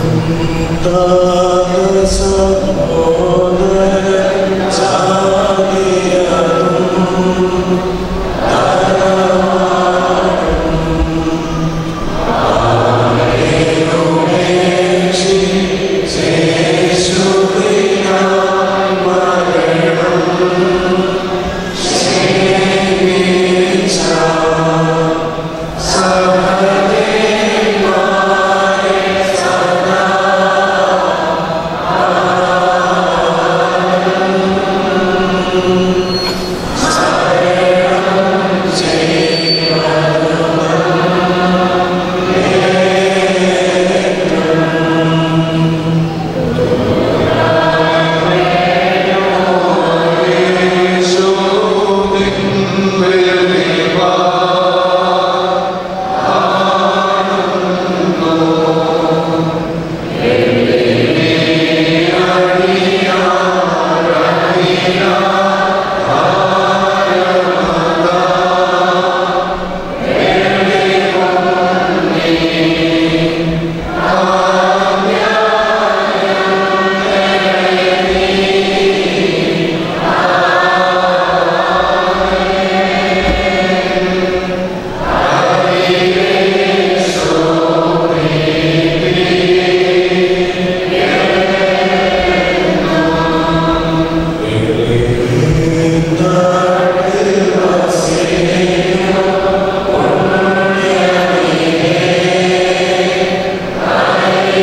ും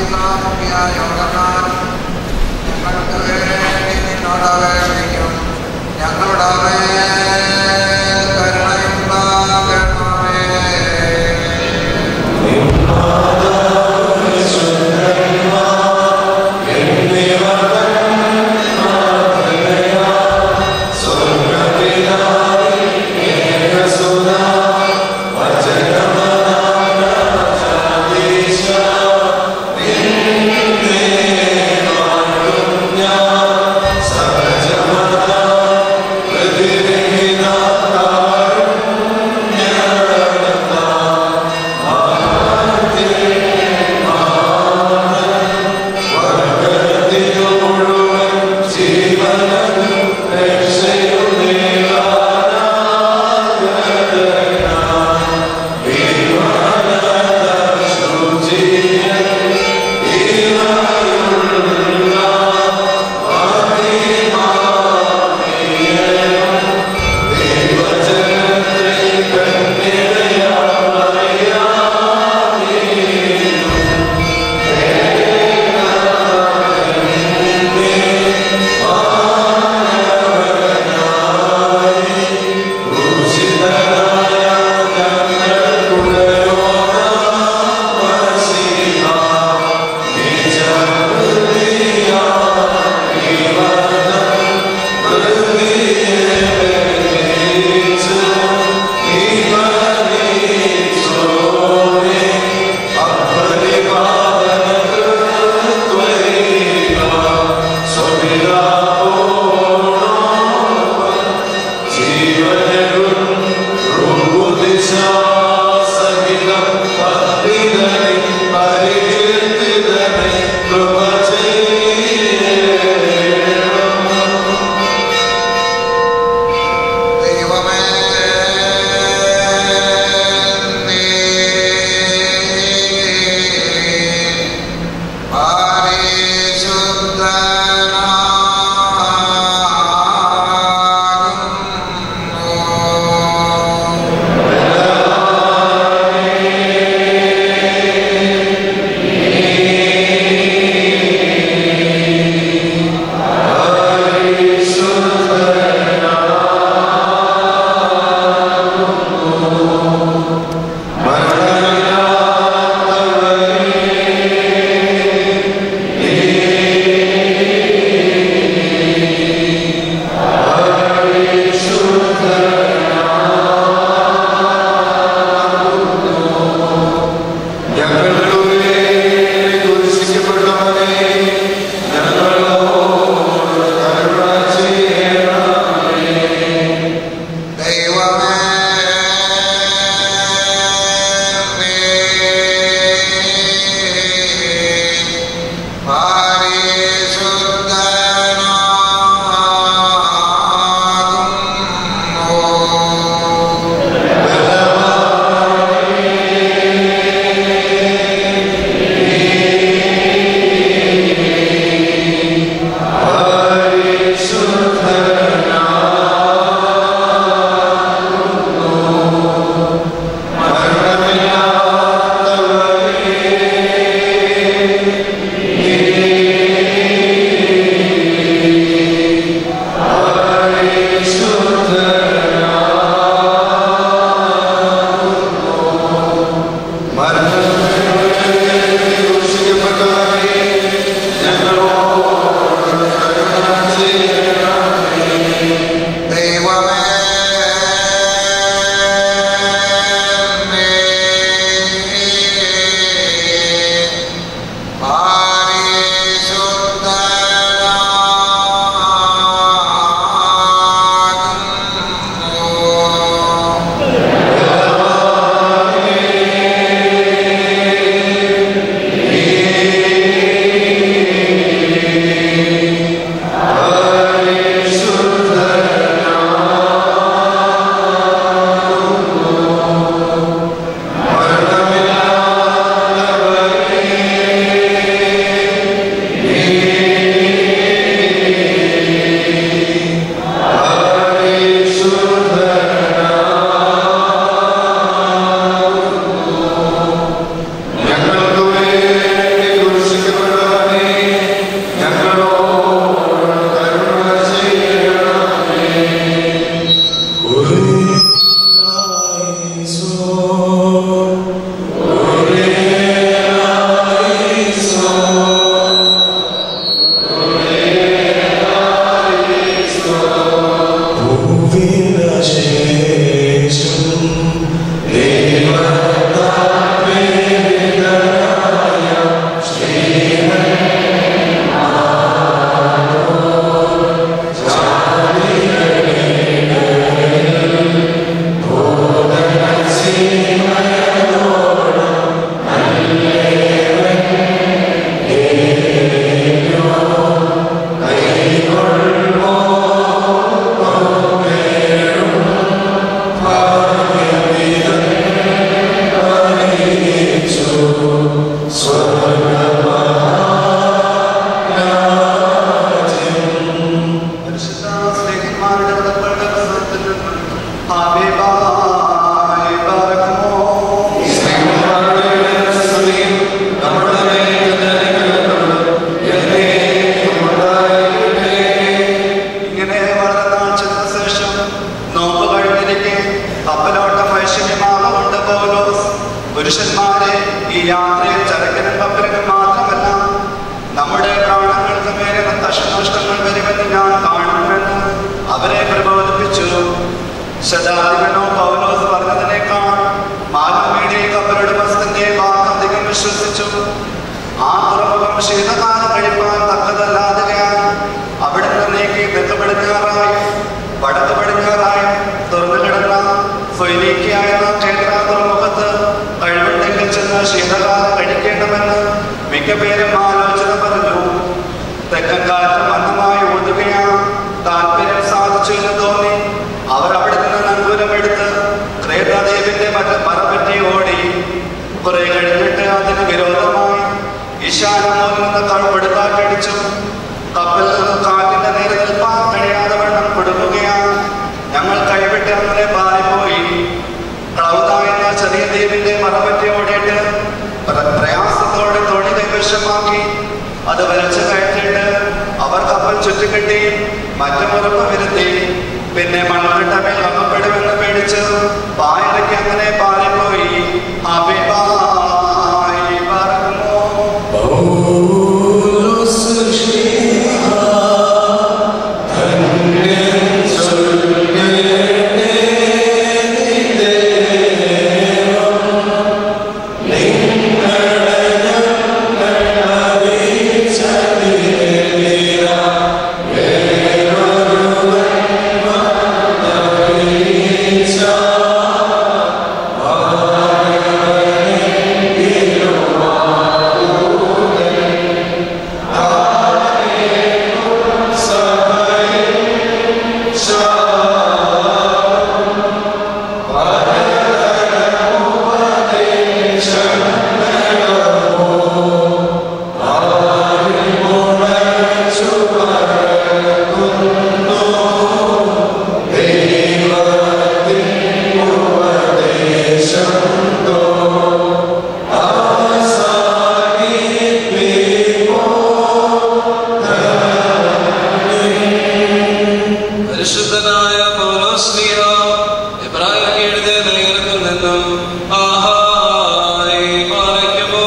യേശുവേ ആ തുറമുഖം ശീതകാലം കഴിപ്പാൻ തക്കതല്ലാതെയാൽ അവിടെ നിന്നേക്ക് തെക്ക് പടിഞ്ഞാറായും വടക്ക് പടിഞ്ഞാറായും തുറന്നു കിടന്ന ഫൊയ്നീക്കിയായ ക്ഷേത്ര തുറമുഖത്ത് കഴിവുണ്ടെങ്കിൽ ചെന്ന് ശീതകാലം കഴിക്കേണ്ടമെന്ന് മിക്ക പേരും ആലോചന പറഞ്ഞു തെക്കൻ കാറ്റ് മന്ദമായി ഊതുകയാണ് താല്പര്യം സാധിച്ചു എന്ന് തോന്നി അവർ അവിടെ നിന്ന് നങ്കൂരമെടുത്ത് ക്രേതാദേവിന്റെ മറ്റ മരപ്പറ്റി ഓടി കുറെ കഴിഞ്ഞിട്ട് അതിന് വിരോധമായി ഈശാനമോൽ നിന്ന് കടുപ്പെടുത്താറ്റടിച്ചു കപ്പൽ കാറ്റിന്റെ നേരെ നിൽപ്പാൻ കഴിയാതെ വണ്ണം കൊടുക്കുകയാണ് ഞങ്ങൾ കൈവിട്ട് അങ്ങനെ പാറിപ്പോയി ക്ലൗദ എന്ന ചെറിയ ദ്വീപിന്റെ മറപറ്റി ഓടിയിട്ട് പ്ര- പ്രയാസത്തോടെ തോണി കൈവശമാക്കി അത് വരച്ച് കയറ്റിയിട്ട് അവർ കപ്പൽ ചുറ്റിക്കെട്ടി മറ്റുമുറപ്പ് വരുത്തി പിന്നെ മണൽക്കിട്ടമേൽ അകപ്പെടുമെന്ന് പേടിച്ച് പായലയ്ക്ക് അങ്ങനെ പാറിപ്പോയി അഭിപായി പറന്നു പരിശുദ്ധനായ പൗലോസ്ലീഹ എബ്രായർക്ക് എഴുതിയ ലേഖനത്തിൽ നിന്നും ആഹായി പാലിക്കുമോ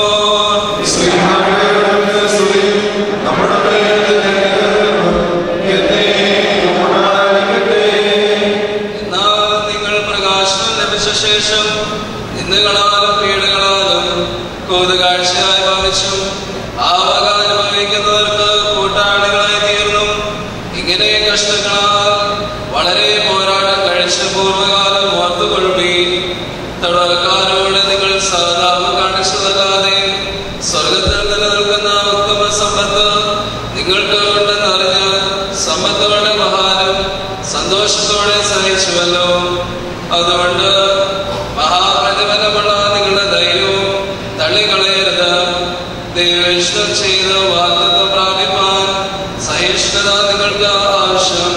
എന്നാൽ നിങ്ങൾ പ്രകാശനം ലഭിച്ച ശേഷം നിന്നുകളാലും പീഡകളാലും കൂതുകാഴ്ചയായി ഭാവിച്ചും ആ വക അനുഭവിക്കുന്നവർക്ക് കൂട്ടാളികളായി തീർന്നു ഇങ്ങനെ കഷ്ടങ്ങളാൽ വളരെ പോരാട്ടം കഴിച്ച പൂർവ്വകാലം ഓർത്തുകൊള്ളി തടവക്കാരോട് നിങ്ങൾ സഹതാപം കാണിച്ചതല്ലാതെ സ്വർഗത്തിൽ നിലനിൽക്കുന്ന ഉത്തമ സമ്പത്ത് നിങ്ങൾക്ക് ഉണ്ടെന്നറിഞ്ഞ് സമ്പത്തോടെ മഹാനും സന്തോഷത്തോടെ സഹിച്ചുവല്ലോ അതുകൊണ്ട് മഹാപ്രതിഫലമുള്ള നിങ്ങളുടെ ധൈര്യവും തള്ളിക്കളയരുത് ദൈവേഷ്ടം ചെയ്ത് വാഗ്ദത്വം പ്രാപിപ്പാൻ സഹിഷ്ണുത നിങ്ങൾക്ക് ആവശ്യം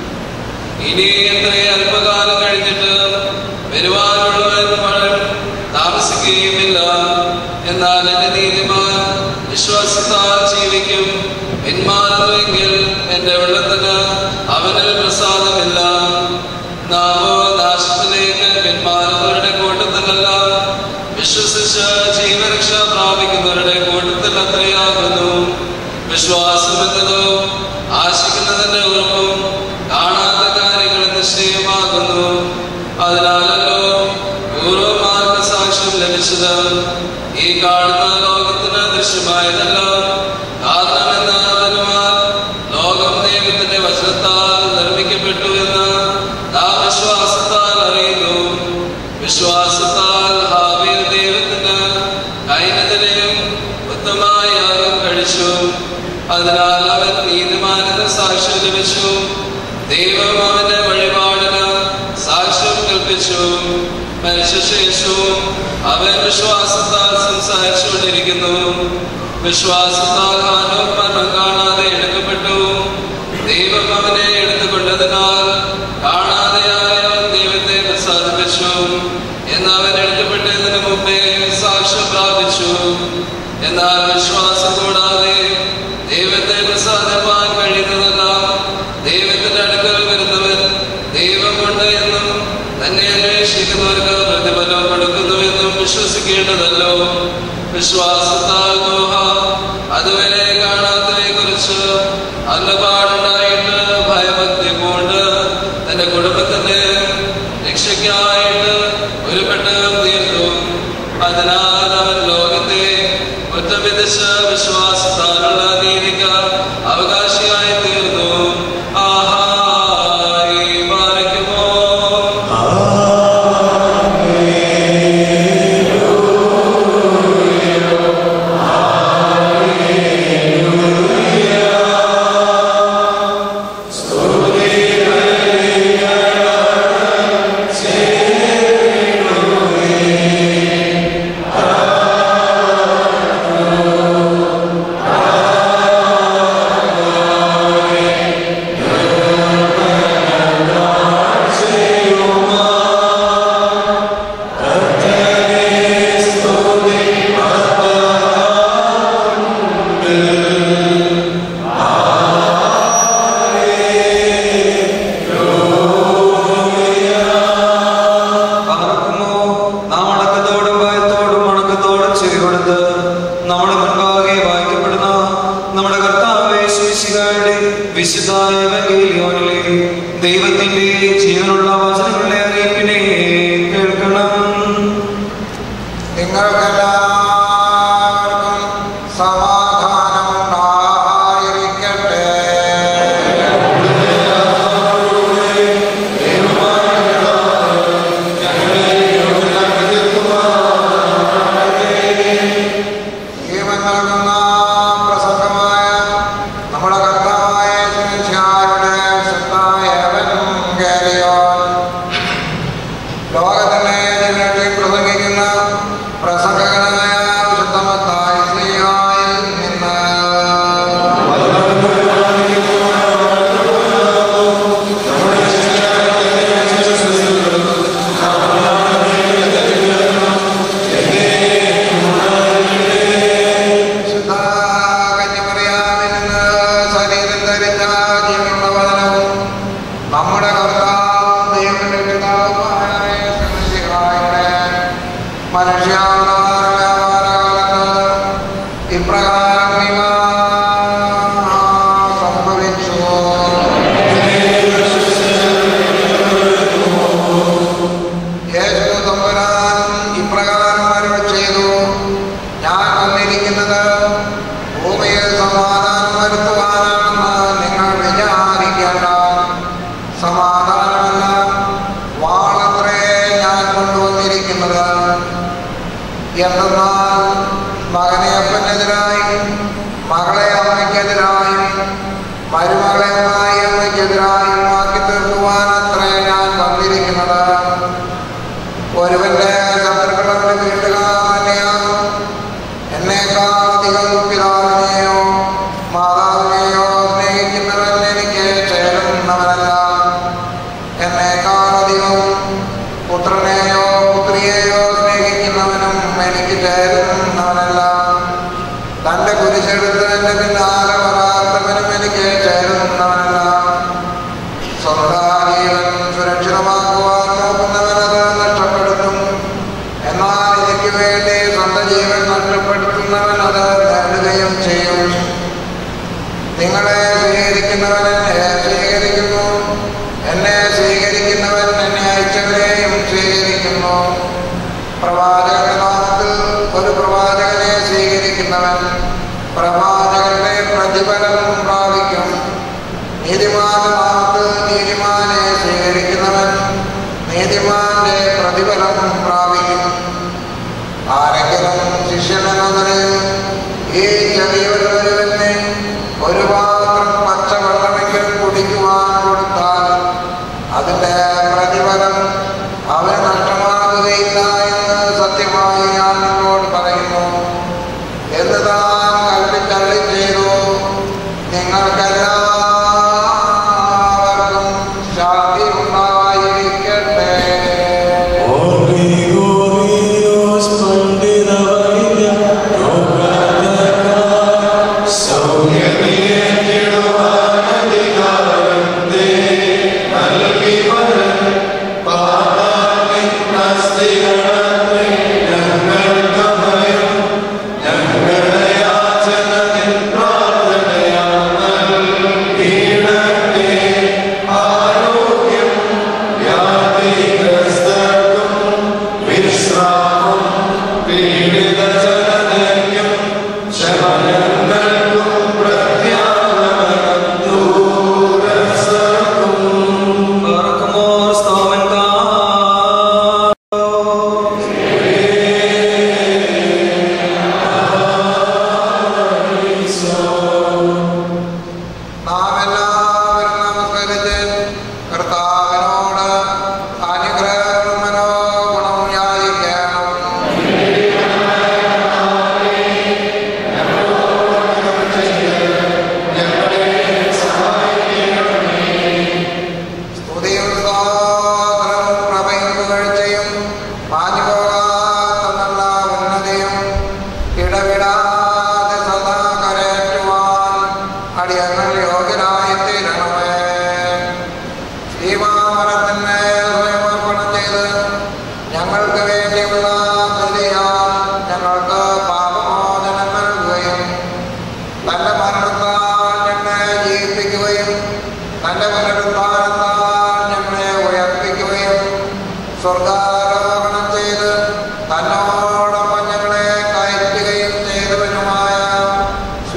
ഇനി എത്രയും അല്പകാലം കഴിഞ്ഞിട്ട് വരുവാനുള്ളവൻ വളരെ താമസിക്കുകയുമില്ല എന്നാൽ എന്റെ നീതിമാൻ വിശ്വാസത്താൽ ജീവിക്കും പിന്മാറുന്നുവെങ്കിൽ എന്റെ വെള്ളത്തിന് അവനിൽ പ്രസാദമില്ല നാമോ നാശത്തിലേക്ക് പിന്മാറുന്നവരുടെ കൂട്ടത്തിലല്ല വിശ്വസിച്ച് ജീവരക്ഷ പ്രാപിക്കുന്നവരുടെ കൂട്ടത്തിൽ അത്രയാകുന്നു വിശ്വാസം എന്നതോ ആശിക്കുന്നതിന്റെ ഉറപ്പും കാണാത്ത കാര്യങ്ങൾ നിശ്ചയമാകുന്നു അതിനാലല്ലോ പൂർവമാർക്ക് സാക്ഷ്യം ലഭിച്ചത് ഈ കാണുന്ന ലോകത്തിന് ദൃശ്യമായതല്ല കാരണം എന്ന ബലവാൻ ലോകം ദൈവത്തിന്റെ വചനത്താൽ നിർമ്മിക്കപ്പെട്ടു എന്ന് നാം വിശ്വാസത്താൽ അറിയുന്നു വിശ്വാസത്താൽ ഹാബീൽ ദൈവത്തിന് കൈനതിനെയും ഉത്തമമായ യാഗം കഴിച്ചു അതിനാൽ അവൻ നീതിമാനത സാക്ഷ്യം ലഭിച്ചു ദൈവം അവന്റെ വഴിപാടിന് സാക്ഷ്യം കൽപ്പിച്ചു മരിച്ച ശേഷവും അവൻ വിശ്വാസത്താൽ സംസാരിച്ചുകൊണ്ടിരിക്കുന്നു വിശ്വാസത്താൽ ഹാനോം മരണം കാണാതെ എടുക്കപ്പെട്ടു ദൈവം അവനെ എടുത്തുകൊണ്ടതിനാൽ കാണാതെയായ ദൈവത്തെ പ്രസാദിപ്പിച്ചു എന്ന് അവൻ എടുക്കപ്പെട്ടതിന് മുമ്പേ സാക്ഷ്യം പ്രാപിച്ചു എന്നാൽ വിശ്വാസം കൂടാതെ ദൈവത്തെ പ്രസാദിപ്പാൻ കഴിയുന്നതല്ല ദൈവത്തിന്റെ അടുക്കൽ വരുന്നവൻ ദൈവമുണ്ട് എന്നും തന്നെ അന്വേഷിക്കുന്നവർക്ക് പ്രതിഫലം കൊടുക്കുന്നുവെന്നും വിശ്വസിക്കേണ്ടതല്ലോ വിശ്വാസത്താൽ നോഹ അതുവരെ കാണാത്തവയെ കുറിച്ച് അന്നപാടുണ്ടായിട്ട് ഭയഭക്തി കൊണ്ട് തന്റെ കുടുംബത്തിന്റെ രക്ഷയ്ക്കായിട്ട് ഒരു പെട്ടകം തീർത്തു അതിനാൽ അവൻ ലോകത്തെ ഒറ്റ വിധിച്ച് വിശുദ്ധ ഏവങ്കേലിയോനിലെ ദൈവത്തിന്റെ ജീവനുള്ള വചനങ്ങളുടെ അറിയിപ്പിനെ കേൾക്കണം നിങ്ങൾക്കെല്ലാവർക്കും സമാധാനം ഉണ്ടായിരിക്കട്ടെ ജീവൻ നൽകുന്ന പ്രസംഗമായ നമ്മുടെ കർത്താവായ ശിഷ്യരുടെ വിശുദ്ധായ എവങ്കേലിയോൻ ലോകത്തിന്റെ ജനത്തെ പ്രസംഗിക്കുന്ന പ്രസംഗകനായ വിശുദ്ധമത്തായ ശ്രീയായിൽ നിന്ന് വിശുദ്ധ കന്യമറിയാമിൽ നിന്ന് ശരീരം ധരിച്ച ജീവനുള്ള വചനവും നമ്മുടെ കർത്താവും ദൈവത്തിന്റെ പിതാവുമായ ശിവശിഹായുടെ മനുഷ്യാവതാര വ്യാപാരകാലത്ത് ഇപ്രകാരം ഇവ സംഭവിച്ചു യേശു തമ്പുരാൻ ഇപ്രകാരം അരുൾ ചെയ്തു ഞാൻ വന്നിരിക്കുന്നത് ഭൂമിയിൽ സമാധാനം വരുത്തുവാനാണെന്ന് നിങ്ങൾ വിചാരിക്കേണ്ട സമാധാനമല്ല വാളത്രേ ഞാൻ കൊണ്ടുവന്നിരിക്കുന്നത് എന്തെന്നാൽ മകനെ അപ്പനെതിരായും മകളെ അമ്മയ്ക്കെതിരായും മരുമകളെ അമ്മായി അമ്മയ്ക്കെതിരായും ആക്കി തീർക്കുവാനത്രേ ഞാൻ വന്നിരിക്കുന്നത് ഒരുവന്റെ ശത്രുക്കളവന്റെ വീട്ടുകാർ തന്നെയാകും എന്നേക്കാൾ അധികം പിതാവിനെയോ മാതാവിനെയോ സ്നേഹിക്കുന്നവൻ എനിക്ക് ചേരുന്നവനല്ല എന്നേക്കാൾ അധികം പുത്രനെയോ പുത്രിയെയോ സ്നേഹിക്കുന്നവനും എനിക്ക് ചേരുന്നവനല്ല തന്റെ കുരിശെടുത്ത് എന്റെ പിന്നാലെ വരാത്തവനും എനിക്ക് ചേരുന്നവനല്ല സ്വന്തം ജീവൻ സുരക്ഷിതമാക്കുവാൻ നോക്കുന്നവനത് നഷ്ടപ്പെടുത്തും എന്നാൽ എനിക്ക് വേണ്ടി സ്വന്തം ജീവൻ നഷ്ടപ്പെടുത്തുന്നവൻ അത് നേടുകയും ചെയ്യും നിങ്ങളെ സ്വീകരിക്കുന്നവൻ എന്നെ സ്വീകരിക്കുന്നു എന്നെ സ്വീകരിക്കുന്നവൻ എന്നെ അയച്ചവരെയും സ്വീകരിക്കുന്നു പ്രവാചകന്റെ നാമത്തിൽ ഒരു പ്രവാചകനെ സ്വീകരിക്കുന്നവൻ പ്രവാചകന്റെ പ്രതിഫലം പ്രാപിക്കും നീതിമാന്റെ നാമത്തിൽ നീതിമാനെ സ്വീകരിക്കുന്നവൻ നീതിമാന്റെ പ്രതിഫലം പ്രാപിക്കും ആരെങ്കിലും ശിഷ്യനെന്നതിന് ഈ ചെറിയൊരുവരുവനെ ഒരു പാത്രം പച്ചവെള്ളമെങ്കിലും കുടിക്കുവാൻ കൊടുത്താൽ അതിന്റെ പ്രതിഫലം അവന് നഷ്ടമാകുകയില്ല എന്ന് സത്യമായി ഞാൻ നിങ്ങളോട് പറയുന്നു എന്ന് താൻ കൽപ്പിച്ചള്ളി ചെയ്തു നിങ്ങൾക്കെല്ലാവർക്കും ശാന്തി ഉണ്ടായിരിക്കട്ടെ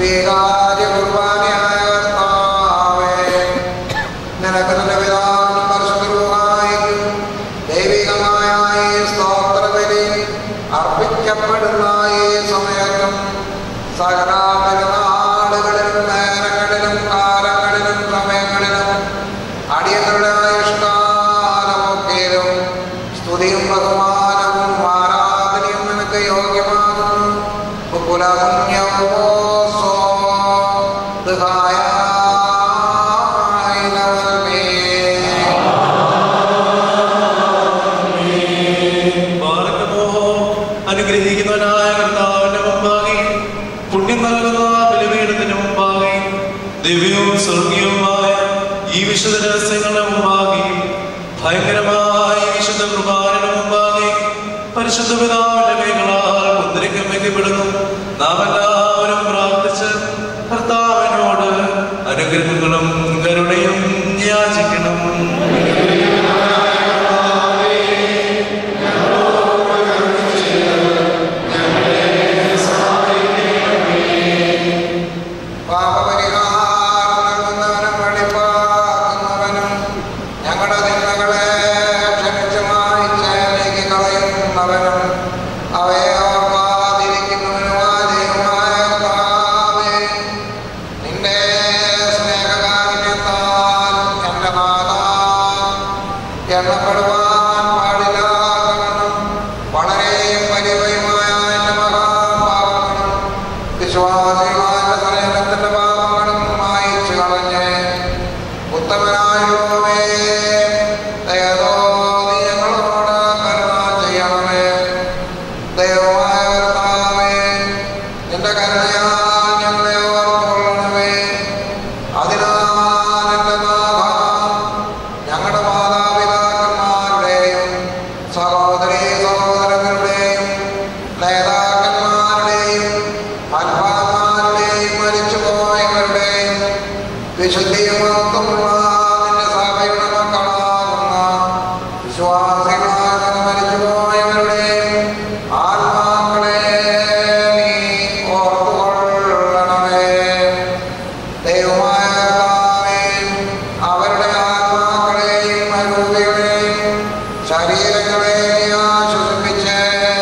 സ്വീകാര്യ കുർബാനയായ കർത്താവേ നിനക്ക് നിന്റെ പിതാവിനും പരിശുദ്ധവുമായും ദൈവികമായ ഈ സ്തോത്രബലി അർപ്പിക്കപ്പെടുന്ന ഈ സമയത്തും സകല പെരുന്നാളുകളിലും നേരങ്ങളിലും കാലങ്ങളിലും സമയങ്ങളിലും അടിയങ്ങളുടെ ഇഷ്ടാലമൊക്കെയും സ്തുതിയും ബഹുമാനവും ആരാധനയും നിനക്ക് യോഗ്യമാകുന്നു കുലകുഞ്ഞോസോ ദുഹായ പാർക്കുമോ അനുഗ്രഹിക്കുന്നവനായ കർത്താവിന്റെ മുമ്പാകെ പുണ്യം നൽകുന്ന ബലിപീഠത്തിന് മുമ്പാകെ ദിവ്യവും സ്വർഗീയവുമായ ഈ വിശുദ്ധ രഹസ്യങ്ങളുടെ മുമ്പാകെ ഭയങ്കരമായ ഈ വിശുദ്ധ കുർബാനയുടെ മുമ്പാകെ പരിശുദ്ധ പിതാവിന്റെ കൈകളാൽ കുന്തിരിക്കം വയ്ക്കപ്പെടുന്നു നാം എല്ലാവരും പ്രാർത്ഥിച്ച് കർത്താവിനോട് അനുഗ്രഹങ്ങളും കരുണയും യാചിക്കണം പാപപരിഹാരം നൽകുന്നവനും വെളിപ്പാക്കുന്നവനും ഞങ്ങളുടെ നിന്ദകളെ ക്ഷമിച്ച് മായിച്ച് നീക്കി കളയുന്നവനും അവയെ ഓർക്കാതിരിക്കുന്നവനുമായ ദൈവമായ കർത്താവേ, നിന്റെ സ്നേഹകാരുണ്യത്താൽ എന്റെ നാഥാ എണ്ണപ്പെടുവാൻ പാടില്ലാത്തവണ്ണം വളരെയും വലിയവയുമായ എന്റെ മഹാപാപങ്ങളും വിശ്വാസികളുടെ സലേനത്തിന്റെ പാപങ്ങളും മായിച്ചു കളഞ്ഞ് ഉത്തമനായുള്ളവേ ദയതോ നീ ഞങ്ങളോട് കരുണ ചെയ്യണമേ ദൈവമായ കർത്താവേ നിന്റെ കരുണയാൽ ഞങ്ങളെ ഓർത്തുകൊള്ളണമേ അതിനാൽ എന്റെ നാഥ ഞങ്ങളുടെ മാതാപിതാക്കന്മാരുടെയും സഹോദരീ സഹോദരങ്ങളുടെയും നേതാക്കന്മാരുടെയും അൽഫാന്മാരുടെയും മരിച്ചുപോയവരുടെയും വിശുദ്ധിയും മഹത്വമുള്ള നിന്റെ സഭയുടെ മക്കളാകുന്ന വിശ്വാസികളായ മരിച്ചുപോയവരുടെയും ആത്മാക്കളെ നീ ഓർത്തുകൊള്ളണമേ ദൈവമായ കർത്താവേ, അവരുടെ ആത്മാക്കളെയും അരൂപികളെയും ശരീരങ്ങളെ നീ ആശ്വസിപ്പിച്ച്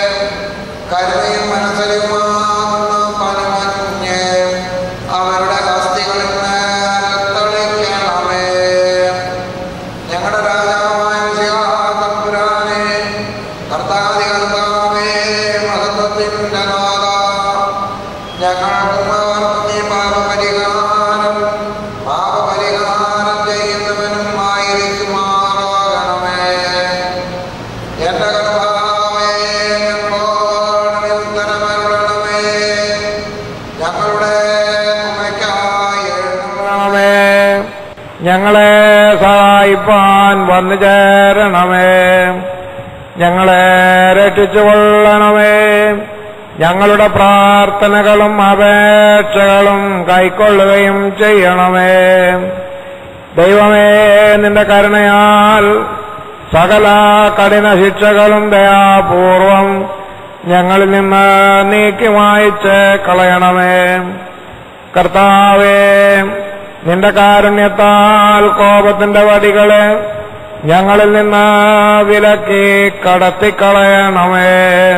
കരുണയും മനസ്സിലുമാകുന്ന പനമഞ്ഞ് അവരുടെ അസ്ഥികളിൽ തളിക്കണമേ ഞങ്ങളുടെ രാജാവായ തമ്പുരാനെ കർത്താതി കർത്താവേ മഹത്വത്തിൻ്റെ നാഥ ഞങ്ങൾക്കും അവർക്കും നീ പാപപരിഹാരം പാപപരിഹാരം ചെയ്യുന്നവനും ആയിരിക്കുമാറാകണമേ എന്റെ കർത്താവേ ഞങ്ങളോട് ഉത്തരമരുളണമേ ഞങ്ങളുടെ നന്മയ്ക്കായി എഴുന്നള്ളണമേ ഞങ്ങളെ സഹായിപ്പാൻ വന്നു ചേരണമേ ഞങ്ങളെ രക്ഷിച്ചുകൊള്ളണമേ ഞങ്ങളുടെ പ്രാർത്ഥനകളും അപേക്ഷകളും കൈക്കൊള്ളുകയും ചെയ്യണമേ ദൈവമേ നിന്റെ കരുണയാൽ സകല കഠിന ശിക്ഷകളും ദയാപൂർവം ഞങ്ങളിൽ നിന്ന് നീക്കി മായിച്ച് കളയണമേ കർത്താവേ നിന്റെ കാരുണ്യത്താൽ കോപത്തിന്റെ വടികളെ ഞങ്ങളിൽ നിന്ന് വിലക്കി കടത്തിക്കളയണമേ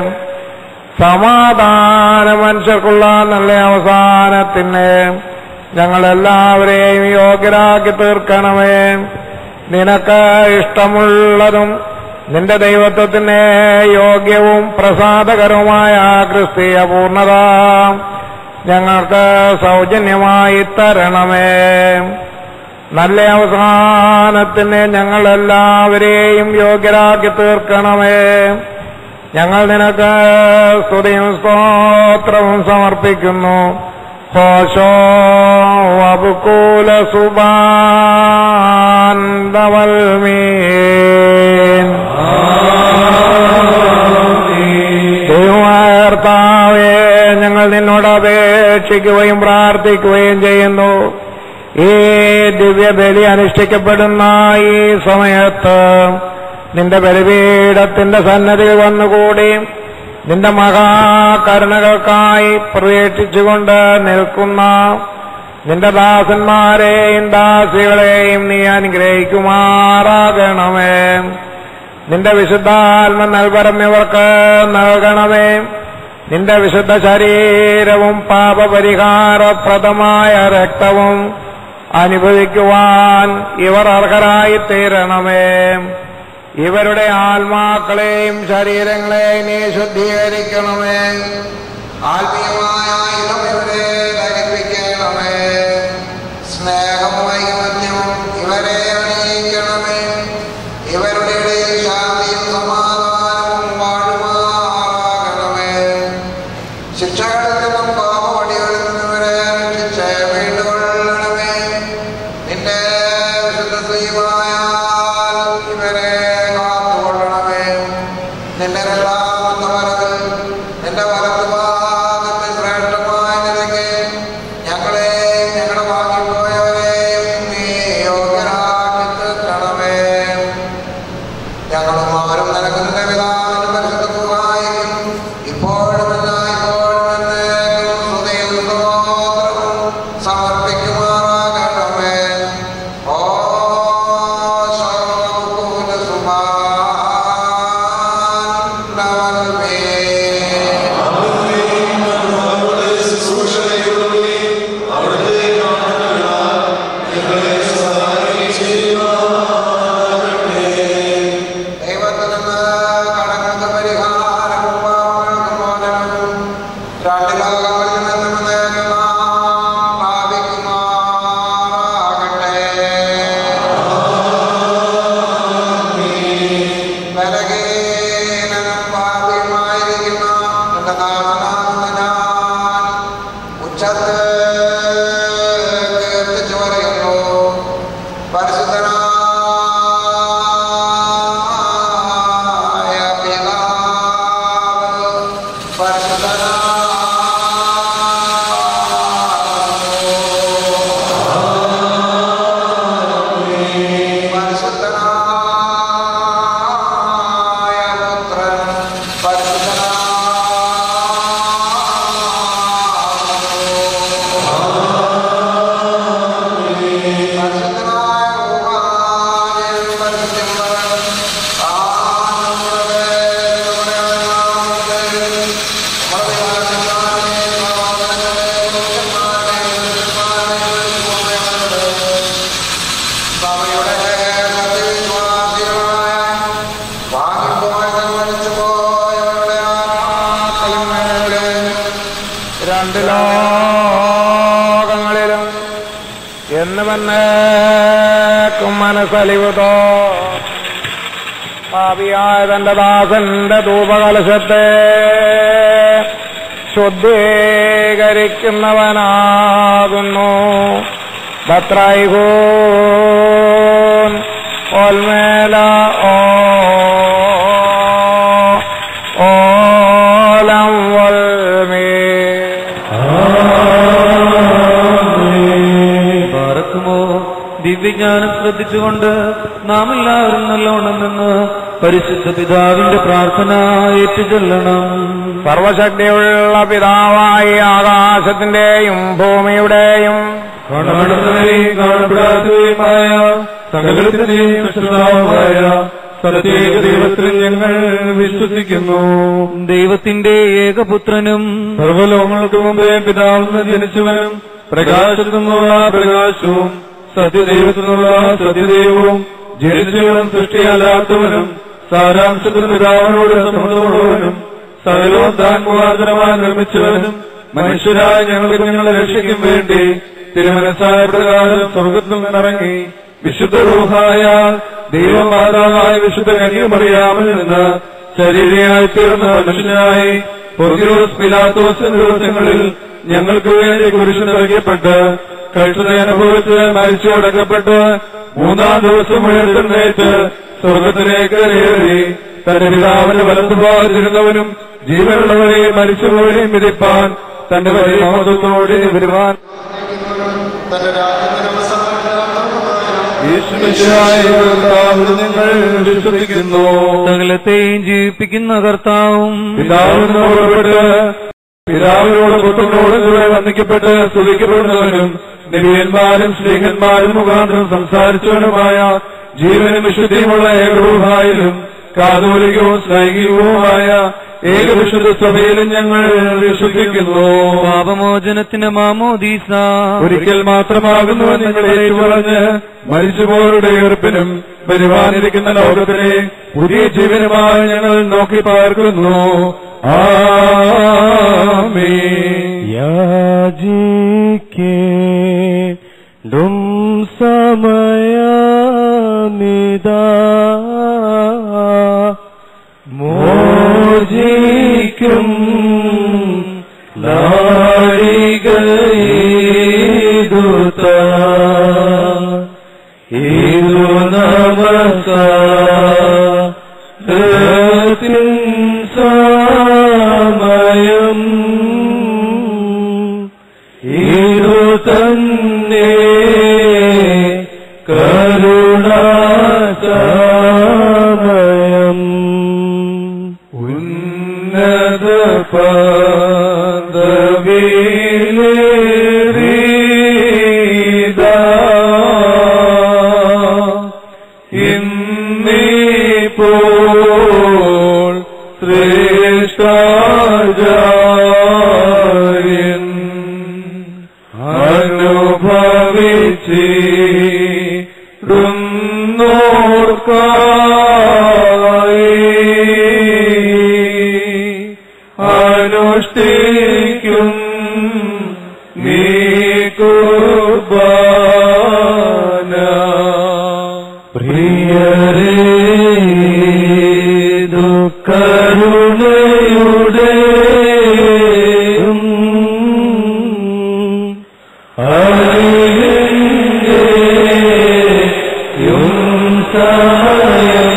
സമാധാന മനുഷ്യർക്കുള്ള നല്ല അവസാനത്തിന് ഞങ്ങളെല്ലാവരെയും യോഗ്യരാക്കി തീർക്കണമേ നിനക്ക് ഇഷ്ടമുള്ളതും നിന്റെ ദൈവത്വത്തിന് യോഗ്യവും പ്രസാദകരവുമായ ക്രിസ്തീയ പൂർണ്ണത ഞങ്ങൾക്ക് സൗജന്യമായി തരണമേ നല്ല അവസാനത്തിന് ഞങ്ങളെല്ലാവരെയും യോഗ്യരാക്കി തീർക്കണമേ ഞങ്ങൾ നിനക്ക് സ്തുതിയും സ്തോത്രവും സമർപ്പിക്കുന്നു ഹോശോ വബുകൂല സുബാന്തവൽമീൻ ദൈവമായ കർത്താവേ ഞങ്ങൾ നിന്നോട് അപേക്ഷിക്കുകയും പ്രാർത്ഥിക്കുകയും ചെയ്യുന്നു ഈ ദിവ്യബലി അനുഷ്ഠിക്കപ്പെടുന്ന ഈ സമയത്ത് നിന്റെ ബലിപീഠത്തിന്റെ സന്നദ്ധിയിൽ വന്നുകൂടി നിന്റെ മഹാകരുണകൾക്കായി പ്രതീക്ഷിച്ചുകൊണ്ട് നിൽക്കുന്ന നിന്റെ ദാസന്മാരെയും ദാസികളെയും നീ അനുഗ്രഹിക്കുമാറാകണമേ നിന്റെ വിശുദ്ധാത്മ നൽവരം ഇവർക്ക് നൽകണമേ നിന്റെ വിശുദ്ധ ശരീരവും പാപപരിഹാരപ്രദമായ രക്തവും അനുഭവിക്കുവാൻ ഇവർ അർഹരായി തീരണമേ ഇവരുടെ ആത്മാക്കളെയും ശരീരങ്ങളെയും നീ ശുദ്ധീകരിക്കണമേ ആത്മീയമായ ഇടം ഇവരെ ധരിപ്പിക്കണമേ സ്നേഹം വൈമന്യവും ഇവരെ അണിയിക്കണമേ ഇവരുടെ ഇടയിൽ ശാന്തിയും സമാധാനവും വാഴുമാറാകണമേ ശിക്ഷകളിൽ നിന്നും പാപവടികളിൽ നിന്നും ഇവരെ രക്ഷിച്ച് വീണ്ടുകൊള്ളണമേ നിന്റെ വിശുദ്ധ ശ്രീമായാൽ ഇവരെ കാത്തുകൊള്ളണമേ നിന്റെ രണ്ടാമത്തെ വരവിൽ നിന്റെ വലത്ത് ഭാഗത്തെ ശ്രേഷ്ഠമായ നിലയ്ക്ക് ഞങ്ങളെ ഞങ്ങളുടെ വാങ്ങിപ്പോയവരെയും നീ യോഗ്യരാക്കി തീർക്കണമേ ഞങ്ങളും അവരും നിനക്ക് നിന്റെ പിതാവിനും പരിശുദ്ധ പൂർവായും ഇപ്പോഴും എല്ലായ്പ്പോഴും എന്നേക്കും സ്തുതിയും സ്തോത്രവും സമർപ്പിക്കുമാറാകണമേ ഓ ശോഭൂല സുമാ ദൈവത്തിൽ നിന്ന് കടങ്ങൾക്ക് പരിഹാരവും പാപങ്ങൾക്ക് മോചനവും രണ്ട് ലോകങ്ങളിൽ നിന്നും നേരം നാം പ്രാപിക്കുമാറാകട്ടെ. ബലഹീനനും പാപിയുമായിരിക്കുന്ന എന്റെ ദാസനാകുന്ന ഞാൻ ഉച്ചത്തിൽ കീർത്തിച്ചു പറയുന്നു പരിശുദ്ധനായ പിതാവ് പരിശുദ്ധനായ പുത്രൻ സഭയുടെ സത്യവിശ്വാസികളായ വാങ്ങിപ്പോയവൻ മരിച്ചുപോയവരുടെ ആത്മാക്കളുടെ രണ്ട് ലോകങ്ങളിലും എന്നുമെന്നേക്കും മനസ്സലിവുതോ പാപിയായ തന്റെ ദാസന്റെ ധൂപകലശത്തെ ശുദ്ധീകരിക്കുന്നവനാകുന്നു ഭത്രൈഹൂൻ ഓൽമേല ഓ ഓലം വൽമേ പാർക്കുമോ ദിവ്യജ്ഞാനം ശ്രദ്ധിച്ചുകൊണ്ട് നാം എല്ലാവരും നല്ലോണം നിന്ന് പരിശുദ്ധ പിതാവിന്റെ പ്രാർത്ഥന ഏറ്റുചൊല്ലണം സർവശക്തിയുള്ള പിതാവായി ആകാശത്തിന്റെയും ഭൂമിയുടെയും കാണപ്പെടുന്നവയും കാണപ്പെടാത്തവയുമായ സകലത്തിന്റെയും സൃഷ്ടാവുമായ സത്യേക ദൈവത്തിൽ ഞങ്ങൾ വിശ്വസിക്കുന്നു ദൈവത്തിന്റെ ഏകപുത്രനും സർവലോകങ്ങൾക്ക് മുമ്പേ പിതാവിൽ നിന്ന് ജനിച്ചവനും പ്രകാശത്തു നിന്നുള്ള പ്രകാശവും സത്യദൈവത്തിൽ നിന്നുള്ള സത്യദൈവവും ജനിച്ചവനും സൃഷ്ടിയല്ലാത്തവനും സാരാംശത്തിൽ പിതാവിനോട് സമൃദ്ധമുള്ളവനും സകലവും താൻ മുഖാന്തരമായി നിർമ്മിച്ചവനും മനുഷ്യരായ ഞങ്ങൾക്ക് ഞങ്ങളുടെ രക്ഷയ്ക്കും വേണ്ടി തിരുമനസായ പ്രകാരം സ്വർഗത്തിൽ നിന്നിറങ്ങി വിശുദ്ധ റൂഹായ ദൈവമാതാവായ വിശുദ്ധ കന്യമറിയാമിൽ നിന്ന് ശരീരയായി തീർന്ന മനുഷ്യനായി പൊർഗിയോസ് പിലാത്തോസിന്റെ ദിവസങ്ങളിൽ ഞങ്ങൾക്ക് വേണ്ടി കുരിശ് നൽകപ്പെട്ട് കഴുത അനുഭവിച്ച് മരിച്ചു അടക്കപ്പെട്ട് മൂന്നാം ദിവസം ഉയർത്തെഴുന്നേറ്റ് സ്വർഗത്തിലേക്ക് കയറി തന്റെ പിതാവിന്റെ വലതുഭാഗത്തിരുന്നവനും ജീവനുള്ളവരെയും മരിച്ചവരെയും വിധിപ്പാൻ തന്റെ വലിയ മഹത്വത്തോടെ വരുവാൻ തന്റെ രാജ്യത്തിന് അവസാനം ഞങ്ങൾ വിശ്വസിക്കുന്നു സകലത്തെയും ജീവിപ്പിക്കുന്ന കർത്താവും പിതാവിനോട് പുറപ്പെട്ട് പിതാവിനോട് പുത്രനോട് കൂടെ വന്ദിക്കപ്പെട്ട് സ്തുതിക്കപ്പെടുന്നവനും നിബിയന്മാരും സ്ത്രീഹന്മാരും മുഖാന്തരം സംസാരിച്ചവനുമായ ജീവനും വിശുദ്ധിയുമുള്ള ഏകരൂഹായിലും കാതോലികവും സ്നൈകികവുമായ ഏകവിശുദ്ധ സഭയിലും ഞങ്ങൾ വിശ്വസിക്കുന്നു പാപമോചനത്തിന് മാമോദീസ ഒരിക്കൽ മാത്രമാകുന്നു നിങ്ങൾ ഏറ്റുപറഞ്ഞ് മരിച്ചുപോരുടെ ഉയർപ്പിനും വരുവാനിരിക്കുന്ന ലോകത്തിലെ പുതിയ ജീവനുമായി ഞങ്ങൾ നോക്കി പാർക്കുന്നു ആമേൻ യാജിക്കേണ്ടും സമയമിതാ മോചിക്കും നാഴികീതുത ഇതു നമസ്കാരത്തിൻ സമയം ഇതു തന്നെ കരുണാസമയം ഉന്നത പദവിയിലേറിയതാ ഇന്നിപ്പോൾ ശ്രേഷ്ഠാചാര്യൻ അനുഭവിച്ചിടുന്നോർക്കായി അനുഷ്ഠിക്കും നീ കുർബാന പ്രിയരേ ദുഃഖരുണയുടെ സമയം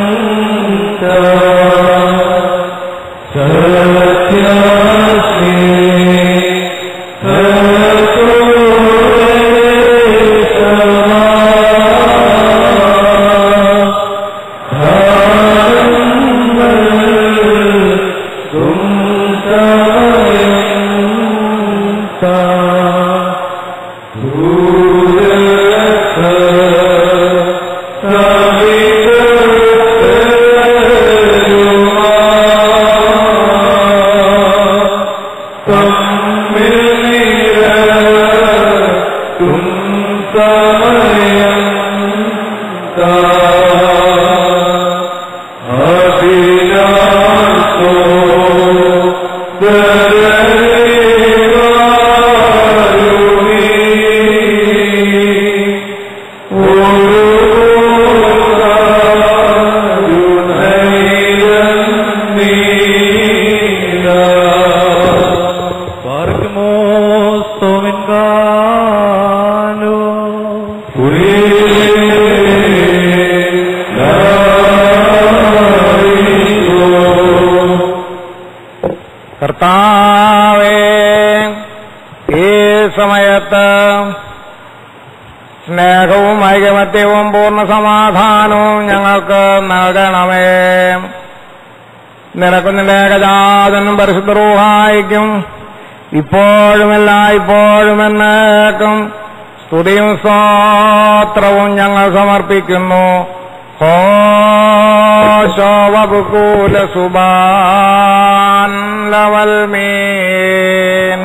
കർത്താവേ ഈ സമയത്ത് സ്നേഹവും ഐകമത്യവും പൂർണ്ണ സമാധാനവും ഞങ്ങൾക്ക് നൽകണമേ നിനക്കും നിന്റെ ഏകജാതനും പരിശുദ്ധ റൂഹായിക്കും ഇപ്പോഴുമല്ല ഇപ്പോഴും എന്നേക്കും സ്തുതിയും സ്തോത്രവും ഞങ്ങൾ സമർപ്പിക്കുന്നു ഹോശോവകുല സുബാൻ ലവൽ മീൻ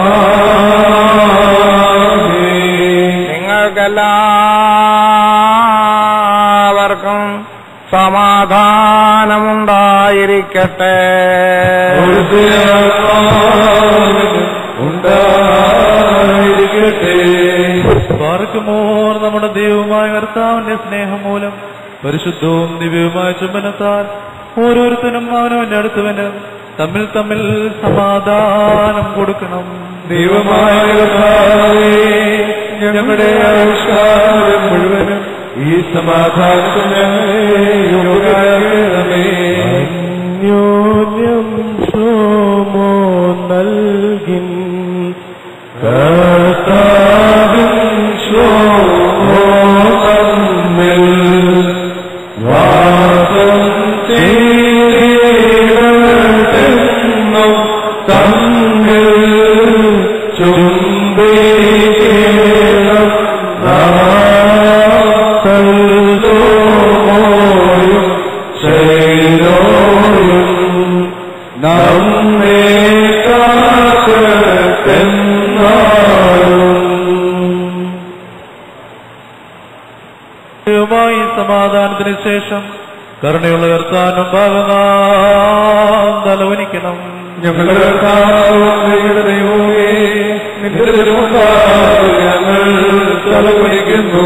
നിങ്ങൾക്കെല്ലാവർക്കും സമാധാനമുണ്ടായിരിക്കട്ടെ ഉണ്ടായിരിക്കട്ടെ പാർക്കുമോർ നമ്മുടെ ദൈവമായ കർത്താവിന്റെ സ്നേഹം മൂലം പരിശുദ്ധവും ദിവ്യവുമായ ചുംബനത്താൽ ഓരോരുത്തരും അവനവന്റെ അടുത്തവന് തമ്മിൽ തമ്മിൽ സമാധാനം കൊടുക്കണം ദൈവമായ കർത്താവേ, ഞങ്ങളുടെ ആവിഷ്കാരം മുഴുവനും ഈ സമാധാനത്തിന് യോഗ്യരാകണമേ. അന്യോന്യം സോമോ നൽകിൻ കർത്താവിൻ ശോഭം നമ്മെ യുമായി സമാധാനത്തിന് ശേഷം കരുണയുള്ള കർത്താനും ഭാഗമാ തലവനിക്കണം ഞങ്ങളുടെ കർത്താവും ഞങ്ങളുടെ ദൈവമേ, നിന്റെ തിരുമുമ്പാകെ ഞങ്ങൾ തലകുനിക്കുന്നു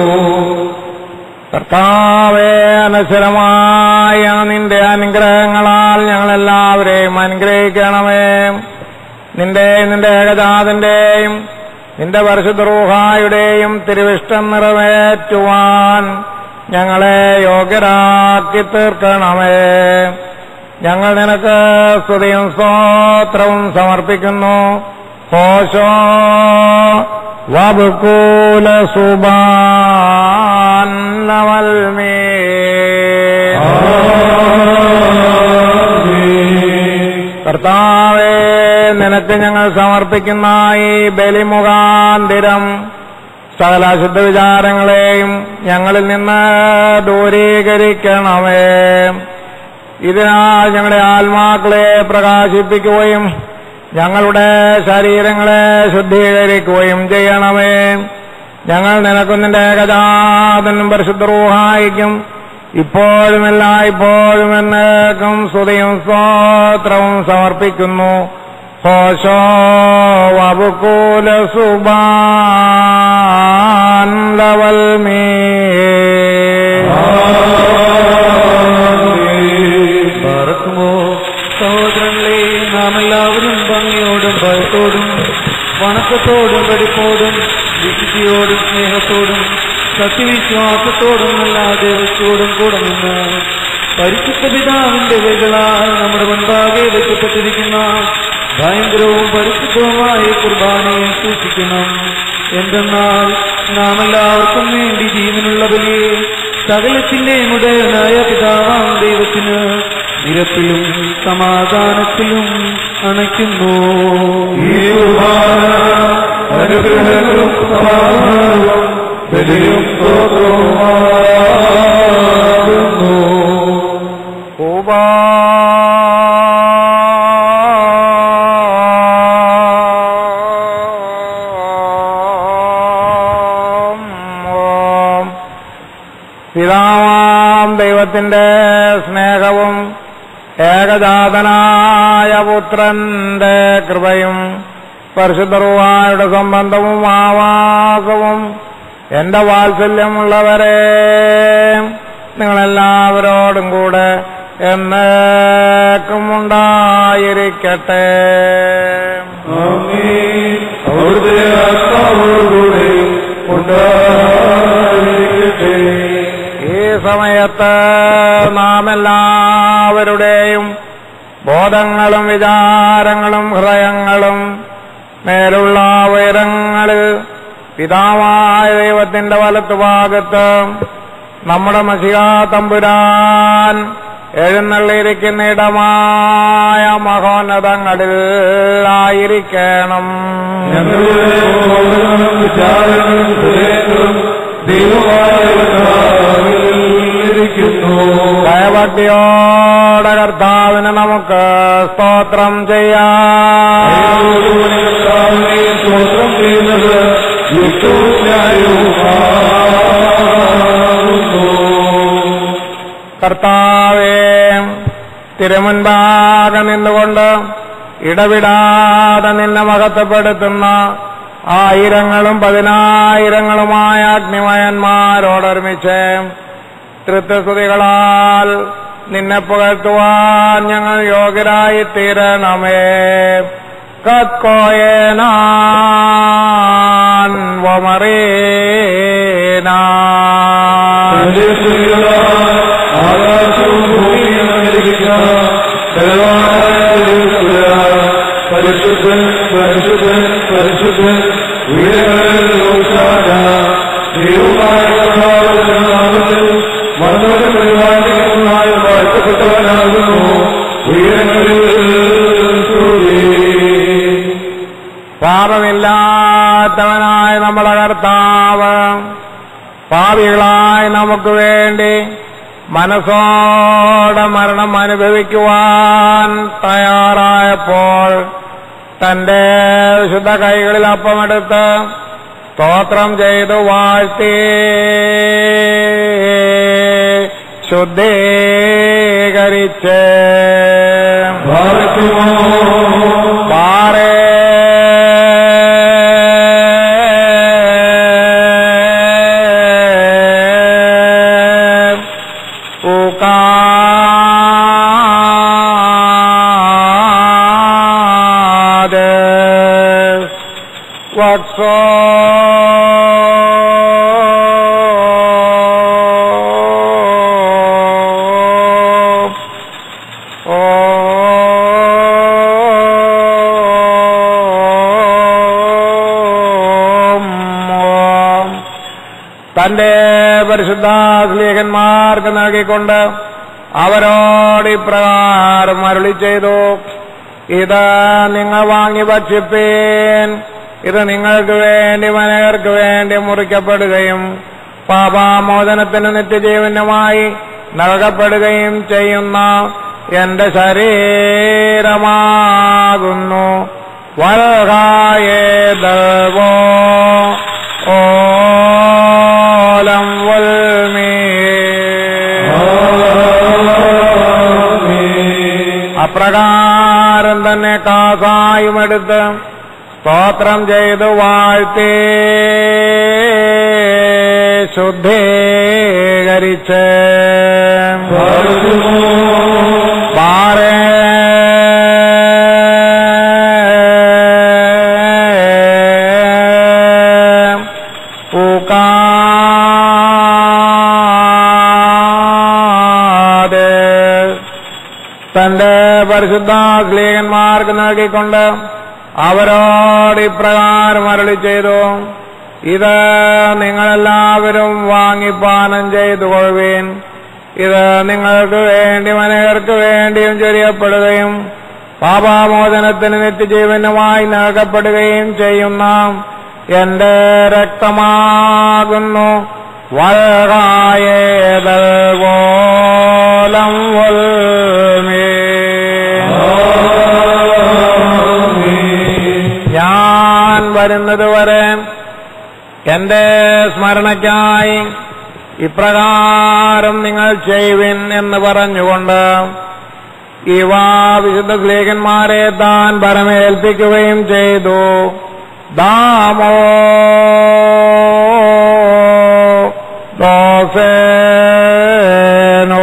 കർത്താവേ അനശ്വരമായ നിന്റെ അനുഗ്രഹങ്ങളാൽ ഞങ്ങളെല്ലാവരെയും അനുഗ്രഹിക്കണമേ നിന്റെ നിന്റെ ഏകജാതന്റെയും നിന്റെ പരിശുദ്ധ തിരുവിഷ്ടം നിറവേറ്റുവാൻ ഞങ്ങളെ യോഗ്യരാക്കി തീർക്കണമേ ഞങ്ങൾ നിനക്ക് സ്തുതിയും സ്തോത്രവും സമർപ്പിക്കുന്നു ഹോശോ വബുക്കൂല സുബാൻ നവൽമേ കർത്താവേ നിനക്ക് ഞങ്ങൾ സമർപ്പിക്കുന്ന ഈ ബലിമുഖാന്തിരം സകല ശുദ്ധ വിചാരങ്ങളെയും ഞങ്ങളിൽ നിന്ന് ദൂരീകരിക്കണമേ ഇതിനാൽ ഞങ്ങളുടെ ആത്മാക്കളെ പ്രകാശിപ്പിക്കുകയും ഞങ്ങളുടെ ശരീരങ്ങളെ ശുദ്ധീകരിക്കുകയും ചെയ്യണമേ ഞങ്ങൾ നിനക്കും നിന്റെ ഏകജാതനും പരിശുദ്ധ റൂഹായിക്കും ഇപ്പോഴും എല്ലായ്പ്പോഴും എന്നേക്കും സ്തുതിയും സ്തോത്രവും സമർപ്പിക്കുന്നു ഹോശോ വബുക്കൂല സുബാൻ ലവൽമീ പറക്കുമോ സഹോദരങ്ങളെ നാം എല്ലാവരും ഭംഗിയോടും ഭയത്തോടും വണക്കത്തോടും വെടിപ്പോടും വിശുദ്ധിയോടും സ്നേഹത്തോടും സത്യവിശ്വാസത്തോടും എല്ലാ ദേവത്തോടും കൂടെ നിന്ന് പരിശുദ്ധ പിതാവിന്റെ വൈകളാൽ നമ്മുടെ മുൻപാകെ വെക്കപ്പെട്ടിരിക്കുന്ന ഭയങ്കരവും പരിശുദ്ധവുമായ കുർബാനയെ സൂക്ഷിക്കണം എന്തെന്നാൽ നാം എല്ലാവർക്കും വേണ്ടി ജീവനുള്ള ബലിയെ സകലത്തിന്റെ ഉടയനായ പിതാവാം ദൈവത്തിന് നിരപ്പിലും സമാധാനത്തിലും അണയ്ക്കുന്നു ഈ അനുഗ്രഹങ്ങളും സമാധാനവും ബലിയും സ്തോത്രവുമാകുന്നു പിതാവാം ദൈവത്തിന്റെ സ്നേഹവും ഏകജാതനായ പുത്രന്റെ കൃപയും പരിശുദ്ധറുവായുടെ സംബന്ധവും ആവാസവും എന്റെ വാത്സല്യമുള്ളവരെ നിങ്ങളെല്ലാവരോടും കൂടെ എന്നേക്കും ഉണ്ടായിരിക്കട്ടെ ആമീൻ. അവിടുത്തെ ആത്മാവോടുകൂടെ ഉണ്ടായിരിക്കട്ടെ ഈ സമയത്ത് നാം എല്ലാവരുടെയും ബോധങ്ങളും വിചാരങ്ങളും ഹൃദയങ്ങളും മേലുള്ള ഉയരങ്ങളിൽ പിതാവായ ദൈവത്തിന്റെ വലത്തുഭാഗത്ത് നമ്മുടെ മഷികാ തമ്പുരാൻ എഴുന്നള്ളിയിരിക്കുന്ന ഇടമായ മഹോന്നതങ്ങളിൽ ആയിരിക്കണം ഞങ്ങളുടെ ബോധങ്ങളും വിചാരങ്ങളും ഹൃദയങ്ങളും ദൈവമായ കർത്താവിൽ ഇരിക്കുന്നു ഭയഭക്തിയോടെ കർത്താവിന് നമുക്ക് സ്തോത്രം ചെയ്യാം കർത്താവിനെ സ്തോത്രം ചെയ്യുന്നത് യുക്തവും ന്യായവുമാകുന്നു കർത്താവേ തിരുമുൻപാകെ നിന്നുകൊണ്ട് ഇടവിടാതെ നിന്നെ മഹത്വപ്പെടുത്തുന്ന ആയിരങ്ങളും പതിനായിരങ്ങളുമായ അഗ്നിമയന്മാരോടൊരുമിച്ച് തൃത്വസ്തുതികളാൽ നിന്നെ പുകഴ്ത്തുവാൻ ഞങ്ങൾ യോഗ്യരായി തീരണമേ കത്കോയനാൻ വമറീനാൻ ആകാശവും ഭൂമിയും അനുകരിക്കുന്ന പരിശുദ്ധൻ പരിശുദ്ധൻ പരിശുദ്ധൻ ഉയരങ്ങളിൽ ഓശാന ദൈവമായ കർത്താവിന്റെ നാമത്തിൽ മരണത്തെ പരിപാലിക്കുന്നതായ വാഴ്ത്തപ്പെട്ടവനാകുന്നു ഉയരങ്ങളിൽ സ്തുതി. പാപമില്ലാത്തവനായ നമ്മുടെ കർത്താവ് പാവികളായി നമുക്ക് വേണ്ടി മനസ്സോടെ മരണം അനുഭവിക്കുവാൻ തയ്യാറായപ്പോൾ തന്റെ വിശുദ്ധ കൈകളിൽ അപ്പമെടുത്ത് സ്തോത്രം ചെയ്തു വാഴ്ത്തി ശുദ്ധീകരിച്ച് പാറേ ൂക്കാതെ വത്സോ തന്റെ പരിശുദ്ധ സ്ലീഹന്മാർക്ക് നൽകിക്കൊണ്ട് അവരോട് ഇപ്രകാരം അരുളി ചെയ്തു ഇത് നിങ്ങൾ വാങ്ങി ഭക്ഷിപ്പീൻ ഇത് നിങ്ങൾക്ക് വേണ്ടി മനകർക്ക് വേണ്ടി മുറിക്കപ്പെടുകയും പാപാമോചനത്തിന് നിത്യജീവനുമായി നൽകപ്പെടുകയും ചെയ്യുന്ന എന്റെ ശരീരമാകുന്നു വൽഹായേതവോ ഓലം വൽമീ അപ്രകാരം തന്നെ കാസായുമെടുത്ത് സ്തോത്രം ചെയ്തു വാഴ്ത്തി ശുദ്ധീകരിച്ച് പാറേ ൂക്കാതെ തന്റെ പരിശുദ്ധ സ്ലീഹന്മാർക്ക് നൽകിക്കൊണ്ട് അവരോട് ഇപ്രകാരം അരളി ചെയ്തു ഇത് നിങ്ങളെല്ലാവരും വാങ്ങിപ്പാനം ചെയ്തു കൊള്ളുവീൻ ഇത് നിങ്ങൾക്ക് വേണ്ടി മനേകർക്ക് വേണ്ടിയും ചൊരിയപ്പെടുകയും പാപാമോചനത്തിന് നിത്യജീവനുമായി നൽകപ്പെടുകയും ചെയ്യുന്ന എന്റെ രക്തമാകുന്നു വൽകായേതൽ പോലം വൽമേ ഞാൻ വരുന്നതുവരെ എന്റെ സ്മരണയ്ക്കായി ഇപ്രകാരം നിങ്ങൾ ചെയ്യുവിൻ എന്ന് പറഞ്ഞുകൊണ്ട് ഇവ വിശുദ്ധ സ്ലേഖന്മാരെ താൻ പരമേൽപ്പിക്കുകയും ചെയ്തു ദാമോ ദോസേനോ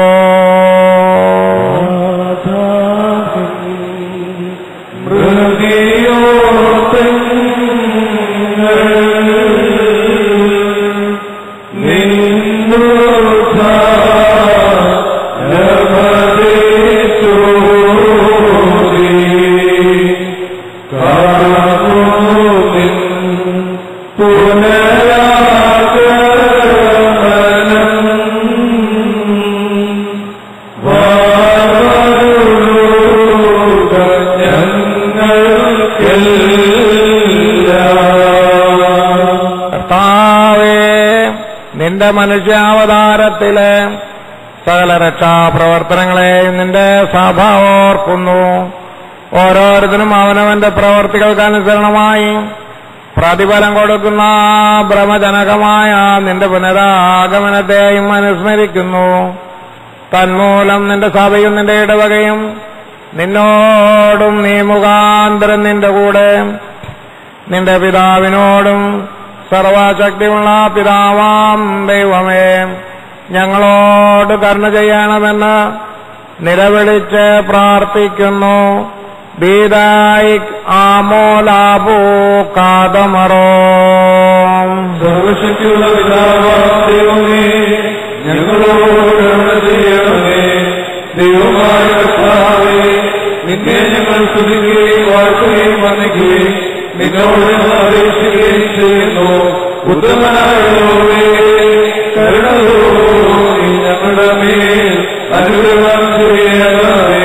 കർത്താവേ നിന്റെ മനുഷ്യാവതാരത്തിലെ സകല രക്ഷാപ്രവർത്തനങ്ങളെയും നിന്റെ സഭ ഓർക്കുന്നു ഓരോരുത്തരും അവനവന്റെ പ്രവർത്തികൾക്കനുസരണമായി പ്രതിഫലം കൊടുക്കുന്ന ഭ്രമജനകമായ നിന്റെ പുനരാഗമനത്തെയും അനുസ്മരിക്കുന്നു തന്മൂലം നിന്റെ സഭയും നിന്റെ ഇടവകയും നിന്നോടും നീ മുഖാന്തരം നിന്റെ കൂടെ നിന്റെ പിതാവിനോടും സർവശക്തിയുള്ള പിതാവാം ദൈവമേ ഞങ്ങളോട് കരുണ ചെയ്യണമെന്ന് നിലവിളിച്ച് പ്രാർത്ഥിക്കുന്നു ബീതായി ആമോലാപൂ കാതമറോ സർവശക്തിയുള്ള പിതാവാം ദൈവമേ ഞങ്ങളോട് കരുണ ചെയ്യണമേ ദൈവമായ കർത്താവേ നിന്നെ ഞങ്ങൾ സ്തുതിക്കുകയും വാഴ്ത്തുകയും വന്ദിക്കുകയും നിന്നോട് ഞങ്ങൾ അപേക്ഷിക്കുകയും ചെയ്യുന്നു ഉത്തമനായുള്ളവേ കരുണയോടെ ഞങ്ങളുടെ മേൽ അനുഗ്രഹം ചെയ്യണമേ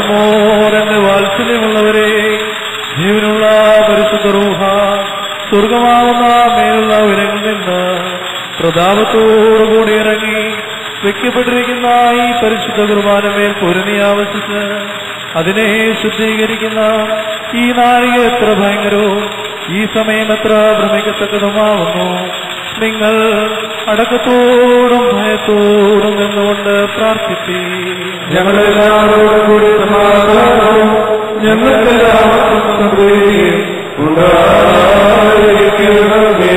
ബാർക്കുമോർ എന്ന വാത്സല്യമുള്ളവരെ ജീവനുള്ള പരിശുദ്ധ റൂഹ സ്വർഗം മേലുള്ള ഉയരങ്ങളിൽ നിന്ന് പ്രതാപത്തോടുകൂടി ഇറങ്ങി വെക്കപ്പെട്ടിരിക്കുന്ന ഈ പരിശുദ്ധ കുർബാനമേൽ പൊരുമി ആവശ്യിച്ച് അതിനെ ശുദ്ധീകരിക്കുന്ന ഈ നാഴിക എത്ര ഭയങ്കരവും ഈ സമയം എത്ര ഭ്രമിക്കത്തക്കതുമാവുന്നു നിങ്ങൾ അടക്കത്തോടും ഭയത്തോടും നിന്നുകൊണ്ട് പ്രാർത്ഥിപ്പി ഞങ്ങളെല്ലാവരോടും കൂടി സമാധാനവും ഞങ്ങൾക്കെല്ലാവർക്കും സമൃദ്ധിയും ഉണ്ടായിരിക്കണമേ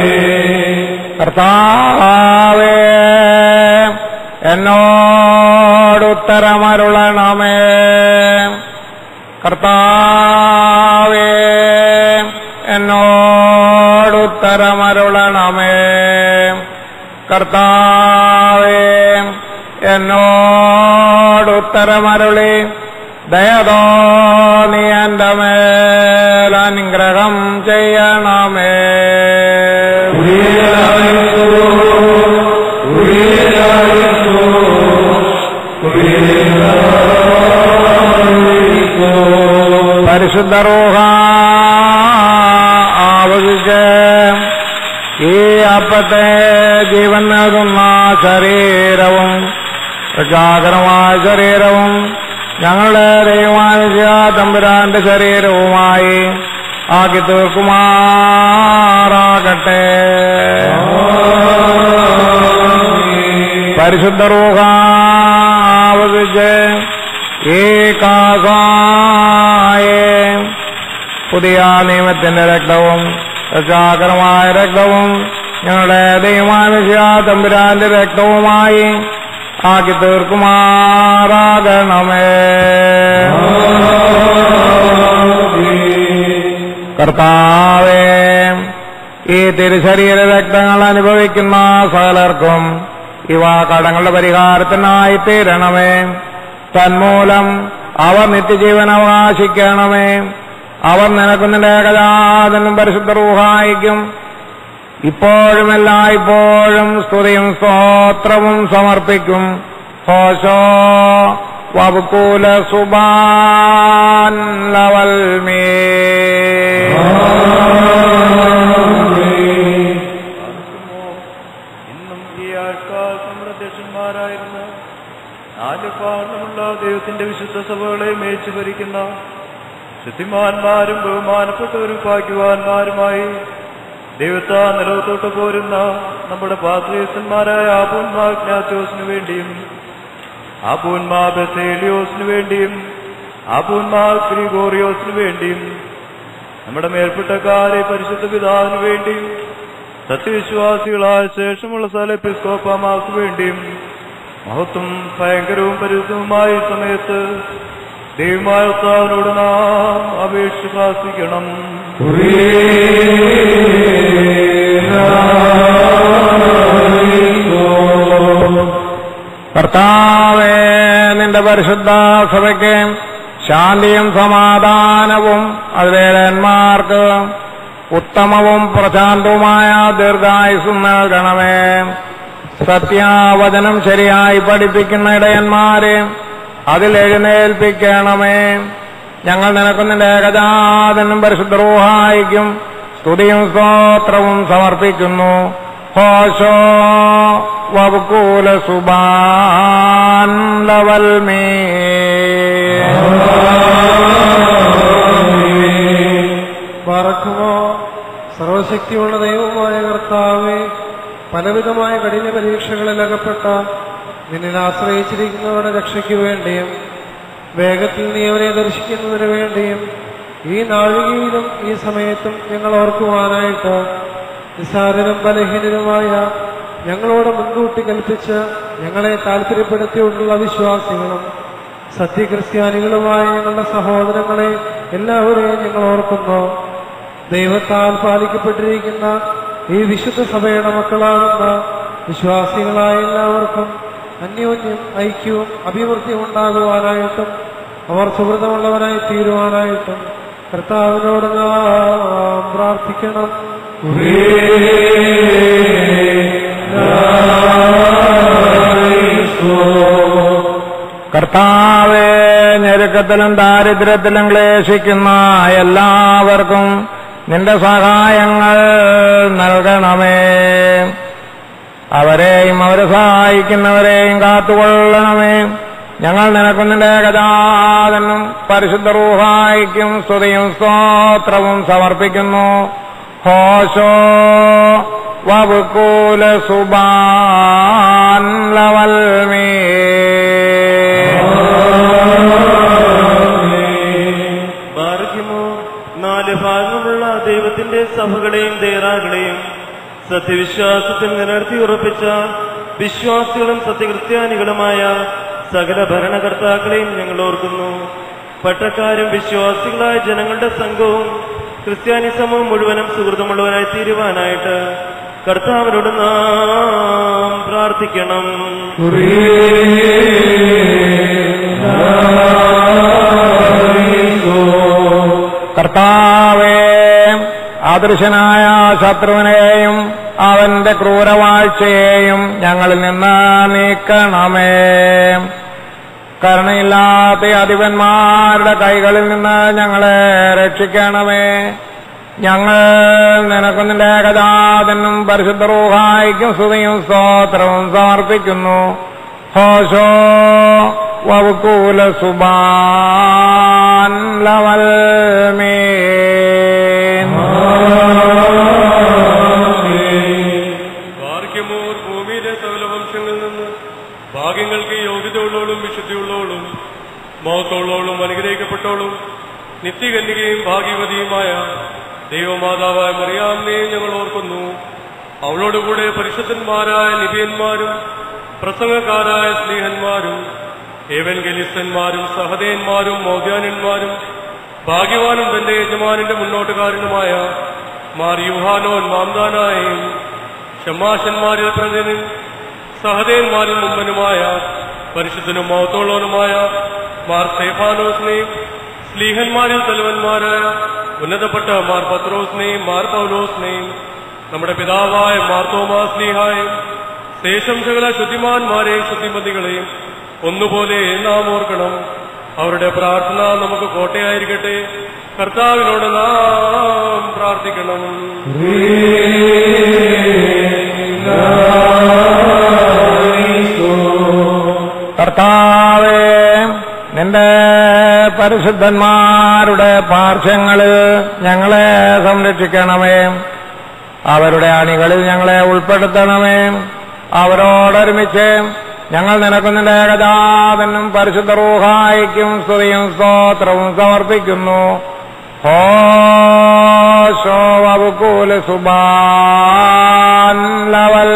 കർത്താവേ എന്നോടുത്തരമരുളണമേ കർത്താവേ എന്നോടുത്തരമരുളണമേ കർത്താവേ എന്നോടുത്തരമരുളി ദയതോ നീ എൻ്റെ മേൽ അനുഗ്രഹം ചെയ്യണമേ പരിശുദ്ധ റൂഹ ആവശിച്ച് ഈ അപ്പത്തെ ജീവൻ നൽകുന്ന ശരീരവും പ്രചാകരമായ ശരീരവും ഞങ്ങളുടെ ദൈവമായ തമ്പുരാന്റെ ശരീരവുമായി ആക്കി തീർക്കുമാറാകട്ടെ പരിശുദ്ധ റൂഹ ആവശിച്ച് ഈ കാസായേ പുതിയ നിയമത്തിന്റെ രക്തവും രക്ഷാകരമായ രക്തവും ഞങ്ങളുടെ ദൈവമാനുഷ്യ തമ്പുരാന്റെ രക്തവുമായി ആക്കി തീർക്കുമാറാകണമേ കർത്താവേ ഈ തിരുശരീര രക്തങ്ങൾ അനുഭവിക്കുന്ന സകലർക്കും ഇവ കടങ്ങളുടെ പരിഹാരത്തിനായി തീരണമേ തന്മൂലം അവർ നിത്യജീവൻ അവകാശിക്കണമേ അവർ നിനക്കുന്നിന്റെ ഏകജാതനും പരിശുദ്ധ റൂഹായിക്കും ഇപ്പോഴും എല്ലായ്പ്പോഴും സ്തുതിയും സ്തോത്രവും സമർപ്പിക്കും ഹോശോ വബുക്കൂല സുബാൻ ലവൽമേ ഇന്നും ഈ ആൾക്കാർ നമ്മുടെ അധ്യക്ഷന്മാരായിരുന്ന നാല് പാർലമുള്ള ദൈവത്തിന്റെ വിശുദ്ധ സഭകളെ മേച്ചു ഭരിക്കുന്ന ശുദ്ധിമാന്മാരും ബഹുമാനപ്പെട്ടവരും ഭാഗ്യവാന്മാരുമായി ദൈവത്താ നിലവത്തോട്ട് പോരുന്ന നമ്മുടെ പാത്രീസന്മാരായ ആപൂന്മാ ജ്ഞാത്യോസിനു വേണ്ടിയും ആപൂന്മാ ബസേലിയോസിനു വേണ്ടിയും ആപൂന്മാ ഗ്രിഗോറിയോസിനു വേണ്ടിയും നമ്മുടെ മേൽപ്പെട്ടക്കാരെ പരിശുദ്ധ പിതാവിനു വേണ്ടിയും സത്യവിശ്വാസികളായ ശേഷമുള്ള സ്ഥല എപ്പിസ്കോപ്പമാർക്ക് വേണ്ടിയും മഹത്വം ഭയങ്കരവും പരിശുദ്ധവുമായ ഈ സമയത്ത് ദൈവമായ ഉത്താവിനോട് നാം അപേക്ഷ പ്രാർത്ഥിക്കണം കർത്താവേ നിന്റെ പരിശുദ്ധ സഭയ്ക്ക് ശാന്തിയും സമാധാനവും അതിലേന്മാർക്ക് ഉത്തമവും പ്രശാന്തവുമായ ദീർഘായുസും നൽകണമേ സത്യാവചനം ശരിയായി പഠിപ്പിക്കുന്ന ഇടയന്മാരെ അതിൽ എഴുന്നേൽപ്പിക്കണമേ ഞങ്ങൾ നിനക്ക് നിന്റെ ഏകജാതനും പരിശുദ്ധ റൂഹായിക്കും സ്തുതിയും സ്തോത്രവും സമർപ്പിക്കുന്നു ഹോശോ വബുക്കൂല സുബാൻ ലവൽമേ പറക്കുമോ സർവശക്തിയുള്ള ദൈവമായ കർത്താവെ പലവിധമായ കഠിന പരീക്ഷകളിൽ അകപ്പെട്ട നിന്നിൽ ആശ്രയിച്ചിരിക്കുന്നവരുടെ രക്ഷയ്ക്ക് വേണ്ടിയും വേഗത്തിൽ നീ അവരെ ദർശിക്കുന്നതിന് വേണ്ടിയും ഈ നാഴികയിലും ഈ സമയത്തും ഞങ്ങൾ ഓർക്കുവാനായിട്ട് നിസ്സാരനും ബലഹീനനുമായ ഞങ്ങളോട് മുൻകൂട്ടി കൽപ്പിച്ച് ഞങ്ങളെ താല്പര്യപ്പെടുത്തിയിട്ടുള്ള വിശ്വാസികളും സത്യക്രിസ്ത്യാനികളുമായ ഞങ്ങളുടെ സഹോദരങ്ങളെ എല്ലാവരെയും ഞങ്ങൾ ഓർക്കുന്നു ദൈവത്താൽ പാലിക്കപ്പെട്ടിരിക്കുന്ന ഈ വിശുദ്ധ സഭയുടെ മക്കളാകുന്ന വിശ്വാസികളായ എല്ലാവർക്കും അന്യോന്യം ഐക്യവും അഭിവൃദ്ധിയും ഉണ്ടാകുവാനായിട്ടും അവർ സുഹൃതമുള്ളവരായി തീരുവാനായിട്ടും കർത്താവിനോട് നാം പ്രാർത്ഥിക്കണം കർത്താവെ ഞെരുക്കത്തിലും ദാരിദ്ര്യത്തിലും ക്ലേശിക്കുന്ന എല്ലാവർക്കും നിന്റെ സഹായങ്ങൾ നൽകണമേ അവരെയും അവരെ സഹായിക്കുന്നവരെയും കാത്തുകൊള്ളണമേ ഞങ്ങൾ നിനക്കും നിന്റെ ഏകജാതനും പരിശുദ്ധ റൂഹായിക്കും സ്തുതിയും സ്തോത്രവും സമർപ്പിക്കുന്നു ഹോശോ വബുക്കൂല സുബാൻ ലവൽമീ ബാർക്കിമോ നാല് ഭാഗമുള്ള ദൈവത്തിന്റെ സഭകളെയും ദേറാകളെയും സത്യവിശ്വാസത്തിൽ നിലനിർത്തി ഉറപ്പിച്ച വിശ്വാസികളും സത്യക്രിസ്ത്യാനികളുമായ സകല ഭരണകർത്താക്കളെയും ഞങ്ങൾ ഓർക്കുന്നു പട്ടക്കാരും വിശ്വാസികളായ ജനങ്ങളുടെ സംഘവും ക്രിസ്ത്യാനി സമൂഹം മുഴുവനും സുഹൃത്തുമുള്ളവരായി തീരുവാനായിട്ട് കർത്താവിനോട് നാം പ്രാർത്ഥിക്കണം കർത്താവേ അദൃശനായ ശത്രുവിനെയും അവന്റെ ക്രൂരവാഴ്ചയെയും ഞങ്ങളിൽ നിന്ന് നീക്കണമേ കരുണയില്ലാത്ത അധിപന്മാരുടെ കൈകളിൽ നിന്ന് ഞങ്ങളെ രക്ഷിക്കണമേ ഞങ്ങൾ നിനക്കും നിന്റെ ഏകജാതനും പരിശുദ്ധ റൂഹായിക്കും സ്തുതിയും സ്തോത്രവും സമർപ്പിക്കുന്നു ഹോശോ വവുക്കൂല സുബാൻ ലവൽ ഭാഗ്യമോർ ഭൂമിയിലെ സകല വംശങ്ങളിൽ നിന്ന് ഭാഗ്യങ്ങൾക്ക് യോഗ്യതയുള്ളവളും വിശുദ്ധിയുള്ളവളും മഹത്വമുള്ളവളും അനുഗ്രഹിക്കപ്പെട്ടവളും നിത്യകന്യകയും ഭാഗ്യവതിയുമായ ദൈവമാതാവായ മറിയാമിനെയും ഞങ്ങൾ ഓർക്കുന്നു അവളോടുകൂടെ പരിശുദ്ധന്മാരായ നിബിയന്മാരും പ്രസംഗക്കാരായ സ്നേഹന്മാരും ഏവൻഗലിസ്തന്മാരും സഹദേന്മാരും മൗദ്യാനന്മാരും ഭാഗ്യവാനും തന്റെ യജമാനിന്റെ മുന്നോട്ടുകാരനുമായ മാർ യുഹാനോൻ മാംദാനായും ഷമാശന്മാരിൽ പ്രജനും സഹദേന്മാരിൽ മുമ്പനുമായ പരിശുദ്ധനും മഹത്തോളവനുമായ മാർ സേഫാനോസിനെയും സ്ലീഹന്മാരിൽ തലവന്മാരായ ഉന്നതപ്പെട്ട മാർ പത്രോസിനെയും മാർ പൗലോസിനെയും നമ്മുടെ പിതാവായ മാർ തോമാസ്ലീഹായും ശേഷം സകല ശുദ്ധിമാന്മാരെയും ശുദ്ധിമതികളെയും ഒന്നുപോലെ നാം ഓർക്കണം അവരുടെ പ്രാർത്ഥന നമുക്ക് കോട്ടയായിരിക്കട്ടെ കർത്താവിനോട് നാം പ്രാർത്ഥിക്കണം കർത്താവേ നിന്റെ പരിശുദ്ധന്മാരുടെ പാർശ്വങ്ങളിൽ ഞങ്ങളെ സംരക്ഷിക്കണമേ അവരുടെ അണികളിൽ ഞങ്ങളെ ഉൾപ്പെടുത്തണമേ അവരോടൊരുമിച്ച് ഞങ്ങൾ നിനക്കും നിന്റെ ഏകജാതനും പരിശുദ്ധ റൂഹായിക്കും സ്തുതിയും സ്തോത്രവും സമർപ്പിക്കുന്നു ഹോശോ വബുക്കൂല സുബാൻ ലവൽ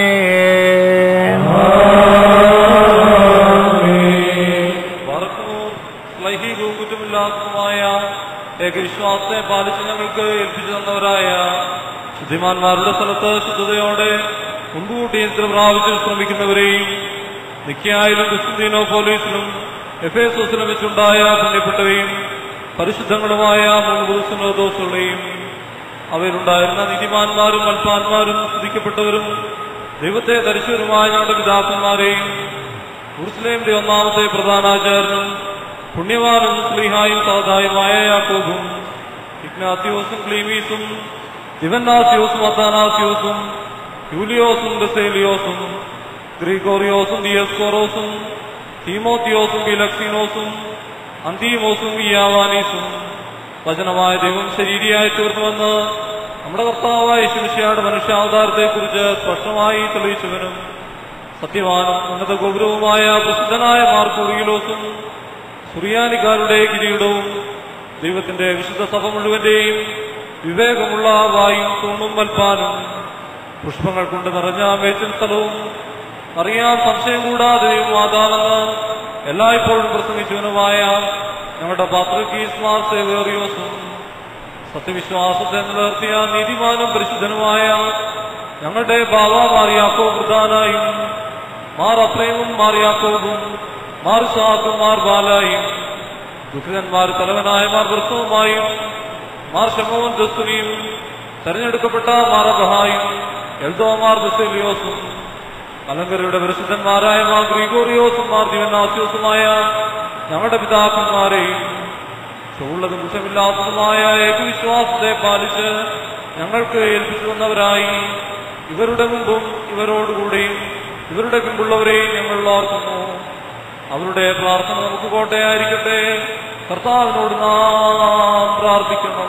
പറക്കുന്നു സ്ലൈഹികവും കുറ്റമില്ലാത്തതുമായ ഏകവിശ്വാസത്തെ പാലിച്ച് ഞങ്ങൾക്ക് ഏൽപ്പിച്ചു തന്നവരായ ശുദ്ധിമാന്മാരുടെ സ്ഥലത്ത് ശുദ്ധതയോടെ മുൻകൂട്ടി എത്ര പ്രാപിച്ച് ശ്രമിക്കുന്നവരെയും നിക്കായാലും ക്രിസ്തുദീനോ പോലീസിലും എഫേസോസിലും വെച്ചുണ്ടായ പുണ്യപ്പെട്ടവയും പരിശുദ്ധങ്ങളുമായ മുൻപുരുഷനോ ദോഷങ്ങളെയും അവയിലുണ്ടായിരുന്ന നീതിമാന്മാരും അൽപ്പാന്മാരും സ്തുതിക്കപ്പെട്ടവരും ദൈവത്തെ ധരിച്ചവരുമായ ഞങ്ങളുടെ പിതാക്കന്മാരെയും ഉറുസ്ലേമിന്റെ ഒന്നാമത്തെ പ്രധാനാചാര്യനും പുണ്യവാനും സ്ലീഹായും സഹതായുമായ യാക്കോബും ഇഗ്നാത്യോസും ക്ലീമീസും ദിവന്നാസ്യോസും അത്താനാസ്യോസും യൂലിയോസും ബസേലിയോസും ഗ്രിഗോറിയോസും ദിയസ്കോറോസും തീമോത്തിയോസും ബിലക്സീനോസും അന്തീമോസും വിയാവാനീസും വചനമായ ദൈവം ശരീരിയായി തീർന്നുവെന്ന് നമ്മുടെ കർത്താവായ ശിവശയുടെ മനുഷ്യാവതാരത്തെക്കുറിച്ച് സ്പഷ്ടമായി തെളിയിച്ചവനും സത്യവാനും ഉന്നത ഗൗരവമായ പ്രസിദ്ധനായ മാർക്കുറിയിലോസും സുറിയാനിക്കാരുടെ കിരീടവും ദൈവത്തിന്റെ വിശുദ്ധ സഭ മുഴുവന്റെയും വിവേകമുള്ള വായും തൂണും വൽപ്പാനും പുഷ്പങ്ങൾ കൊണ്ട് നിറഞ്ഞ മേച്ചിൽ സ്ഥലവും അറിയാൻ സംശയം കൂടാതെ ദൈവമാതാവെന്ന് എല്ലായ്പ്പോഴും പ്രസംഗിച്ചവനുമായ ഞങ്ങളുടെ പാത്രക്കീസ് മാർ സേവേറിയോസും സത്യവിശ്വാസത്തെ നിലനിർത്തിയ നീതിമാനും പരിശുദ്ധനുമായ ഞങ്ങളുടെ ബാബ മാറിയാക്കോ പ്രധാനായും മാർ അത്രയും മാറിയാക്കോബും മാർ ഷാഖും മാർ ബാലായും ദുഃഖിതന്മാർ തലവനായ മാർ വൃത്തവുമായും മാർ ഷമോൻ ദസ്തുനിയും തെരഞ്ഞെടുക്കപ്പെട്ട മാർ അബഹായും എൽദോമാർ ബസേലിയോസും അലങ്കരയുടെ പരിശുദ്ധന്മാരായ മാർ ഗ്രിഗോറിയോസും മാർ ദിവനാസ്യോസുമായ ഞങ്ങളുടെ പിതാക്കന്മാരെയും ഉള്ളതും കുറ്റമില്ലാത്തതുമായ ഏകവിശ്വാസത്തെ പാലിച്ച് ഞങ്ങൾക്ക് ഏൽപ്പിച്ചു വന്നവരായി ഇവരുടെ മുമ്പും ഇവരോടുകൂടിയും ഇവരുടെ പിമ്പുള്ളവരെയും ഞങ്ങൾ ഓർക്കുന്നു അവരുടെ പ്രാർത്ഥന നമുക്ക് കോട്ടയായിരിക്കട്ടെ കർത്താവിനോട് നാം പ്രാർത്ഥിക്കണം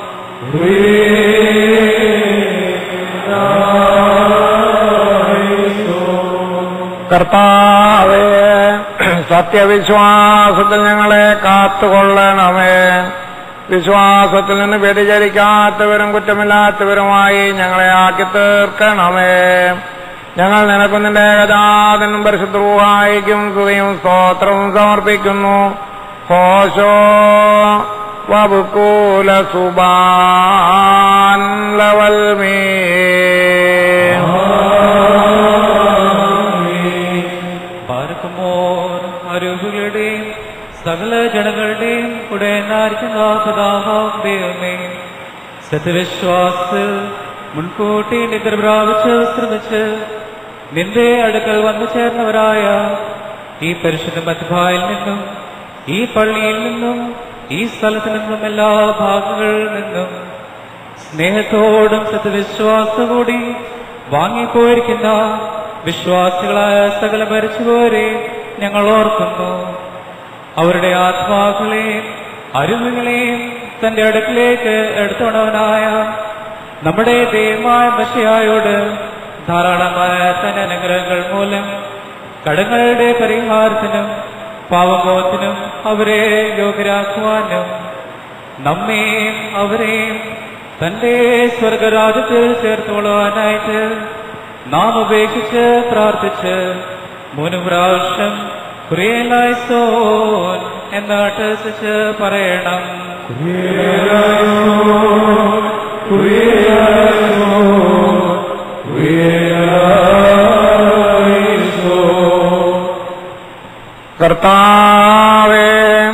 കർത്താവേ സത്യവിശ്വാസത്തിൽ ഞങ്ങളെ കാത്തുകൊള്ളണമേ വിശ്വാസത്തിൽ നിന്ന് വ്യതിചരിക്കാത്തവരും കുറ്റമില്ലാത്തവരുമായി ഞങ്ങളെ ആക്കി തീർക്കണമേ ഞങ്ങൾ നിനക്കും നിന്റെ ഏകജാതനും പരിശുദ്ധവായിക്കും സ്തുതിയും സ്തോത്രവും സമർപ്പിക്കുന്നു ഹോശോ വബുക്കൂല സുബാൻ ലവൽ മേ പാർക്കുമോർ അരുവുകളുടെയും സകല ജനങ്ങളുടെയും ഉടനായിരിക്കുന്ന ദൈവമേ സത്യവിശ്വാസത്തിൽ മുൻകൂട്ടി നിദ്ര പ്രാപിച്ച് ശ്രമിച്ച് നിന്റെ അടുക്കൽ വന്നു ചേർന്നവരായ ഈ പരിശുദ്ധ മധ്യഭായിൽ നിന്നും ഈ പള്ളിയിൽ നിന്നും ഈ സ്ഥലത്തു നിന്നും എല്ലാ ഭാഗങ്ങളിൽ നിന്നും സ്നേഹത്തോടും സത്യവിശ്വാസകൂടി വാങ്ങിപ്പോയിരിക്കുന്ന വിശ്വാസികളായ സകല മരിച്ചുപോരെ ഞങ്ങൾ ഓർക്കുന്നു അവരുടെ ആത്മാക്കളെയും അരുവുകളെയും തന്റെ അടുക്കിലേക്ക് എടുത്തോണവനായ നമ്മുടെ ദൈവമായ മഷിയായോട് ധാരാളമായ തന്റെ അനുഗ്രഹങ്ങൾ മൂലം കടങ്ങളുടെ പരിഹാരത്തിനും പാവമോത്തിനും അവരെ യോഗ്യരാക്കുവാനും നമ്മെയും അവരെയും തന്റെ സ്വർഗരാജ്യത്തിൽ ചേർത്തുകൊള്ളുവാനായിട്ട് നാം ഉപേക്ഷിച്ച് പ്രാർത്ഥിച്ച് മൂന്ന് പ്രാവശ്യം കുറിയലായിസോൻ എന്ന് അട്ടസിച്ച് പറയണം കർത്താവേ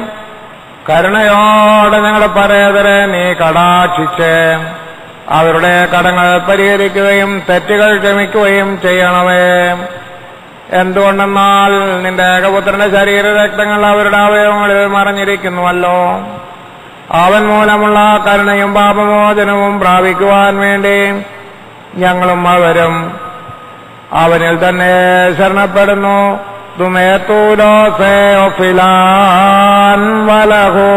കരുണയോടെ ഞങ്ങളുടെ പരേതരെ നീ കടാക്ഷിച്ച് അവരുടെ കടങ്ങൾ പരിഹരിക്കുകയും തെറ്റുകൾ ക്ഷമിക്കുകയും ചെയ്യണമേ എന്തുകൊണ്ടെന്നാൽ നിന്റെ ഏകപുത്രന്റെ ശരീരരക്തങ്ങൾ അവരുടെ അവയവങ്ങളിൽ മറഞ്ഞിരിക്കുന്നുവല്ലോ അവൻ മൂലമുള്ള കരുണയും പാപമോചനവും പ്രാപിക്കുവാൻ വേണ്ടി ഞങ്ങളും അവരും അവനിൽ തന്നെ ശരണപ്പെടുന്നു തുമേത്തൂലോ സേ ഒഫിലാൻ വലഹോ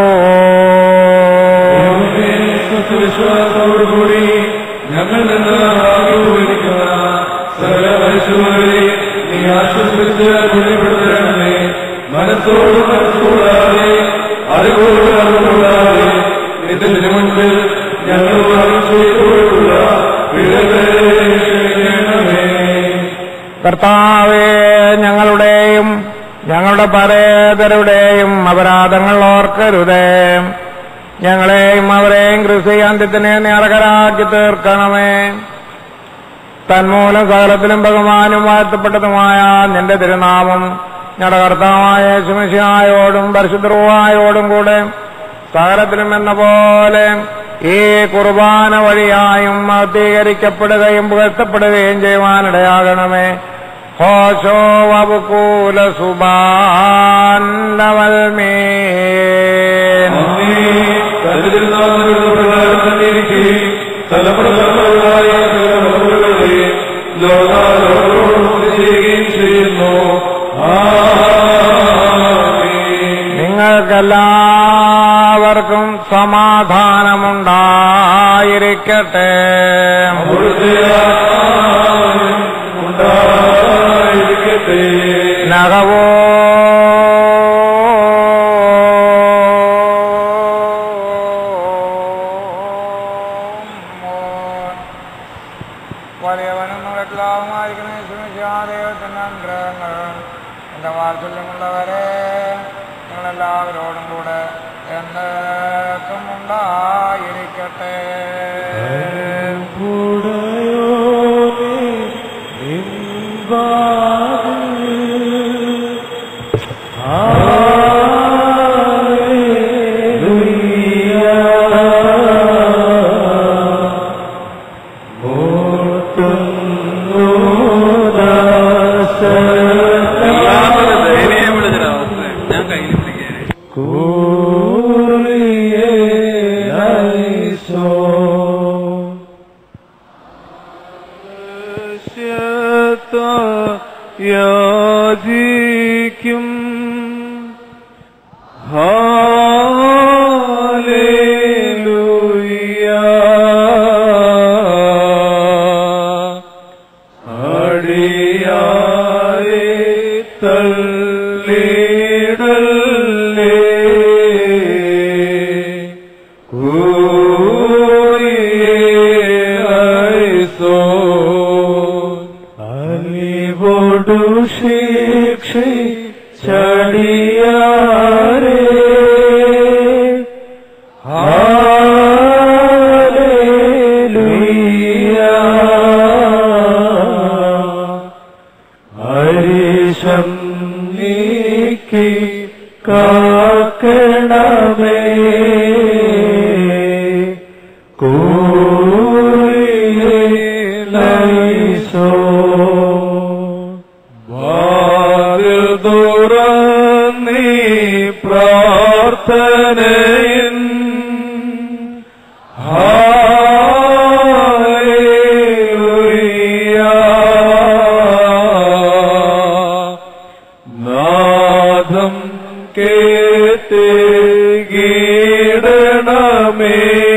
വിശ്വാസത്തോടുകൂടി ഞങ്ങൾ നിന്ന് ആഗ്രഹിക്കുന്ന സകല മനുഷ്യരെ നീ ആശ്വസിപ്പിച്ച് പുണ്യപ്പെടുത്തണമേ മനസ്സോട് മനസ്സൂടാതെ അറിവോട് അറിവുകൂടാതെ നിന്റെ തിരുമുൻപിൽ ഞങ്ങൾ ചെയ്തുകൊണ്ടുള്ള പിഴകളെ ക്ഷമിക്കണമേ കർത്താവേ ഞങ്ങളുടെയും ഞങ്ങളുടെ പരേതരുടെയും അപരാധങ്ങൾ ഓർക്കരുതേ ഞങ്ങളെയും അവരെയും കൃഷിയാന്ത്യത്തിനെ നിറകരാക്കി തീർക്കണമേ തന്മൂലം സകലത്തിലും ബഹുമാനും വാഴ്ത്തപ്പെട്ടതുമായ നിന്റെ തിരുനാമം ഞങ്ങളുടെ കർത്താവായ ശുമശിയായോടും പരിശുദ്ധവായോടും കൂടെ സകലത്തിലും എന്ന പോലെ ഈ കുർബാന വഴിയായും അധീകരിക്കപ്പെടുകയും പുകഴ്ത്തപ്പെടുകയും ചെയ്യുവാനിടയാകണമേ ഹോശോ വബുക്കൂല സുബാൻ ലവൽമേ കരുതിരുന്നാളുകളുടെ പ്രകാരം തന്നെ ഇരിക്കുകയും തലമുറകളായ ലോകാലോകോടും ചെയ്യുകയും ചെയ്യുന്നു ആമേൻ. നിങ്ങൾക്കെല്ലാവർക്കും സമാധാനമുണ്ടായിരിക്കട്ടെ അവിടുത്തെ ആത്മാവിനും ഉണ്ടായിരിക്കട്ടെ നഗവോ വലിയവനും എല്ലാവുമായിരിക്കുന്ന ദൈവത്തിന്റെ അനുഗ്രഹങ്ങൾ എന്റെ വാത്സല്യമുള്ളവരെ നിങ്ങളെല്ലാവരോടും കൂടെ എന്നേക്കും ഉണ്ടായിരിക്കട്ടെ ഞാൻ കയ്യിൽ പിടിക്കാൻ കൂറിയേ യാചിക്കും അടിയാരെ തള്ളിടല്ലേ കൂറിയേസോ അലിവോടു ശിക്ഷ ചടിയാരേ ഹരിശം നീക്കി കാക്കണമേ കൂറിയേലൈസോ വാതിൽ തുറന്നീ പ്രാർത്ഥനയിൻ നാദം കേട്ട് ഗീടണമേ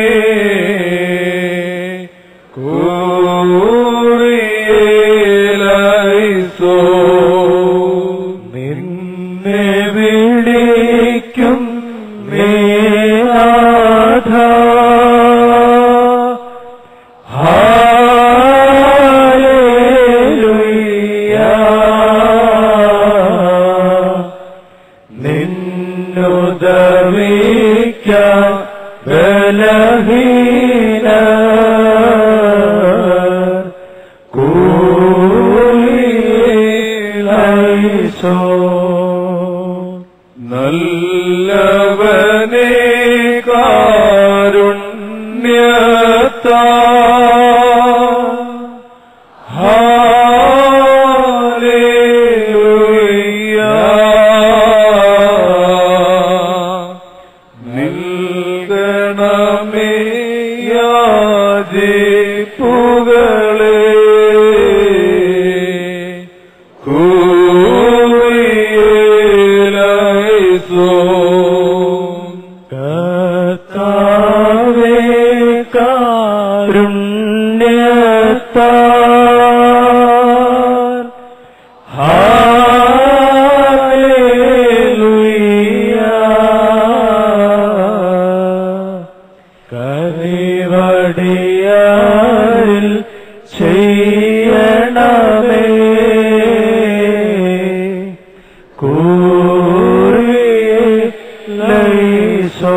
കൂറിയേലൈസോ നിന്നെ വിളിക്കും മേനാഥ ഹാലേലുയ്യ നിന്നുദവിക്ക ബലഹീന കൂലൈസോ നല്ലവനെ കാരുണ്യത്താ നിൽക്കണമേ യാജിപ്പുകളെ കൂറിയേലൈസോ കർത്താവേ കാരുണ്യത്താൽ കനിവടിയാരിൽ ചെയ്യണമേ കൂറിയേലൈസോ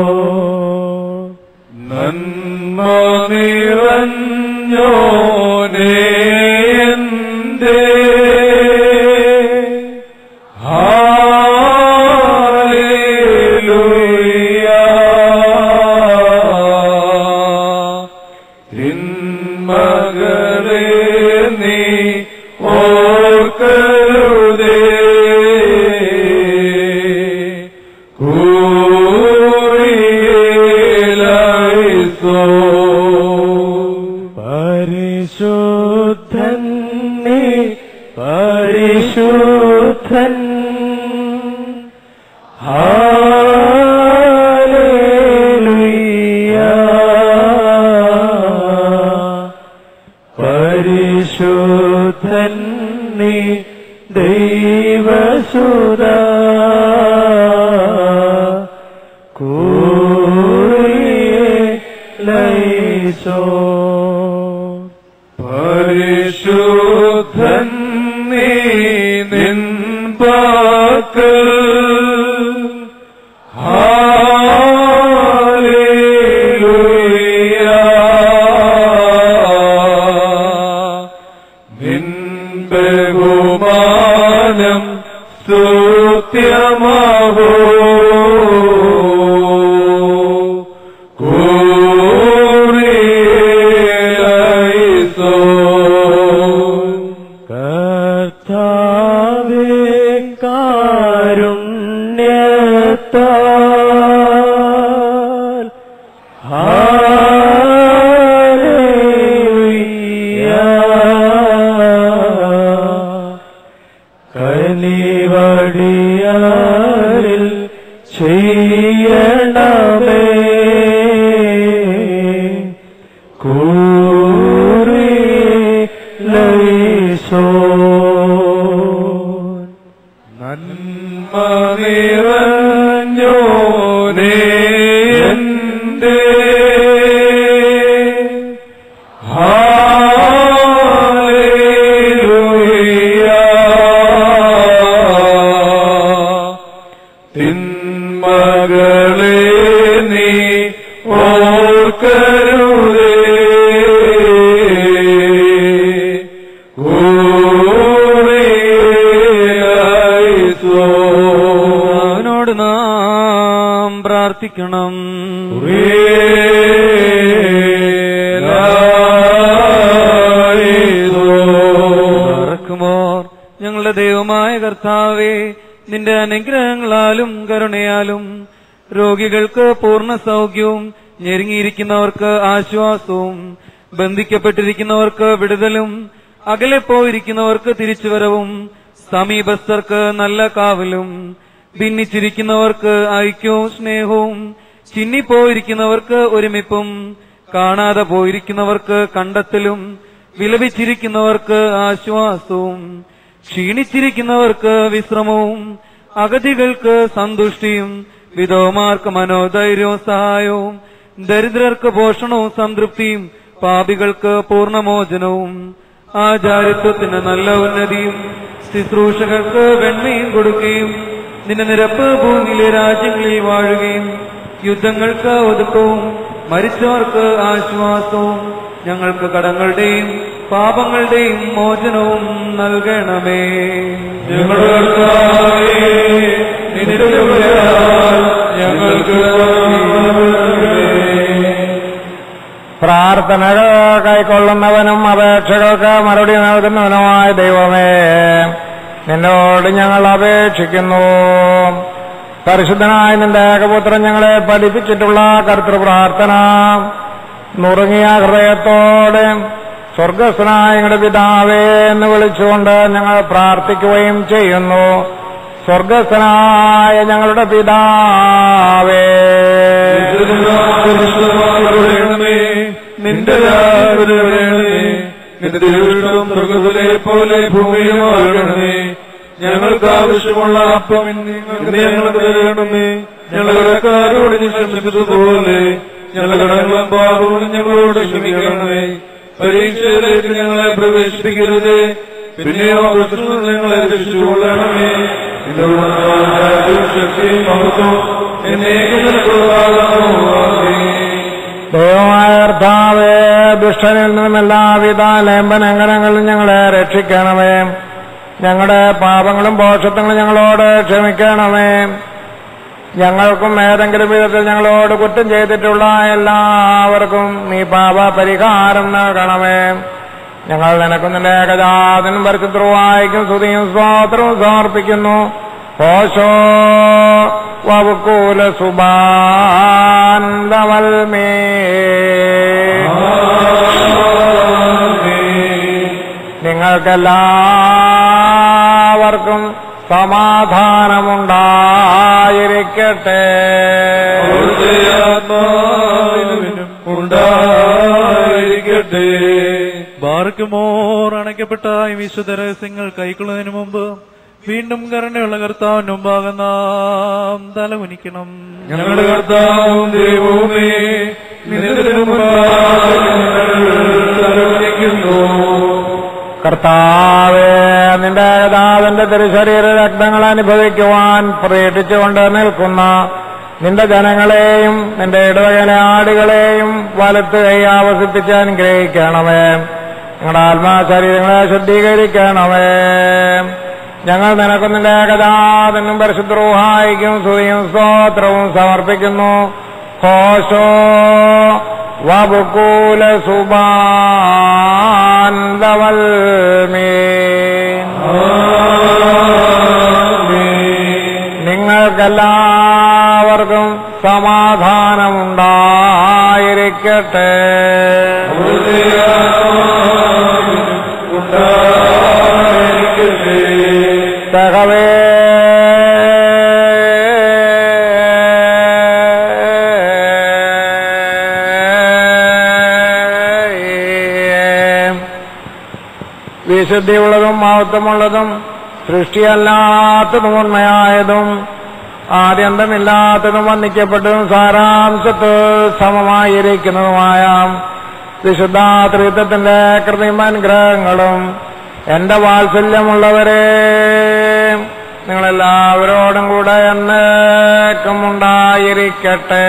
നന്മ നിറഞ്ഞോനേ എന്തേ ഹാലേലുയ്യ തിന്മകളെ നീ ഓർക്കരുതേ കൂറിയേലൈസോ പരിശുദ്ധൻ നീ പരിശുദ്ധൻ ഹാലേലുയ്യ പരിശുദ്ധൻ നീ ദൈവസുര കൂറിയേലൈസോ പരിശുദ്ധൻ നീ നിൻപാക്കൽ ഹാലേലുയ്യ നിൻ ബഹുമാനം സ്തുത്യമാഹോ കൂറിയേലൈസോ കർത്താവേ കാരുണ്യത്താൽ ഹാലേലുയ്യ ഈശോ നന്മ നിറഞ്ഞോനേ എന്റെ ഹാലേലൂയ തിന്മകളെ നീ ഓർക്കരുതേ അവനോട് നാം പ്രാർത്ഥിക്കണം മറക്കുമോർ ഞങ്ങളുടെ ദൈവമായ കർത്താവേ നിന്റെ അനുഗ്രഹങ്ങളാലും കരുണയാലും രോഗികൾക്ക് പൂർണ്ണ സൗഖ്യവും ഞെരുങ്ങിയിരിക്കുന്നവർക്ക് ആശ്വാസവും ബന്ധിക്കപ്പെട്ടിരിക്കുന്നവർക്ക് വിടുതലും അകലെ പോയിരിക്കുന്നവർക്ക് തിരിച്ചുവരവും സമീപസ്ഥർക്ക് നല്ല കാവലും ഭിന്നിച്ചിരിക്കുന്നവർക്ക് ഐക്യവും സ്നേഹവും ചിന്നിപ്പോയിരിക്കുന്നവർക്ക് ഒരുമിപ്പും കാണാതെ പോയിരിക്കുന്നവർക്ക് കണ്ടെത്തലും വിലപിച്ചിരിക്കുന്നവർക്ക് ആശ്വാസവും ക്ഷീണിച്ചിരിക്കുന്നവർക്ക് വിശ്രമവും അഗതികൾക്ക് സന്തുഷ്ടിയും വിധവമാർക്ക് മനോധൈര്യവും സഹായവും ദരിദ്രർക്ക് പോഷണവും സംതൃപ്തിയും പാപികൾക്ക് പൂർണ്ണമോചനവും ആചാരിത്വത്തിന് നല്ല ഉന്നതിയും ശുശ്രൂഷകർക്ക് വെണ്മയും കൊടുക്കുകയും നിന്റെ നിരപ്പ് ഭൂമിയിലെ രാജ്യങ്ങളിൽ വാഴുകയും യുദ്ധങ്ങൾക്ക് ഒതുക്കവും മരിച്ചവർക്ക് ആശ്വാസവും ഞങ്ങൾക്ക് കടങ്ങളുടെയും പാപങ്ങളുടെയും മോചനവും നൽകണമേ ഞങ്ങളുടെ കർത്താവേ, നിന്റെ കൃപയാൽ ഞങ്ങൾക്ക് പ്രാർത്ഥനകൾ കൈക്കൊള്ളുന്നവനും അപേക്ഷകൾക്ക് മറുപടി നൽകുന്നവനുമായ ദൈവമേ നിന്നോട് ഞങ്ങൾ അപേക്ഷിക്കുന്നു പരിശുദ്ധനായ നിന്റെ ഏകപുത്രൻ ഞങ്ങളെ പഠിപ്പിച്ചിട്ടുള്ള കർത്തൃപ്രാർത്ഥന നുറുങ്ങിയ ഹൃദയത്തോടെ സ്വർഗസ്വനായ ഞങ്ങളുടെ പിതാവേ എന്ന് വിളിച്ചുകൊണ്ട് ഞങ്ങൾ പ്രാർത്ഥിക്കുകയും ചെയ്യുന്നു സ്വർഗസ്വനായ ഞങ്ങളുടെ പിതാവേ പരിശുദ്ധമാകണമേ നിന്റെ രാജവരണമേ നിന്റെ ദൈവം മൃഗത്തിലെ പോലെ ഭൂമിയുമാകണമേ ഞങ്ങൾക്ക് ആവശ്യമുള്ള അപ്പം ഇന്ന് ഞങ്ങൾക്ക് തരണമേ ഞങ്ങളുടെ കാരോട് നീ ക്ഷമിച്ചതുപോലെ ഞങ്ങളുടെ കടങ്ങളും പാപങ്ങളും ഞങ്ങളോട് ക്ഷമിക്കണമേ പരീക്ഷയിലേക്ക് ഞങ്ങളെ പ്രവേശിപ്പിക്കരുത് പിന്നെയോ കൃഷ്ണൻ ഞങ്ങളെ രക്ഷിച്ചുകൊള്ളണമേ ശക്തിയും മഹത്വം എന്നേക്കും നിനക്കുള്ളതാകുന്നു ദൈവമായ കർത്താവേ ദുഷ്ടനിൽ നിന്നും എല്ലാവിധ ലംബനങ്കനങ്ങളിലും ഞങ്ങളെ രക്ഷിക്കണമേ ഞങ്ങളുടെ പാപങ്ങളും പോഷത്വങ്ങളും ഞങ്ങളോട് ക്ഷമിക്കണമേ ഞങ്ങൾക്കും ഏതെങ്കിലും വിധത്തിൽ ഞങ്ങളോട് കുറ്റം ചെയ്തിട്ടുള്ള എല്ലാവർക്കും നീ പാപ പരിഹാരം നൽകണമേ ഞങ്ങൾ നിനക്കും നിന്റെ ഏകജാതനും പരിശുദ്ധവായിക്കും സ്തുതിയും സ്വാത്രവും സമർപ്പിക്കുന്നു ഓശോ വവുക്കൂല സുബാന്തവൽമേ നിങ്ങൾക്കെല്ലാവർക്കും സമാധാനമുണ്ടായിരിക്കട്ടെ ഉണ്ടായിരിക്കട്ടെ ബാർക്കുമോർ അണയ്ക്കപ്പെട്ട ഈ വിശുദ്ധ രഹസ്യങ്ങൾ കൈക്കൊള്ളുന്നതിന് മുമ്പ് വീണ്ടും കരുണയുള്ള കർത്താവിന് മുമ്പാകെ നാം തലമുനിക്കണം ഞങ്ങളുടെ കർത്താവും ദൈവവുമേ നിന്റെ മുമ്പാകെ ഞങ്ങൾ തലകുനിക്കുന്നു. കർത്താവേ നിന്റെ ഏതാവിന്റെ തിരുശരീര രക്തങ്ങൾ അനുഭവിക്കുവാൻ പ്രേക്ഷിച്ചുകൊണ്ട് നിൽക്കുന്ന നിന്റെ ജനങ്ങളെയും നിന്റെ ഇടവകലെ ആടുകളെയും വലത്ത് കൈ ആവസിപ്പിച്ച് അനുഗ്രഹിക്കണമേ ഞങ്ങളുടെ ആത്മാശരീരങ്ങളെ ശുദ്ധീകരിക്കണമേ ഞങ്ങൾ നിനക്കും നിന്റെ ഏകജാതനും പരിശുദ്ധൂഹായിക്കും സ്തുതിയും സ്തോത്രവും സമർപ്പിക്കുന്നു ഹോശോ വബുക്കൂല സുബാന്തവൽമീൻ നിങ്ങൾക്കെല്ലാവർക്കും സമാധാനമുണ്ടായിരിക്കട്ടെ സഹവേ വിശുദ്ധിയുള്ളതും മഹത്വമുള്ളതും സൃഷ്ടിയല്ലാത്തതും ഉണ്മയായതും ആദ്യന്തമില്ലാത്തതും വന്ദിക്കപ്പെട്ടതും സാരാംശത്ത് സമമായിരിക്കുന്നതുമായ വിശുദ്ധ ത്രിത്വത്തിന്റെ കൃതിമനുഗ്രഹങ്ങളും എന്റെ വാത്സല്യമുള്ളവരെ നിങ്ങളെല്ലാവരോടും കൂടെ എന്നേക്കും ഉണ്ടായിരിക്കട്ടെ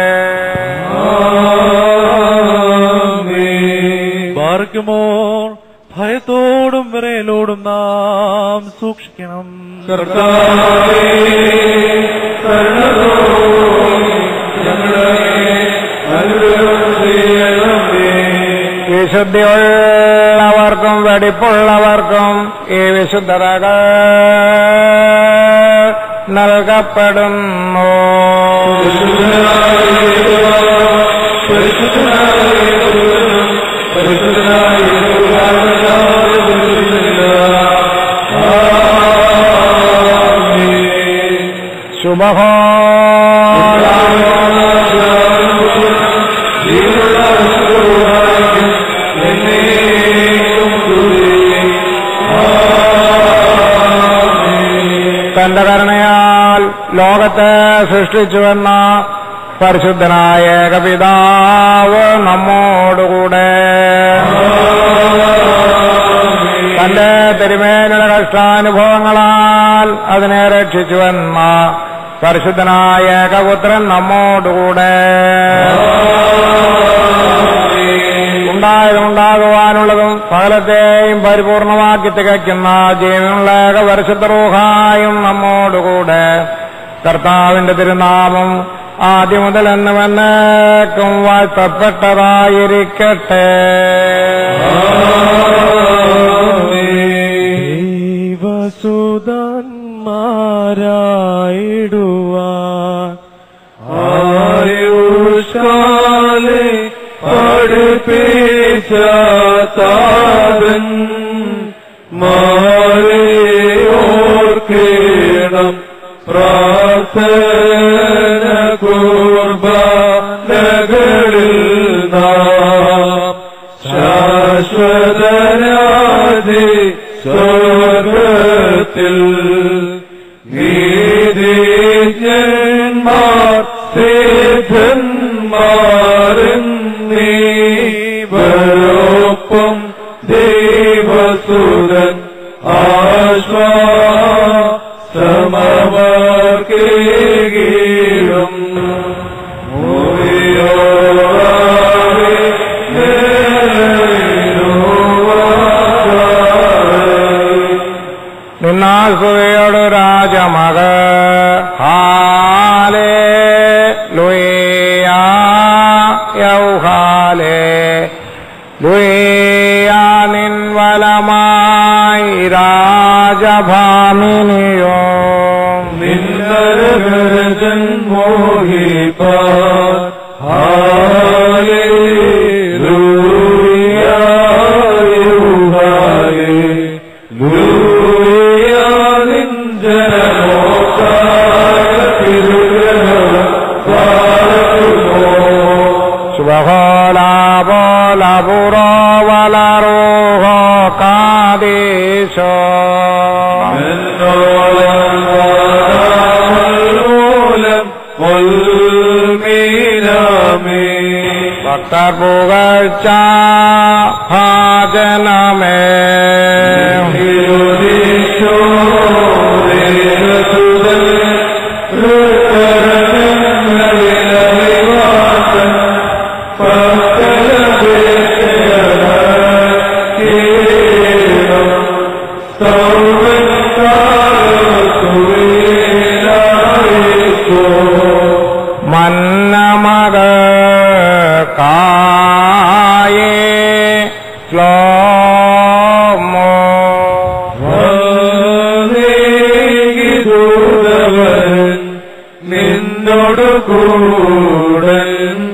ബാർക്കുമോർ ഭയത്തോടും വിറയലോടും നാം സൂക്ഷിക്കണം വിശുദ്ധിയുള്ളവർക്കും വെടിപ്പുള്ളവർക്കും ഈ വിശുദ്ധതകൾ നൽകപ്പെടുന്നു ശുഭഹോ തന്റെ കരുണയാൽ ലോകത്തെ സൃഷ്ടിച്ചുവെന്ന പരിശുദ്ധനായ ഏകപിതാവ് നമ്മോടുകൂടെ തന്റെ തിരുമേനിയുടെ കഷ്ടാനുഭവങ്ങളാൽ അതിനെ രക്ഷിച്ചുവെന്ന പരിശുദ്ധനായ ഏകപുത്രൻ നമ്മോടുകൂടെ ഉണ്ടായതും ഉണ്ടാകുവാനുള്ളതും സകലത്തെയും പരിപൂർണമാക്കി തികയ്ക്കുന്ന ജീവനുള്ള ഏകപരിശുദ്ധ റൂഹായും നമ്മോടുകൂടെ കർത്താവിന്റെ തിരുനാമം ആദ്യം മുതൽ എന്നുമെന്നേക്കും വാഴ്ത്തപ്പെട്ടതായിരിക്കട്ടെ ദൈവസുതന്മാരായിടുവാൻ ആയുഷ്കാലെ പഠിപ്പിച്ച താതൻ മാറിയോർക്കേണം പ്രാർത്ഥന കുർബാനകളിൽ നാം ശാശ്വതരാജി സ്വർഗത്തിൽ നീതിജ്ഞന്മാർ സിദ്ധന്മാരെന്നീവരൊപ്പം ദൈവസുരൻ ആശ്വാസമവർക്കേകീഴും നിന്നാസുതയോട് രാജമക ഹാലേ ലുയാ യൗഹാലേ ലുയാ നിൻവലമായി രാജഭാമിനിയോ നിന്നരകരജൻ മോഹിപ്പാൻ ഹാലേലൂയ യൂഹാലേലൂയ നിൻ ജനമോക്ഷായ തിരുഗ്രഹം പാടുമോ ശുഭഹോലാപോലപുറോ വളരോഹോ കാദേശോ എന്നോളം മീനാമേ ഭക്തർ പുകഴ്ച ഭാജനമേ മന്നമക കായേ ശ്ലോമോ നിന്നോട് കൂടൻ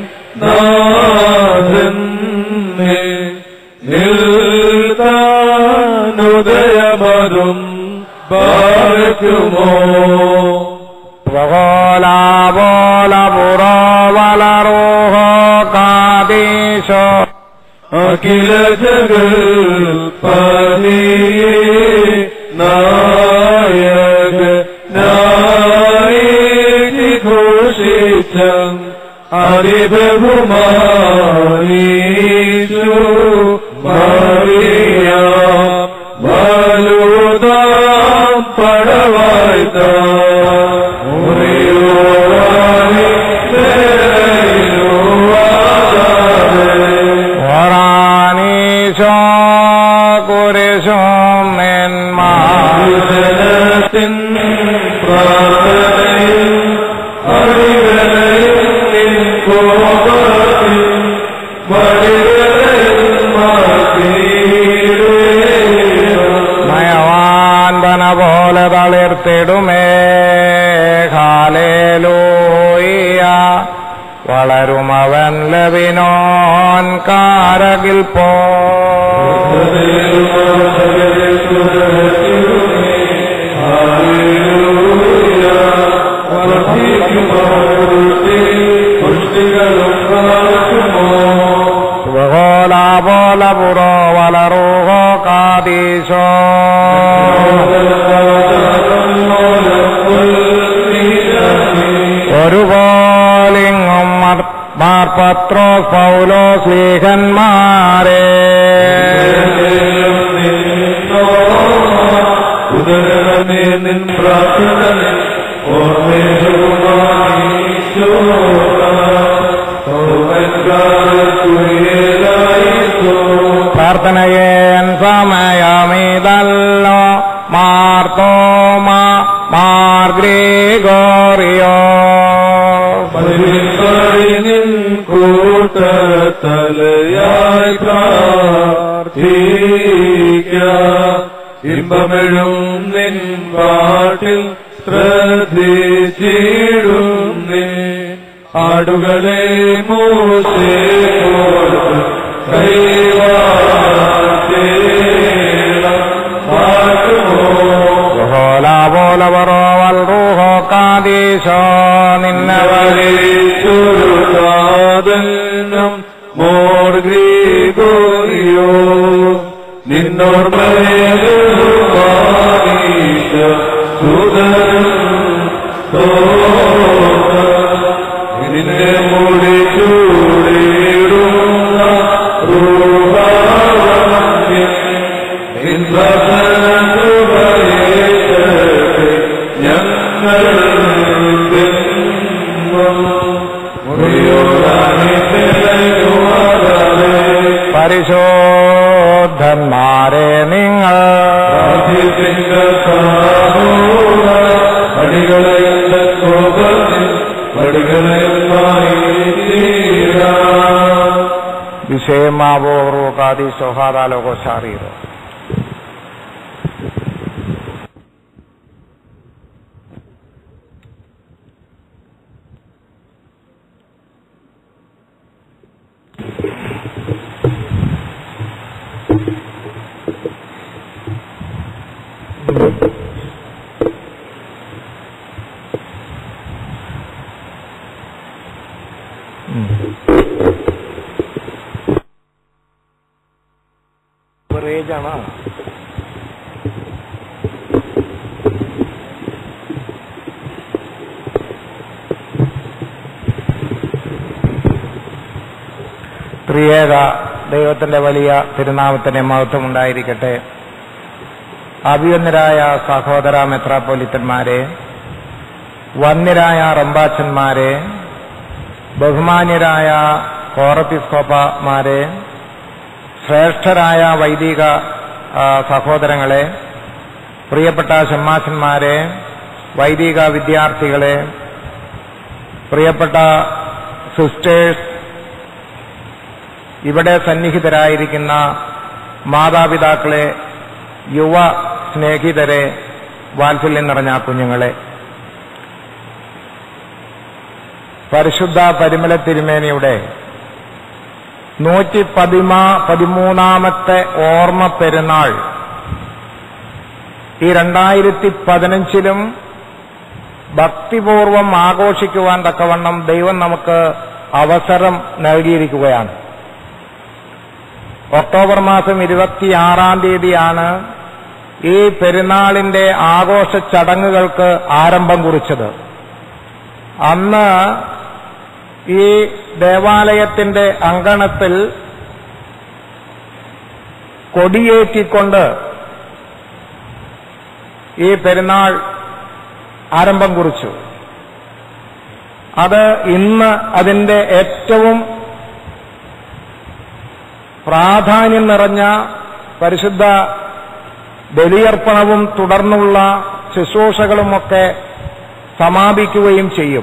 നാഥൻ നിൽക്കാനുദയമതും പാർക്കുമോ പ്രകോലാപോലപുറോ വളരോഹോ കാദേശോ അഖില ജഗൽ പദ നീയേ നായക നായി ഘോഷിച്ച അതിബഹുമാനീശു മറിയ വലുതാം പടവായ്ത്ത മുറിയോവാനി ഓറാനീശോ കുരിശും നിന്മാർ ജനത്തിൻ പ്രാർത്ഥനയിൽ അടികളയിൽ നിൻ കോപത്തിൽ വടികളയിൽ മാറ്റിയിടുകയും മയവാന്തന പോലെ തളിർത്തിടുമേ ഹാലേലൂയ വളരുമവൻ ലവിനോൻ കാരകിൽ പോ സുഖോല പോല പുറോ വളറുഹോ കാതീശോ ഒരുപോലിങ്ങും മാർപത്രോസ് പൗലോസ് ലീഹന്മാരെ ഉദരണമേ നിൻ പ്രാർത്ഥന ഓർമ്മ പ്രാർത്ഥനയേൻ സമയമിതല്ലോ മാർത്തോമ മാർഗ്രീഗോറിയോ നിൻ കൂട്ടത്തലയായി പ്രാർത്ഥിക്ക ഇമ്പമെഴും നിൻ പാട്ടിൽ ശ്രദ്ധിച്ചിടും നീ ആടുകളെ മോശേ കൈവാ ഹോല പോല പറോ വൽറൂഹോ കാതീശോ നിന്നവരെ ചുരുതാതന്നം മോർ ഗ്രീഗോറിയോ നിന്നോർമ്മേലുമാനീശ സുതരം നിന്നെ മുടി ചൂടിടുന്ന റൂഹാവന്യം ഇന്ദ്രസനസുഭയേശത്തെ ഞങ്ങൾ പരിശോധന്മാരെ നിങ്ങൾ അടികളെയുള്ള കോപത്തിൽ അടികളെയുമായി വിഷയമാവോ കാതീശോ ഹാദാലോകോ ശാരീരോ റേജാണോ ത്രിയേക ദൈവത്തിന്റെ വലിയ തിരുനാമത്തിന്റെ മഹത്വം ഉണ്ടായിരിക്കട്ടെ അഭിയന്നരായ സഹോദര മെത്രാപ്പൊലിത്തന്മാരെ വന്യരായ റമ്പാച്ചന്മാരെ ബഹുമാന്യരായ കോറപ്പിസ്കോപ്പമാരെ ശ്രേഷ്ഠരായ വൈദിക ആ, സഹോദരങ്ങളെ പ്രിയപ്പെട്ട ഷമ്മാച്ചന്മാരെ വൈദിക വിദ്യാർത്ഥികളെ പ്രിയപ്പെട്ട സിസ്റ്റേഴ്സ് ഇവിടെ സന്നിഹിതരായിരിക്കുന്ന മാതാപിതാക്കളെ യുവ സ്നേഹിതരെ വാത്സല്യം നിറഞ്ഞ ആ കുഞ്ഞുങ്ങളെ പരിശുദ്ധ പരിമല തിരുമേനിയുടെ നൂറ്റി പതിമാ പതിമൂന്നാമത്തെ ഓർമ്മ പെരുന്നാൾ ഈ രണ്ടായിരത്തി പതിനഞ്ചിലും ഭക്തിപൂർവം ആഘോഷിക്കുവാൻ തക്കവണ്ണം ദൈവം നമുക്ക് അവസരം നൽകിയിരിക്കുകയാണ് ഒക്ടോബർ മാസം ഇരുപത്തിയാറാം തീയതിയാണ് ഈ പെരുന്നാളിന്റെ ആഘോഷ ചടങ്ങുകൾക്ക് ആരംഭം കുറിച്ചത് അന്ന് ഈ ദേവാലയത്തിന്റെ അങ്കണത്തിൽ കൊടിയേറ്റിക്കൊണ്ട് ഈ പെരുന്നാൾ ആരംഭം കുറിച്ചു അത് ഇന്ന് അതിന്റെ ഏറ്റവും പ്രാധാന്യം നിറഞ്ഞ പരിശുദ്ധ ബലിയർപ്പണവും തുടർന്നുള്ള ശുശ്രൂഷകളുമൊക്കെ സമാപിക്കുകയും ചെയ്യും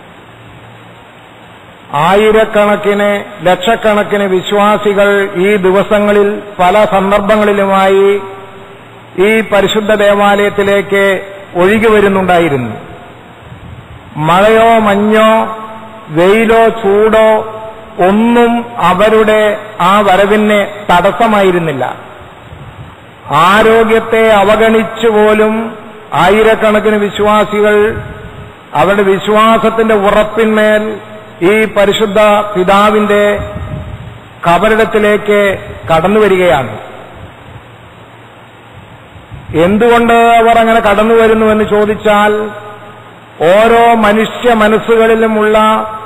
ആയിരക്കണക്കിന് ലക്ഷക്കണക്കിന് വിശ്വാസികൾ ഈ ദിവസങ്ങളിൽ പല സന്ദർഭങ്ങളിലുമായി ഈ പരിശുദ്ധ ദേവാലയത്തിലേക്ക് ഒഴുകി വരുന്നുണ്ടായിരുന്നു മഴയോ മഞ്ഞോ വെയിലോ ചൂടോ ഒന്നും അവരുടെ ആ വരവിന് തടസ്സമായിരുന്നില്ല ആരോഗ്യത്തെ അവഗണിച്ചു പോലും ആയിരക്കണക്കിന് വിശ്വാസികൾ അവരുടെ വിശ്വാസത്തിന്റെ ഉറപ്പിന്മേൽ ഈ പരിശുദ്ധ പിതാവിന്റെ കബറിടത്തിലേക്ക് കടന്നു വരികയാണ് എന്തുകൊണ്ട് അവർ അങ്ങനെ കടന്നു വരുന്നുവെന്ന് ചോദിച്ചാൽ ഓരോ മനുഷ്യ മനസ്സുകളിലുമുള്ള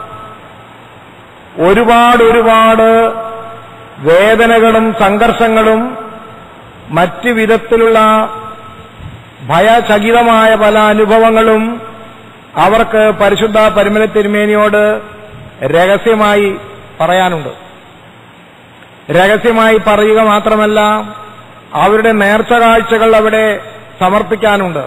ഒരുപാട് ഒരുപാട് വേദനകളും സംഘർഷങ്ങളും മറ്റു വിധത്തിലുള്ള ഭയചകിതമായ പല അനുഭവങ്ങളും അവർക്ക് പരിശുദ്ധ പരിമല തിരുമേനിയോട് രഹസ്യമായി പറയാനുണ്ട് രഹസ്യമായി പറയുക മാത്രമല്ല അവരുടെ നേർച്ച കാഴ്ചകൾ അവിടെ സമർപ്പിക്കാനുണ്ട്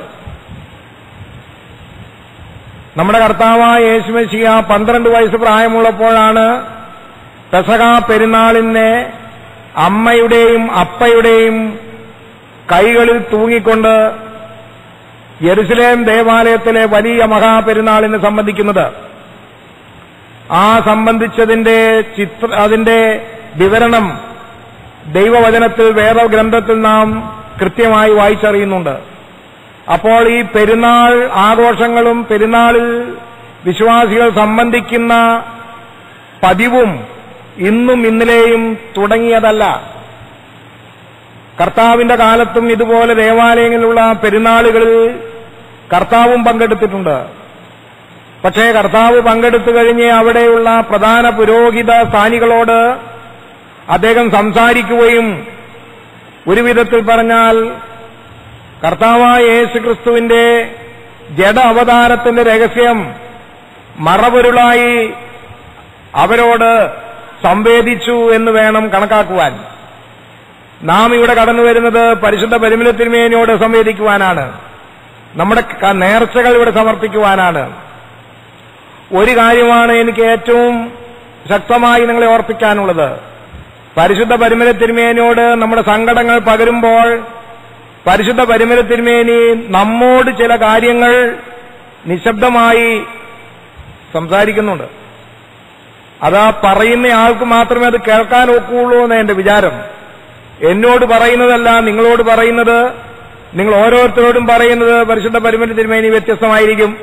നമ്മുടെ കർത്താവായ യേശുമശിയ പന്ത്രണ്ട് വയസ്സ് പ്രായമുള്ളപ്പോഴാണ് പെസക പെരുന്നാളിനെ അമ്മയുടെയും അപ്പയുടെയും കൈകളിൽ തൂങ്ങിക്കൊണ്ട് യെരുസലേം ദേവാലയത്തിലെ വലിയ മഹാപെരുന്നാളിന് സംബന്ധിക്കുന്നത് ആ സംബന്ധിച്ചതിന്റെ ചിത്ര അതിന്റെ വിവരണം ദൈവവചനത്തിൽ വേദഗ്രന്ഥത്തിൽ നാം കൃത്യമായി വായിച്ചറിയുന്നുണ്ട് അപ്പോൾ ഈ പെരുന്നാൾ ആഘോഷങ്ങളും പെരുന്നാളിൽ വിശ്വാസികൾ സംബന്ധിക്കുന്ന പതിവും ഇന്നും ഇന്നലെയും തുടങ്ങിയതല്ല കർത്താവിന്റെ കാലത്തും ഇതുപോലെ ദേവാലയങ്ങളിലുള്ള പെരുന്നാളുകളിൽ കർത്താവും പങ്കെടുത്തിട്ടുണ്ട് പക്ഷേ കർത്താവ് പങ്കെടുത്തു കഴിഞ്ഞ് അവിടെയുള്ള പ്രധാന പുരോഹിത സ്ഥാനികളോട് അദ്ദേഹം സംസാരിക്കുകയും ഒരു വിധത്തിൽ പറഞ്ഞാൽ കർത്താവായ യേശു ക്രിസ്തുവിന്റെ ജഡ അവതാരത്തിന്റെ രഹസ്യം മറപൊരുളായി അവരോട് സംവേദിച്ചു എന്ന് വേണം കണക്കാക്കുവാൻ നാം ഇവിടെ കടന്നു വരുന്നത് പരിശുദ്ധ പരിമല തിരുമേനിയോട് സംവേദിക്കുവാനാണ് നമ്മുടെ ക- നേർച്ചകൾ ഇവിടെ സമർപ്പിക്കുവാനാണ് ഒരു കാര്യമാണ് എനിക്ക് ഏറ്റവും ശക്തമായി നിങ്ങളെ ഓർപ്പിക്കാനുള്ളത് പരിശുദ്ധ പരിമല തിരുമേനിയോട് നമ്മുടെ സങ്കടങ്ങൾ പകരുമ്പോൾ പരിശുദ്ധ പരിമല തിരുമേനി നമ്മോട് ചില കാര്യങ്ങൾ നിശബ്ദമായി സംസാരിക്കുന്നുണ്ട് അതാ പറയുന്ന ആൾക്ക് മാത്രമേ അത് കേൾക്കാൻ ഒക്കുള്ളൂ എന്ന് എന്റെ വിചാരം എന്നോട് പറയുന്നതല്ല നിങ്ങളോട് പറയുന്നത് നിങ്ങൾ ഓരോരുത്തരോടും പറയുന്നത് പരിശുദ്ധ പരിമല തിരുമേനി വ്യത്യസ്തമായിരിക്കും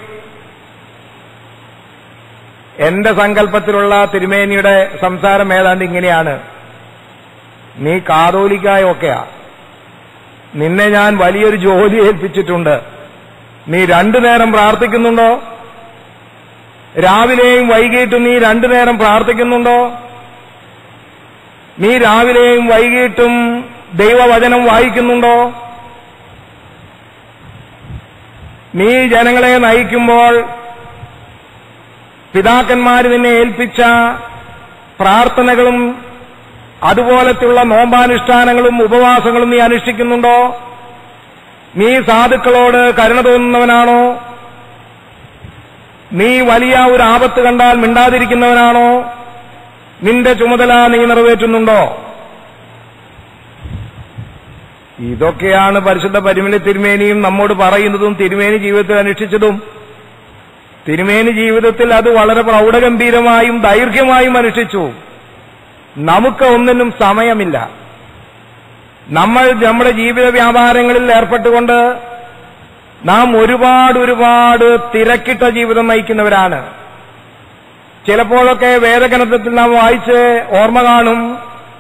എന്റെ സങ്കല്പത്തിലുള്ള തിരുമേനിയുടെ സംസാരം ഏതാണ്ട് ഇങ്ങനെയാണ് നീ കാതോലിക്കായൊക്കെയാ നിന്നെ ഞാൻ വലിയൊരു ജോലി ഏൽപ്പിച്ചിട്ടുണ്ട് നീ രണ്ടു നേരം പ്രാർത്ഥിക്കുന്നുണ്ടോ രാവിലെയും വൈകിട്ടും നീ രണ്ടു നേരം പ്രാർത്ഥിക്കുന്നുണ്ടോ നീ രാവിലെയും വൈകിട്ടും ദൈവവചനം വായിക്കുന്നുണ്ടോ നീ ജനങ്ങളെ നയിക്കുമ്പോൾ പിതാക്കന്മാർ നിന്നെ ഏൽപ്പിച്ച പ്രാർത്ഥനകളും അതുപോലത്തെയുള്ള നോമ്പാനുഷ്ഠാനങ്ങളും ഉപവാസങ്ങളും നീ അനുഷ്ഠിക്കുന്നുണ്ടോ നീ സാധുക്കളോട് കരുണ തോന്നുന്നവനാണോ നീ വലിയ ഒരു ആപത്ത് കണ്ടാൽ മിണ്ടാതിരിക്കുന്നവനാണോ നിന്റെ ചുമതല നീ നിറവേറ്റുന്നുണ്ടോ ഇതൊക്കെയാണ് പരിശുദ്ധ പരിമല തിരുമേനിയും നമ്മോട് പറയുന്നതും തിരുമേനി ജീവിതത്തിൽ അനുഷ്ഠിച്ചതും തിരുമേനി ജീവിതത്തിൽ അത് വളരെ പ്രൗഢഗംഭീരമായും ദൈർഘ്യമായും അനുഷ്ഠിച്ചു നമുക്ക് ഒന്നിനും സമയമില്ല നമ്മൾ നമ്മുടെ ജീവിത വ്യാപാരങ്ങളിൽ ഏർപ്പെട്ടുകൊണ്ട് നാം ഒരുപാട് ഒരുപാട് തിരക്കിട്ട ജീവിതം നയിക്കുന്നവരാണ് ചിലപ്പോഴൊക്കെ വേദഗ്രന്ഥത്തിൽ നാം വായിച്ച് ഓർമ്മ കാണും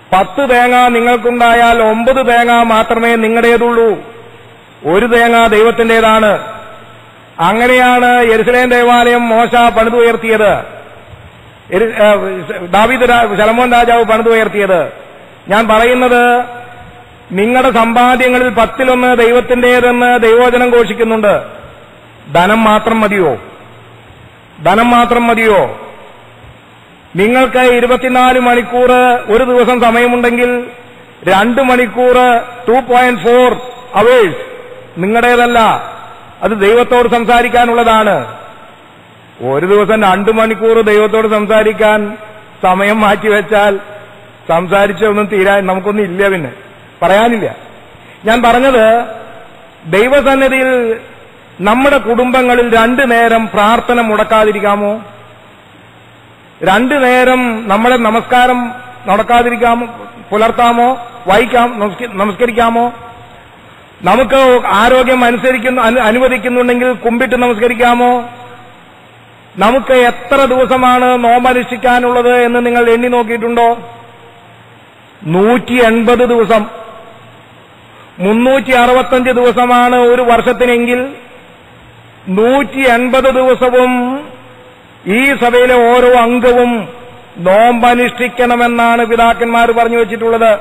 പത്ത് തേങ്ങ നിങ്ങൾക്കുണ്ടായാൽ ഒമ്പത് തേങ്ങ മാത്രമേ നിങ്ങളുടേതുള്ളൂ ഒരു തേങ്ങ ദൈവത്തിൻ്റെതാണ് അങ്ങനെയാണ് യെരുസലേം ദേവാലയം മോശ പണിതുയർത്തിയത് എരു- ഏ, ദാവീദ് രാ- ശലമോൻ രാജാവ് പണിതുയർത്തിയത് ഞാൻ പറയുന്നത് നിങ്ങളുടെ സമ്പാദ്യങ്ങളിൽ പത്തിലൊന്ന് ദൈവത്തിൻ്റെതെന്ന് ദൈവോചനം ഘോഷിക്കുന്നുണ്ട് ധനം മാത്രം മതിയോ ധനം മാത്രം മതിയോ നിങ്ങൾക്ക് ഇരുപത്തിനാല് മണിക്കൂർ ഒരു ദിവസം സമയമുണ്ടെങ്കിൽ രണ്ട് മണിക്കൂർ ടു പോയിന്റ് ഫോർ അവേഴ്സ് നിങ്ങളുടേതല്ല അത് ദൈവത്തോട് സംസാരിക്കാനുള്ളതാണ് ഒരു ദിവസം രണ്ടു മണിക്കൂർ ദൈവത്തോട് സംസാരിക്കാൻ സമയം മാറ്റിവെച്ചാൽ സംസാരിച്ചൊന്നും തീരാൻ നമുക്കൊന്നും ഇല്ല പിന്നെ പറയാനില്ല ഞാൻ പറഞ്ഞത് ദൈവസന്നിധിയിൽ നമ്മുടെ കുടുംബങ്ങളിൽ രണ്ടു നേരം പ്രാർത്ഥന മുടക്കാതിരിക്കാമോ രണ്ടു നേരം നമ്മളെ നമസ്കാരം നടക്കാതിരിക്കാമോ പുലർത്താമോ വായിക്കാം നമസ്ക- നമസ്കരിക്കാമോ നമുക്ക് ആരോഗ്യം അനുസരിക്കുന്നു അനു- അനുവദിക്കുന്നുണ്ടെങ്കിൽ കുമ്പിട്ട് നമസ്കരിക്കാമോ നമുക്ക് എത്ര ദിവസമാണ് നോമ്പനുഷ്ഠിക്കാനുള്ളത് എന്ന് നിങ്ങൾ എണ്ണി നോക്കിയിട്ടുണ്ടോ നൂറ്റി എൺപത് ദിവസം മുന്നൂറ്റി അറുപത്തഞ്ച് ദിവസമാണ് ഒരു വർഷത്തിനെങ്കിൽ നൂറ്റി എൺപത് ദിവസവും ഈ സഭയിലെ ഓരോ അംഗവും നോമ്പനുഷ്ഠിക്കണമെന്നാണ് പിതാക്കന്മാർ പറഞ്ഞു വെച്ചിട്ടുള്ളത്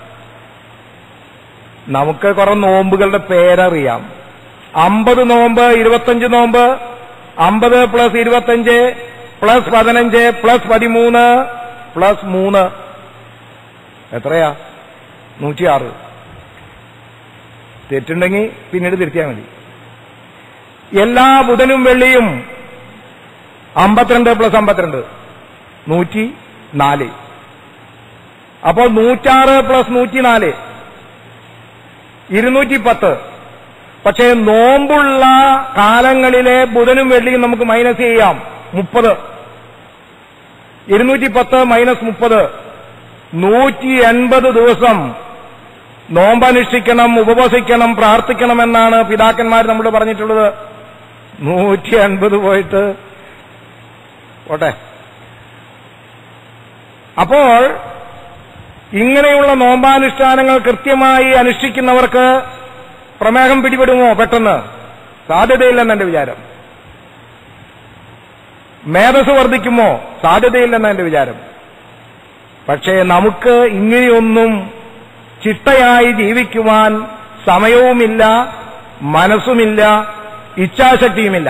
നമുക്ക് കുറെ നോമ്പുകളുടെ പേരറിയാം അമ്പത് നോമ്പ് ഇരുപത്തഞ്ച് നോമ്പ് അമ്പത് പ്ലസ് ഇരുപത്തഞ്ച് പ്ലസ് പതിനഞ്ച് പ്ലസ് പതിമൂന്ന് പ്ലസ് മൂന്ന് എത്രയാ നൂറ്റിയാറ് തെറ്റുണ്ടെങ്കിൽ പിന്നീട് തിരുത്തിയാൽ മതി എല്ലാ ബുധനും വെള്ളിയും അമ്പത്തിരണ്ട് പ്ലസ് അമ്പത്തിരണ്ട് നൂറ്റി നാല് അപ്പോൾ നൂറ്റാറ് പ്ലസ് നൂറ്റിനാല് ഇരുന്നൂറ്റി പത്ത് പക്ഷേ നോമ്പുള്ള കാലങ്ങളിലെ ബുധനും വെള്ളിയും നമുക്ക് മൈനസ് ചെയ്യാം മുപ്പത് ഇരുന്നൂറ്റി പത്ത് മൈനസ് മുപ്പത് നൂറ്റി എൺപത് ദിവസം നോമ്പനുഷ്ഠിക്കണം ഉപവസിക്കണം പ്രാർത്ഥിക്കണമെന്നാണ് പിതാക്കന്മാർ നമ്മളോട് പറഞ്ഞിട്ടുള്ളത് നൂറ്റി എൺപത് പോയിട്ട് പോട്ടെ അപ്പോൾ ഇങ്ങനെയുള്ള നോമ്പാനുഷ്ഠാനങ്ങൾ കൃത്യമായി അനുഷ്ഠിക്കുന്നവർക്ക് പ്രമേഹം പിടിപെടുമോ പെട്ടെന്ന് സാധ്യതയില്ലെന്ന് എന്റെ വിചാരം മേധസ് വർദ്ധിക്കുമോ സാധ്യതയില്ലെന്ന് എന്റെ വിചാരം പക്ഷേ നമുക്ക് ഇങ്ങനെയൊന്നും ചിട്ടയായി ജീവിക്കുവാൻ സമയവുമില്ല മനസ്സുമില്ല ഇച്ഛാശക്തിയുമില്ല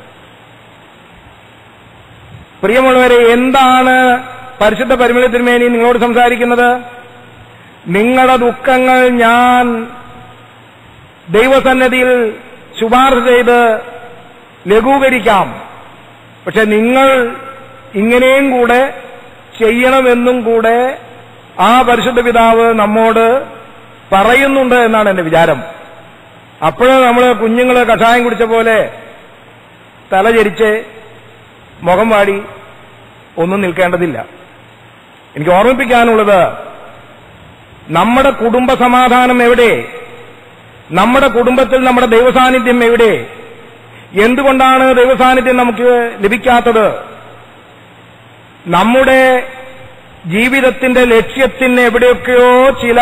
പ്രിയമുള്ളവരെ എന്താണ് പരിശുദ്ധ പരിമള തിരുമേനി നിങ്ങളോട് സംസാരിക്കുന്നത് നിങ്ങളുടെ ദുഃഖങ്ങൾ ഞാൻ ദൈവസന്നദ്ധിയിൽ ശുപാർശ ചെയ്ത് ലഘൂകരിക്കാം പക്ഷെ നിങ്ങൾ ഇങ്ങനെയും കൂടെ ചെയ്യണമെന്നും കൂടെ ആ പരിശുദ്ധ പിതാവ് നമ്മോട് പറയുന്നുണ്ട് എന്നാണ് എന്റെ വിചാരം അപ്പോഴേ നമ്മൾ കുഞ്ഞുങ്ങൾ കഷായം കുടിച്ച പോലെ തലചരിച്ച് മുഖം വാടി ഒന്നും നിൽക്കേണ്ടതില്ല എനിക്ക് ഓർമ്മിപ്പിക്കാനുള്ളത് നമ്മുടെ കുടുംബ സമാധാനം എവിടെ നമ്മുടെ കുടുംബത്തിൽ നമ്മുടെ ദൈവസാന്നിധ്യം എവിടെ എന്തുകൊണ്ടാണ് ദൈവസാന്നിധ്യം നമുക്ക് ലഭിക്കാത്തത് നമ്മുടെ ജീവിതത്തിന്റെ ലക്ഷ്യത്തിന് എവിടെയൊക്കെയോ ചില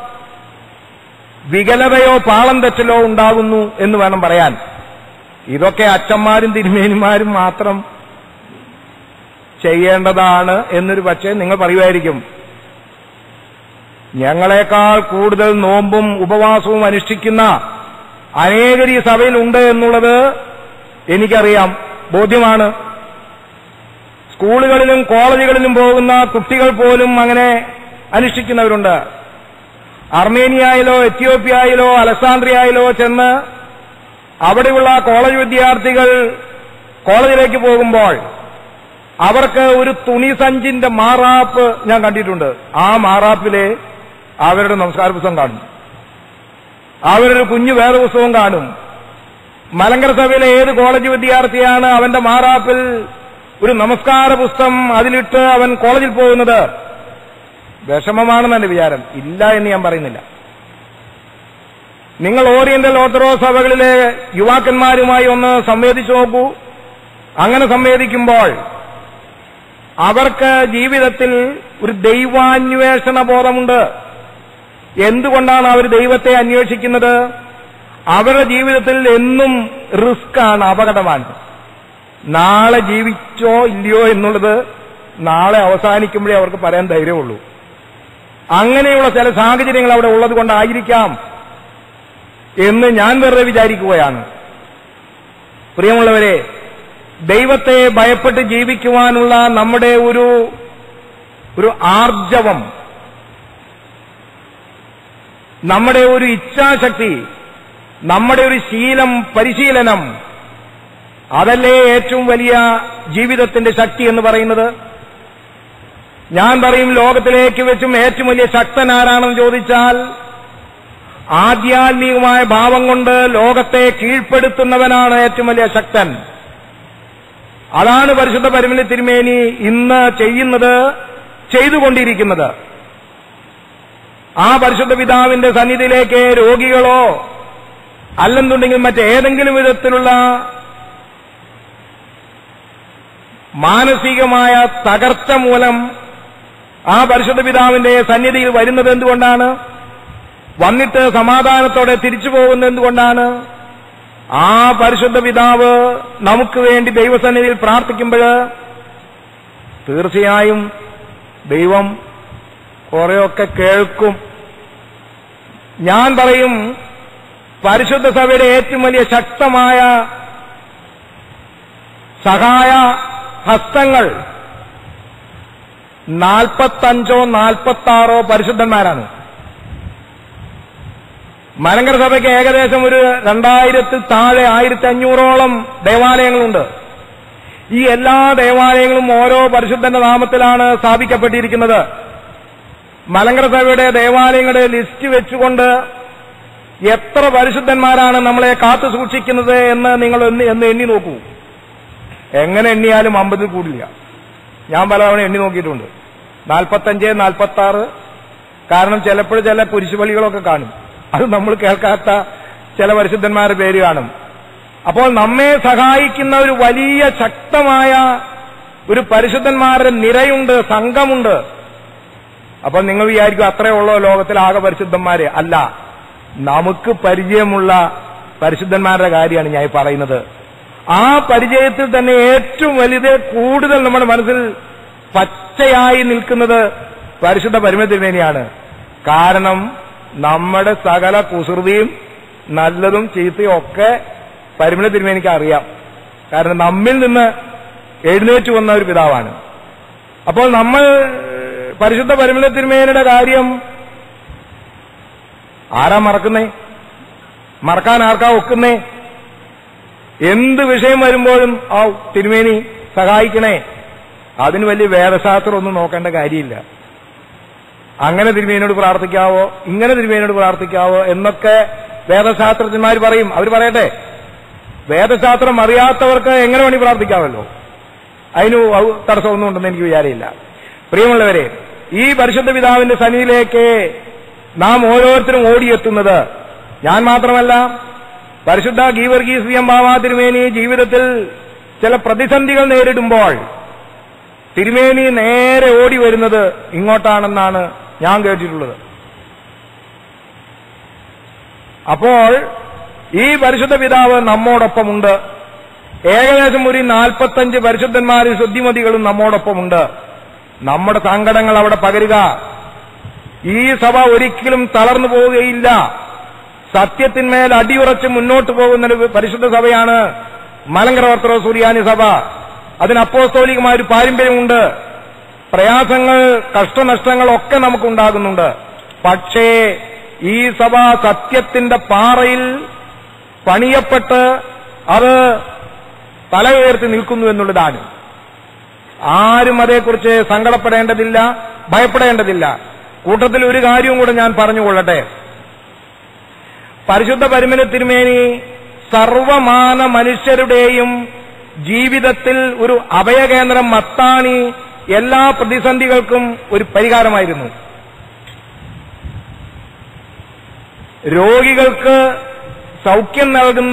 വികലതയോ പാളം തെറ്റലോ ഉണ്ടാകുന്നു എന്ന് വേണം പറയാൻ ഇതൊക്കെ അച്ഛന്മാരും തിരുമേനിമാരും മാത്രം ചെയ്യേണ്ടതാണ് എന്നൊരു പക്ഷേ നിങ്ങൾ പറയുമായിരിക്കും ഞങ്ങളെക്കാൾ കൂടുതൽ നോമ്പും ഉപവാസവും അനുഷ്ഠിക്കുന്ന അനേകർ ഈ സഭയിലുണ്ട് എന്നുള്ളത് എനിക്കറിയാം ബോധ്യമാണ് സ്കൂളുകളിലും കോളേജുകളിലും പോകുന്ന കുട്ടികൾ പോലും അങ്ങനെ അനുഷ്ഠിക്കുന്നവരുണ്ട് അർമേനിയയിലോ എത്യോപ്യയിലോ അലക്സാണ്ട്രിയയിലോ ചെന്ന് അവിടെയുള്ള കോളേജ് വിദ്യാർത്ഥികൾ കോളേജിലേക്ക് പോകുമ്പോൾ അവർക്ക് ഒരു തുണിസഞ്ചിന്റെ മാറാപ്പ് ഞാൻ കണ്ടിട്ടുണ്ട് ആ മാറാപ്പിലെ അവരുടെ നമസ്കാര പുസ്തകം കാണും അവരുടെ കുഞ്ഞു വേദപുസ്തകം കാണും മലങ്കര സഭയിലെ ഏത് കോളേജ് വിദ്യാർത്ഥിയാണ് അവന്റെ മാറാപ്പിൽ ഒരു നമസ്കാര പുസ്തകം അതിലിട്ട് അവൻ കോളേജിൽ പോകുന്നത് വിഷമമാണെന്ന് എന്റെ വിചാരം ഇല്ല എന്ന് ഞാൻ പറയുന്നില്ല നിങ്ങൾ ഓറിയന്റൽ ഓർത്തഡോക്സ് സഭകളിലെ യുവാക്കന്മാരുമായി ഒന്ന് സംവേദിച്ചു നോക്കൂ അങ്ങനെ സംവേദിക്കുമ്പോൾ അവർക്ക് ജീവിതത്തിൽ ഒരു ദൈവാന്വേഷണ ബോധമുണ്ട് എന്തുകൊണ്ടാണ് അവർ ദൈവത്തെ അന്വേഷിക്കുന്നത് അവരുടെ ജീവിതത്തിൽ എന്നും റിസ്ക് ആണ് അപകടമാണ് നാളെ ജീവിച്ചോ ഇല്ലയോ എന്നുള്ളത് നാളെ അവസാനിക്കുമ്പോഴേ അവർക്ക് പറയാൻ ധൈര്യമുള്ളൂ അങ്ങനെയുള്ള ചില സാഹചര്യങ്ങൾ അവിടെ ഉള്ളത് കൊണ്ടായിരിക്കാം എന്ന് ഞാൻ വെറുതെ വിചാരിക്കുകയാണ് പ്രിയമുള്ളവരെ ദൈവത്തെ ഭയപ്പെട്ട് ജീവിക്കുവാനുള്ള നമ്മുടെ ഒരു ഒരു ആർജവം നമ്മുടെ ഒരു ഇച്ഛാശക്തി നമ്മുടെ ഒരു ശീലം പരിശീലനം അതല്ലേ ഏറ്റവും വലിയ ജീവിതത്തിന്റെ ശക്തി എന്ന് പറയുന്നത് ഞാൻ പറയും ലോകത്തിലേക്ക് വെച്ചും ഏറ്റവും വലിയ ശക്തൻ ആരാണെന്ന് ചോദിച്ചാൽ ആധ്യാത്മികമായ ഭാവം കൊണ്ട് ലോകത്തെ കീഴ്പ്പെടുത്തുന്നവനാണ് ഏറ്റവും വലിയ ശക്തൻ അതാണ് പരിശുദ്ധ പരിമല തിരുമേനി ഇന്ന് ചെയ്യുന്നത് ചെയ്തുകൊണ്ടിരിക്കുന്നത് ആ പരിശുദ്ധ പിതാവിന്റെ സന്നിധിയിലേക്ക് രോഗികളോ അല്ലെന്നുണ്ടെങ്കിൽ മറ്റേതെങ്കിലും വിധത്തിലുള്ള മാനസികമായ തകർച്ച മൂലം ആ പരിശുദ്ധ പിതാവിന്റെ സന്നിധിയിൽ വരുന്നത് എന്തുകൊണ്ടാണ് വന്നിട്ട് സമാധാനത്തോടെ തിരിച്ചു പോകുന്നത് എന്തുകൊണ്ടാണ് ആ പരിശുദ്ധ പിതാവ് നമുക്ക് വേണ്ടി ദൈവസന്നിധിയിൽ പ്രാർത്ഥിക്കുമ്പോൾ തീർച്ചയായും ദൈവം കുറെയൊക്കെ കേൾക്കും ഞാൻ പറയും പരിശുദ്ധ സഭയുടെ ഏറ്റവും വലിയ ശക്തമായ സഹായ ഹസ്തങ്ങൾ നാൽപ്പത്തഞ്ചോ നാൽപ്പത്താറോ പരിശുദ്ധന്മാരാണ് മലങ്കര സഭയ്ക്ക് ഏകദേശം ഒരു രണ്ടായിരത്തിൽ താഴെ ആയിരത്തി അഞ്ഞൂറോളം ദേവാലയങ്ങളുണ്ട് ഈ എല്ലാ ദേവാലയങ്ങളും ഓരോ പരിശുദ്ധന്റെ നാമത്തിലാണ് സ്ഥാപിക്കപ്പെട്ടിരിക്കുന്നത് മലങ്കര സഭയുടെ ദേവാലയങ്ങളുടെ ലിസ്റ്റ് വെച്ചുകൊണ്ട് എത്ര പരിശുദ്ധന്മാരാണ് നമ്മളെ കാത്തു സൂക്ഷിക്കുന്നത് എന്ന് നിങ്ങൾ എന്ന് എന്ന് എണ്ണി നോക്കൂ എങ്ങനെ എണ്ണിയാലും അമ്പതിൽ കൂടില്ല ഞാൻ പലതവണ എണ്ണി നോക്കിയിട്ടുണ്ട് നാൽപ്പത്തഞ്ച് നാൽപ്പത്തി ആറ് കാരണം ചിലപ്പോൾ ചില കുരിശുപള്ളികളൊക്കെ കാണും അത് നമ്മൾ കേൾക്കാത്ത ചില പരിശുദ്ധന്മാരുടെ പേര് കാണും അപ്പോൾ നമ്മെ സഹായിക്കുന്ന ഒരു വലിയ ശക്തമായ ഒരു പരിശുദ്ധന്മാരുടെ നിരയുണ്ട് സംഘമുണ്ട് അപ്പോൾ നിങ്ങൾ വിചാരിക്കും അത്രേ ഉള്ളോ ലോകത്തിൽ ആകെ പരിശുദ്ധന്മാര് അല്ല നമുക്ക് പരിചയമുള്ള പരിശുദ്ധന്മാരുടെ കാര്യമാണ് ഞാൻ ഈ പറയുന്നത് ആ പരിചയത്തിൽ തന്നെ ഏറ്റവും വലുത് കൂടുതൽ നമ്മുടെ മനസ്സിൽ പച്ചയായി നിൽക്കുന്നത് പരിശുദ്ധ പരിമതിരുമേനിയാണ് കാരണം നമ്മുടെ സകല കുസൃതിയും നല്ലതും ചീത്തയും ഒക്കെ പരിമള തിരുമേനിക്ക് അറിയാം കാരണം നമ്മിൽ നിന്ന് എഴുന്നേറ്റ് വന്ന ഒരു പിതാവാണ് അപ്പോൾ നമ്മൾ പരിശുദ്ധ പരിമള തിരുമേനിയുടെ കാര്യം ആരാ മറക്കുന്നേ മറക്കാൻ ആർക്കാ ഒക്കുന്നേ എന്ത് വിഷയം വരുമ്പോഴും ആ തിരുമേനി സഹായിക്കണേ അതിന് വലിയ വേദശാസ്ത്രം ഒന്നും നോക്കേണ്ട കാര്യമില്ല അങ്ങനെ തിരുമേനോട് പ്രാർത്ഥിക്കാവോ ഇങ്ങനെ തിരുമേനോട് പ്രാർത്ഥിക്കാവോ എന്നൊക്കെ വേദശാസ്ത്രജ്ഞന്മാർ പറയും അവർ പറയട്ടെ വേദശാസ്ത്രം അറിയാത്തവർക്ക് എങ്ങനെ വേണി പ്രാർത്ഥിക്കാമല്ലോ അതിന് ഔ- തടസ്സമൊന്നും ഉണ്ടെന്ന് എനിക്ക് വിചാരമില്ല പ്രിയമുള്ളവരെ ഈ പരിശുദ്ധ പിതാവിന്റെ സന്നിധിയിലേക്ക് നാം ഓരോരുത്തരും ഓടിയെത്തുന്നത് ഞാൻ മാത്രമല്ല പരിശുദ്ധ ഗീവർഗീസ് വി എം ബാബാ തിരുമേനി ജീവിതത്തിൽ ചില പ്രതിസന്ധികൾ നേരിടുമ്പോൾ തിരുമേനി നേരെ ഓടി വരുന്നത് ഇങ്ങോട്ടാണെന്നാണ് ഞാൻ കേട്ടിട്ടുള്ളത് അപ്പോൾ ഈ പരിശുദ്ധ പിതാവ് നമ്മോടൊപ്പമുണ്ട് ഏകദേശം ഒരു നാൽപ്പത്തഞ്ച് പരിശുദ്ധന്മാരും ശുദ്ധിമതികളും നമ്മോടൊപ്പമുണ്ട് നമ്മുടെ സങ്കടങ്ങൾ അവിടെ പകരുക ഈ സഭ ഒരിക്കലും തളർന്നു പോവുകയില്ല സത്യത്തിന്മേൽ അടിയുറച്ച് മുന്നോട്ട് പോകുന്ന ഒരു പരിശുദ്ധ സഭയാണ് മലങ്കര ഓർത്തഡോക്സ് സുറിയാനി സഭ അതിന് അപ്പോസ്തോലികമായ ഒരു പാരമ്പര്യമുണ്ട് പ്രയാസങ്ങൾ കഷ്ടനഷ്ടങ്ങൾ ഒക്കെ നമുക്കുണ്ടാകുന്നുണ്ട് പക്ഷേ ഈ സഭ സത്യത്തിന്റെ പാറയിൽ പണിയപ്പെട്ട് അത് തല ഉയർത്തി നിൽക്കുന്നു എന്നുള്ളതാണ് ആരും അതേക്കുറിച്ച് സങ്കടപ്പെടേണ്ടതില്ല ഭയപ്പെടേണ്ടതില്ല കൂട്ടത്തിൽ ഒരു കാര്യവും കൂടെ ഞാൻ പറഞ്ഞുകൊള്ളട്ടെ പരിശുദ്ധ പരിമല തിരുമേനി സർവമാന മനുഷ്യരുടെയും ജീവിതത്തിൽ ഒരു അഭയകേന്ദ്രം മത്താണി എല്ലാ പ്രതിസന്ധികൾക്കും ഒരു പരിഹാരമായിരുന്നു രോഗികൾക്ക് സൗഖ്യം നൽകുന്ന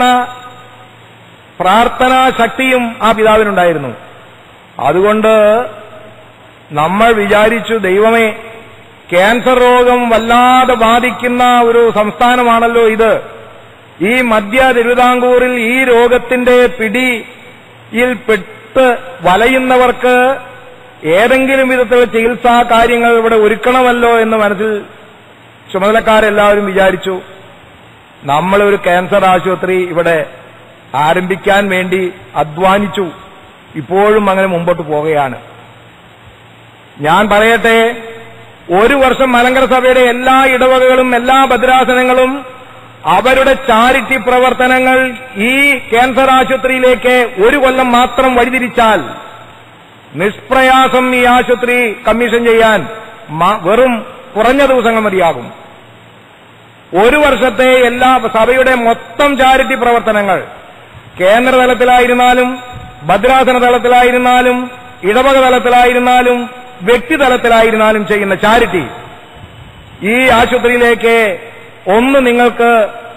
പ്രാർത്ഥനാ ശക്തിയും ആ പിതാവിനുണ്ടായിരുന്നു അതുകൊണ്ട് നമ്മൾ വിചാരിച്ചു ദൈവമേ ക്യാൻസർ രോഗം വല്ലാതെ ബാധിക്കുന്ന ഒരു സംസ്ഥാനമാണല്ലോ ഇത് ഈ മധ്യ തിരുവിതാംകൂറിൽ ഈ രോഗത്തിന്റെ പിടിയിൽ പെട്ട് വലയുന്നവർക്ക് ഏതെങ്കിലും വിധത്തിലുള്ള ചികിത്സാ കാര്യങ്ങൾ ഇവിടെ ഒരുക്കണമല്ലോ എന്ന് മനസ്സിൽ ചുമതലക്കാരെല്ലാവരും വിചാരിച്ചു നമ്മളൊരു ക്യാൻസർ ആശുപത്രി ഇവിടെ ആരംഭിക്കാൻ വേണ്ടി അധ്വാനിച്ചു ഇപ്പോഴും അങ്ങനെ മുമ്പോട്ട് പോവുകയാണ് ഞാൻ പറയട്ടെ ഒരു വർഷം മലങ്കര സഭയുടെ എല്ലാ ഇടവകകളും എല്ലാ ഭദ്രാസനങ്ങളും അവരുടെ ചാരിറ്റി പ്രവർത്തനങ്ങൾ ഈ ക്യാൻസർ ആശുപത്രിയിലേക്ക് ഒരു കൊല്ലം മാത്രം വഴിതിരിച്ചാൽ നിഷ്പ്രയാസം ഈ ആശുപത്രി കമ്മീഷൻ ചെയ്യാൻ മ- വെറും കുറഞ്ഞ ദിവസങ്ങൾ മതിയാകും ഒരു വർഷത്തെ എല്ലാ സഭയുടെ മൊത്തം ചാരിറ്റി പ്രവർത്തനങ്ങൾ കേന്ദ്ര തലത്തിലായിരുന്നാലും ഭദ്രാസന തലത്തിലായിരുന്നാലും ഇടവക തലത്തിലായിരുന്നാലും വ്യക്തിതലത്തിലായിരുന്നാലും ചെയ്യുന്ന ചാരിറ്റി ഈ ആശുപത്രിയിലേക്ക് ഒന്ന് നിങ്ങൾക്ക്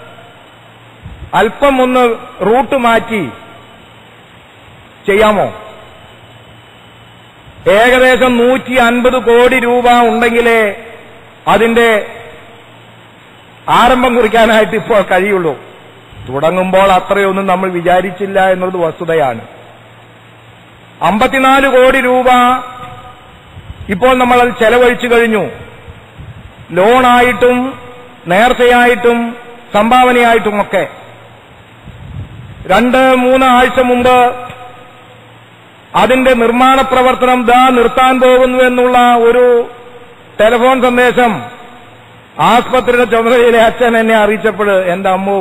അല്പം ഒന്ന് റൂട്ട് മാറ്റി ചെയ്യാമോ ഏകദേശം നൂറ്റി അൻപത് കോടി രൂപ ഉണ്ടെങ്കിലേ അതിന്റെ ആരംഭം കുറിക്കാനായിട്ട് ഇപ്പോൾ കഴിയുള്ളൂ തുടങ്ങുമ്പോൾ അത്രയൊന്നും നമ്മൾ വിചാരിച്ചില്ല എന്നത് വസ്തുതയാണ് അമ്പത്തിനാല് കോടി രൂപ ഇപ്പോൾ നമ്മൾ അത് ചെലവഴിച്ചു കഴിഞ്ഞു ലോണായിട്ടും നേർച്ചയായിട്ടും സംഭാവനയായിട്ടുമൊക്കെ രണ്ട് മൂന്ന് ആഴ്ച മുമ്പ് അതിന്റെ നിർമ്മാണ പ്രവർത്തനം ദാ നിർത്താൻ പോകുന്നു എന്നുള്ള ഒരു ടെലിഫോൺ സന്ദേശം ആസ്പത്രിയുടെ ചുമതലയിലെ അച്ഛൻ എന്നെ അറിയിച്ചപ്പോൾ എന്റെ അമ്മു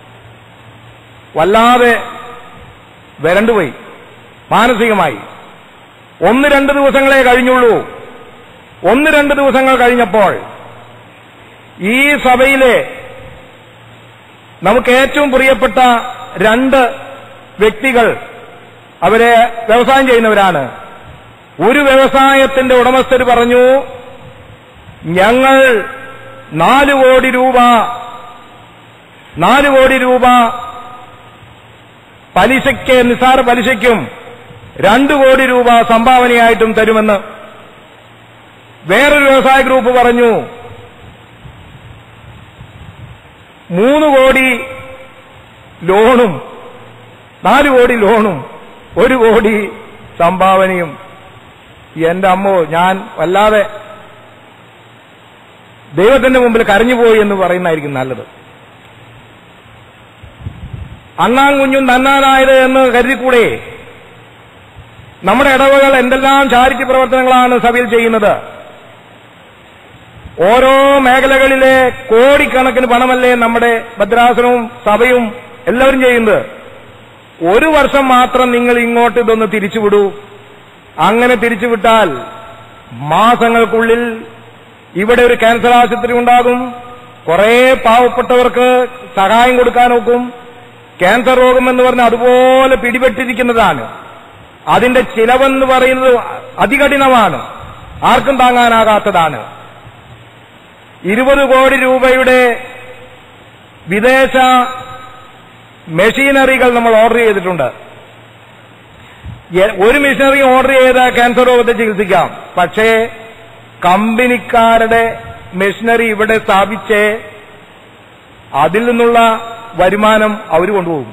വല്ലാതെ വരണ്ടുപോയി മാനസികമായി ഒന്ന് രണ്ട് ദിവസങ്ങളെ കഴിഞ്ഞുള്ളൂ ഒന്ന് രണ്ട് ദിവസങ്ങൾ കഴിഞ്ഞപ്പോൾ ഈ സഭയിലെ നമുക്ക് ഏറ്റവും പ്രിയപ്പെട്ട രണ്ട് വ്യക്തികൾ അവരെ വ്യവസായം ചെയ്യുന്നവരാണ് ഒരു വ്യവസായത്തിന്റെ ഉടമസ്ഥർ പറഞ്ഞു ഞങ്ങൾ നാല് കോടി രൂപ നാല് കോടി രൂപ പലിശയ്ക്ക് നിസാര പലിശയ്ക്കും രണ്ടു കോടി രൂപ സംഭാവനയായിട്ടും തരുമെന്ന് വേറൊരു വ്യവസായ ഗ്രൂപ്പ് പറഞ്ഞു മൂന്ന് കോടി ലോണും നാല് കോടി ലോണും ഒരു കോടി സംഭാവനയും എന്റെ അമ്മോ ഞാൻ വല്ലാതെ ദൈവത്തിന്റെ മുമ്പിൽ കരഞ്ഞുപോയി എന്ന് പറയുന്നതായിരിക്കും നല്ലത് അണ്ണാൻ കുഞ്ഞും തന്നാനായത് എന്ന് കരുതിക്കൂടെ നമ്മുടെ ഇടവകൾ എന്തെല്ലാം ചാരിറ്റി പ്രവർത്തനങ്ങളാണ് സഭയിൽ ചെയ്യുന്നത് ഓരോ മേഖലകളിലെ കോടിക്കണക്കിന് പണമല്ലേ നമ്മുടെ ഭദ്രാസനവും സഭയും എല്ലാവരും ചെയ്യുന്നത് ഒരു വർഷം മാത്രം നിങ്ങൾ ഇങ്ങോട്ട് ഇതൊന്ന് തിരിച്ചുവിടൂ അങ്ങനെ തിരിച്ചുവിട്ടാൽ മാസങ്ങൾക്കുള്ളിൽ ഇവിടെ ഒരു ക്യാൻസർ ആശുപത്രി ഉണ്ടാകും കുറെ പാവപ്പെട്ടവർക്ക് സഹായം കൊടുക്കാൻ നോക്കും ക്യാൻസർ രോഗം എന്ന് പറഞ്ഞാൽ അതുപോലെ പിടിപെട്ടിരിക്കുന്നതാണ് അതിന്റെ ചിലവെന്ന് പറയുന്നത് അതികഠിനമാണ് ആർക്കും താങ്ങാനാകാത്തതാണ് ഇരുപത് കോടി രൂപയുടെ വിദേശ മെഷീനറികൾ നമ്മൾ ഓർഡർ ചെയ്തിട്ടുണ്ട് എ- ഒരു മെഷീനറി ഓർഡർ ചെയ്ത ക്യാൻസർ രോഗത്തെ ചികിത്സിക്കാം പക്ഷേ കമ്പനിക്കാരുടെ മെഷീനറി ഇവിടെ സ്ഥാപിച്ച് അതിൽ നിന്നുള്ള വരുമാനം അവർ കൊണ്ടുപോകും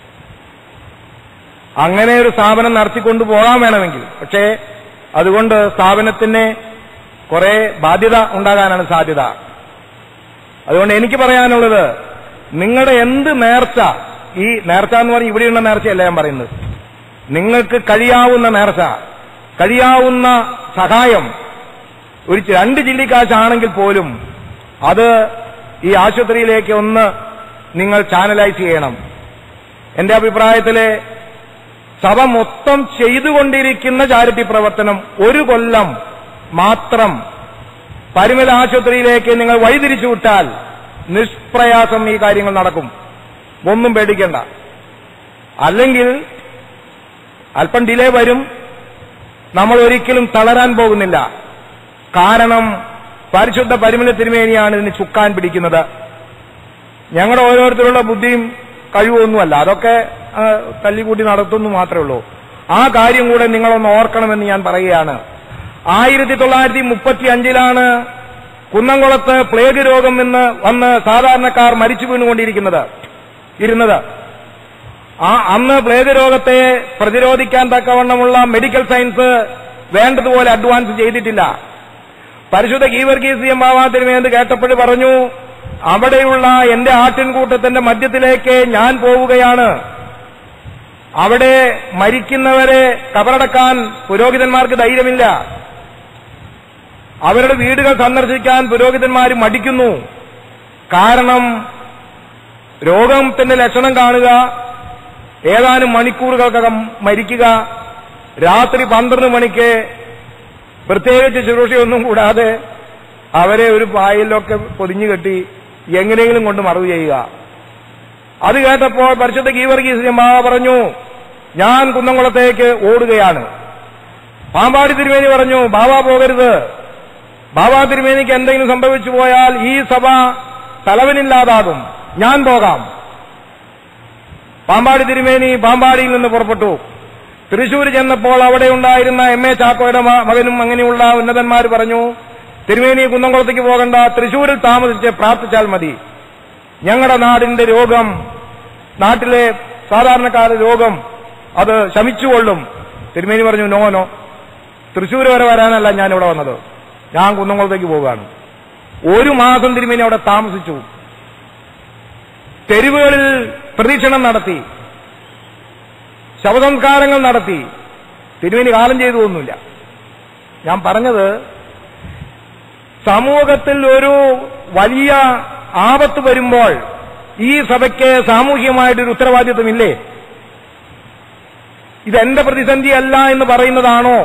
അങ്ങനെ ഒരു സ്ഥാപനം നടത്തിക്കൊണ്ടു പോകാൻ വേണമെങ്കിൽ പക്ഷേ അതുകൊണ്ട് സ്ഥാപനത്തിന് കുറെ ബാധ്യത ഉണ്ടാകാനാണ് സാധ്യത അതുകൊണ്ട് എനിക്ക് പറയാനുള്ളത് നിങ്ങളുടെ എന്ത് നേർച്ച ഈ നേർച്ച എന്ന് പറഞ്ഞാൽ ഇവിടെയുള്ള നേർച്ചയല്ല ഞാൻ പറയുന്നത് നിങ്ങൾക്ക് കഴിയാവുന്ന നേർച്ച കഴിയാവുന്ന സഹായം ഒരു ചി- രണ്ട് ചില്ലിക്കാശാണെങ്കിൽ പോലും അത് ഈ ആശുപത്രിയിലേക്ക് ഒന്ന് നിങ്ങൾ ചാനലൈസ് ചെയ്യണം എന്റെ അഭിപ്രായത്തില് സഭ മൊത്തം ചെയ്തുകൊണ്ടിരിക്കുന്ന ചാരിറ്റി പ്രവർത്തനം ഒരു കൊല്ലം മാത്രം പരിമിത ആശുപത്രിയിലേക്ക് നിങ്ങൾ വഴിതിരിച്ചു വിട്ടാൽ നിഷ്പ്രയാസം ഈ കാര്യങ്ങൾ നടക്കും ഒന്നും പേടിക്കേണ്ട അല്ലെങ്കിൽ അല്പം ഡിലേ വരും നമ്മൾ ഒരിക്കലും തളരാൻ പോകുന്നില്ല കാരണം പരിശുദ്ധ പരിമല തിരുമേനിയാണ് ഇതിന് ചുക്കാൻ പിടിക്കുന്നത് ഞങ്ങളുടെ ഓരോരുത്തരുടെ ബുദ്ധിയും കഴിവൊന്നുമല്ല അതൊക്കെ ആ, തല്ലിക്കൂട്ടി നടത്തുന്നു മാത്രമേ ഉള്ളൂ ആ കാര്യം കൂടെ നിങ്ങളൊന്ന് ഓർക്കണമെന്ന് ഞാൻ പറയുകയാണ് ആയിരത്തി തൊള്ളായിരത്തി മുപ്പത്തി അഞ്ചിലാണ് കുന്നംകുളത്ത് പ്ലേഗ് രോഗം എന്ന് വന്ന് സാധാരണക്കാർ മരിച്ചു വീണുകൊണ്ടിരിക്കുന്നത് ഇരുന്നത് ആ അന്ന് പ്ലേഗ് രോഗത്തെ പ്രതിരോധിക്കാൻ തക്കവണ്ണമുള്ള മെഡിക്കൽ സയൻസ് വേണ്ടതുപോലെ അഡ്വാൻസ് ചെയ്തിട്ടില്ല പരിശുദ്ധ ഗീവർഗീസിയം ബാബാ തിരുമേന്ത് കേട്ടപ്പോൾ പറഞ്ഞു അവിടെയുള്ള എന്റെ ആട്ടിൻകൂട്ടത്തിന്റെ മധ്യത്തിലേക്ക് ഞാൻ പോവുകയാണ് അവിടെ മരിക്കുന്നവരെ കബറടക്കാൻ പുരോഹിതന്മാർക്ക് ധൈര്യമില്ല അവരുടെ വീടുകൾ സന്ദർശിക്കാൻ പുരോഹിതന്മാർ മടിക്കുന്നു കാരണം രോഗത്തിന്റെ ലക്ഷണം കാണുക ഏതാനും മണിക്കൂറുകൾക്കകം മരിക്കുക രാത്രി പന്ത്രണ്ട് മണിക്ക് പ്രത്യേകിച്ച് ശുശ്രൂഷയൊന്നും കൂടാതെ അവരെ ഒരു പായലിലൊക്കെ പൊതിഞ്ഞു കെട്ടി എങ്ങനെയെങ്കിലും കൊണ്ട് മറവ് ചെയ്യുക അത് കേട്ടപ്പോൾ പരിശുദ്ധ ഗീവർഗീസ് മാ പറഞ്ഞു ഞാൻ കുന്നംകുളത്തേക്ക് ഓടുകയാണ് പാമ്പാടി തിരുമേനി പറഞ്ഞു ബാബ പോകരുത് ബാബാ തിരുമേനിക്ക് എന്തെങ്കിലും സംഭവിച്ചു പോയാൽ ഈ സഭ തലവനില്ലാതാകും ഞാൻ പോകാം പാമ്പാടി തിരുമേനി പാമ്പാടിയിൽ നിന്ന് പുറപ്പെട്ടു തൃശൂർ ചെന്നപ്പോൾ അവിടെ ഉണ്ടായിരുന്ന എം എ ചാക്കോയുടെ മ- മകനും അങ്ങനെയുള്ള ഉന്നതന്മാർ പറഞ്ഞു തിരുമേനി കുന്നംകുളത്തേക്ക് പോകണ്ട തൃശൂരിൽ താമസിച്ച് പ്രാർത്ഥിച്ചാൽ മതി ഞങ്ങളുടെ നാടിന്റെ രോഗം നാട്ടിലെ സാധാരണക്കാരുടെ രോഗം അത് ശമിച്ചുകൊള്ളും തിരുമേനി പറഞ്ഞു നോ നോ തൃശൂർ വരെ വരാനല്ല ഞാൻ ഇവിടെ വന്നത് ഞാൻ കുന്നംകുളത്തേക്ക് പോവുകയാണ് ഒരു മാസം തിരുമേനി അവിടെ താമസിച്ചു തെരുവുകളിൽ പ്രതീക്ഷണം നടത്തി ശവസംസ്കാരങ്ങൾ നടത്തി തിരുമേനി കാലം ചെയ്തു ഒന്നുമില്ല ഞാൻ പറഞ്ഞത് സമൂഹത്തിൽ ഒരു വലിയ ആപത്ത് വരുമ്പോൾ ഈ സഭയ്ക്ക് സാമൂഹികമായിട്ടൊരു ഉത്തരവാദിത്വമില്ലേ ഇതെന്റെ പ്രതിസന്ധിയല്ല എന്ന് പറയുന്നതാണോ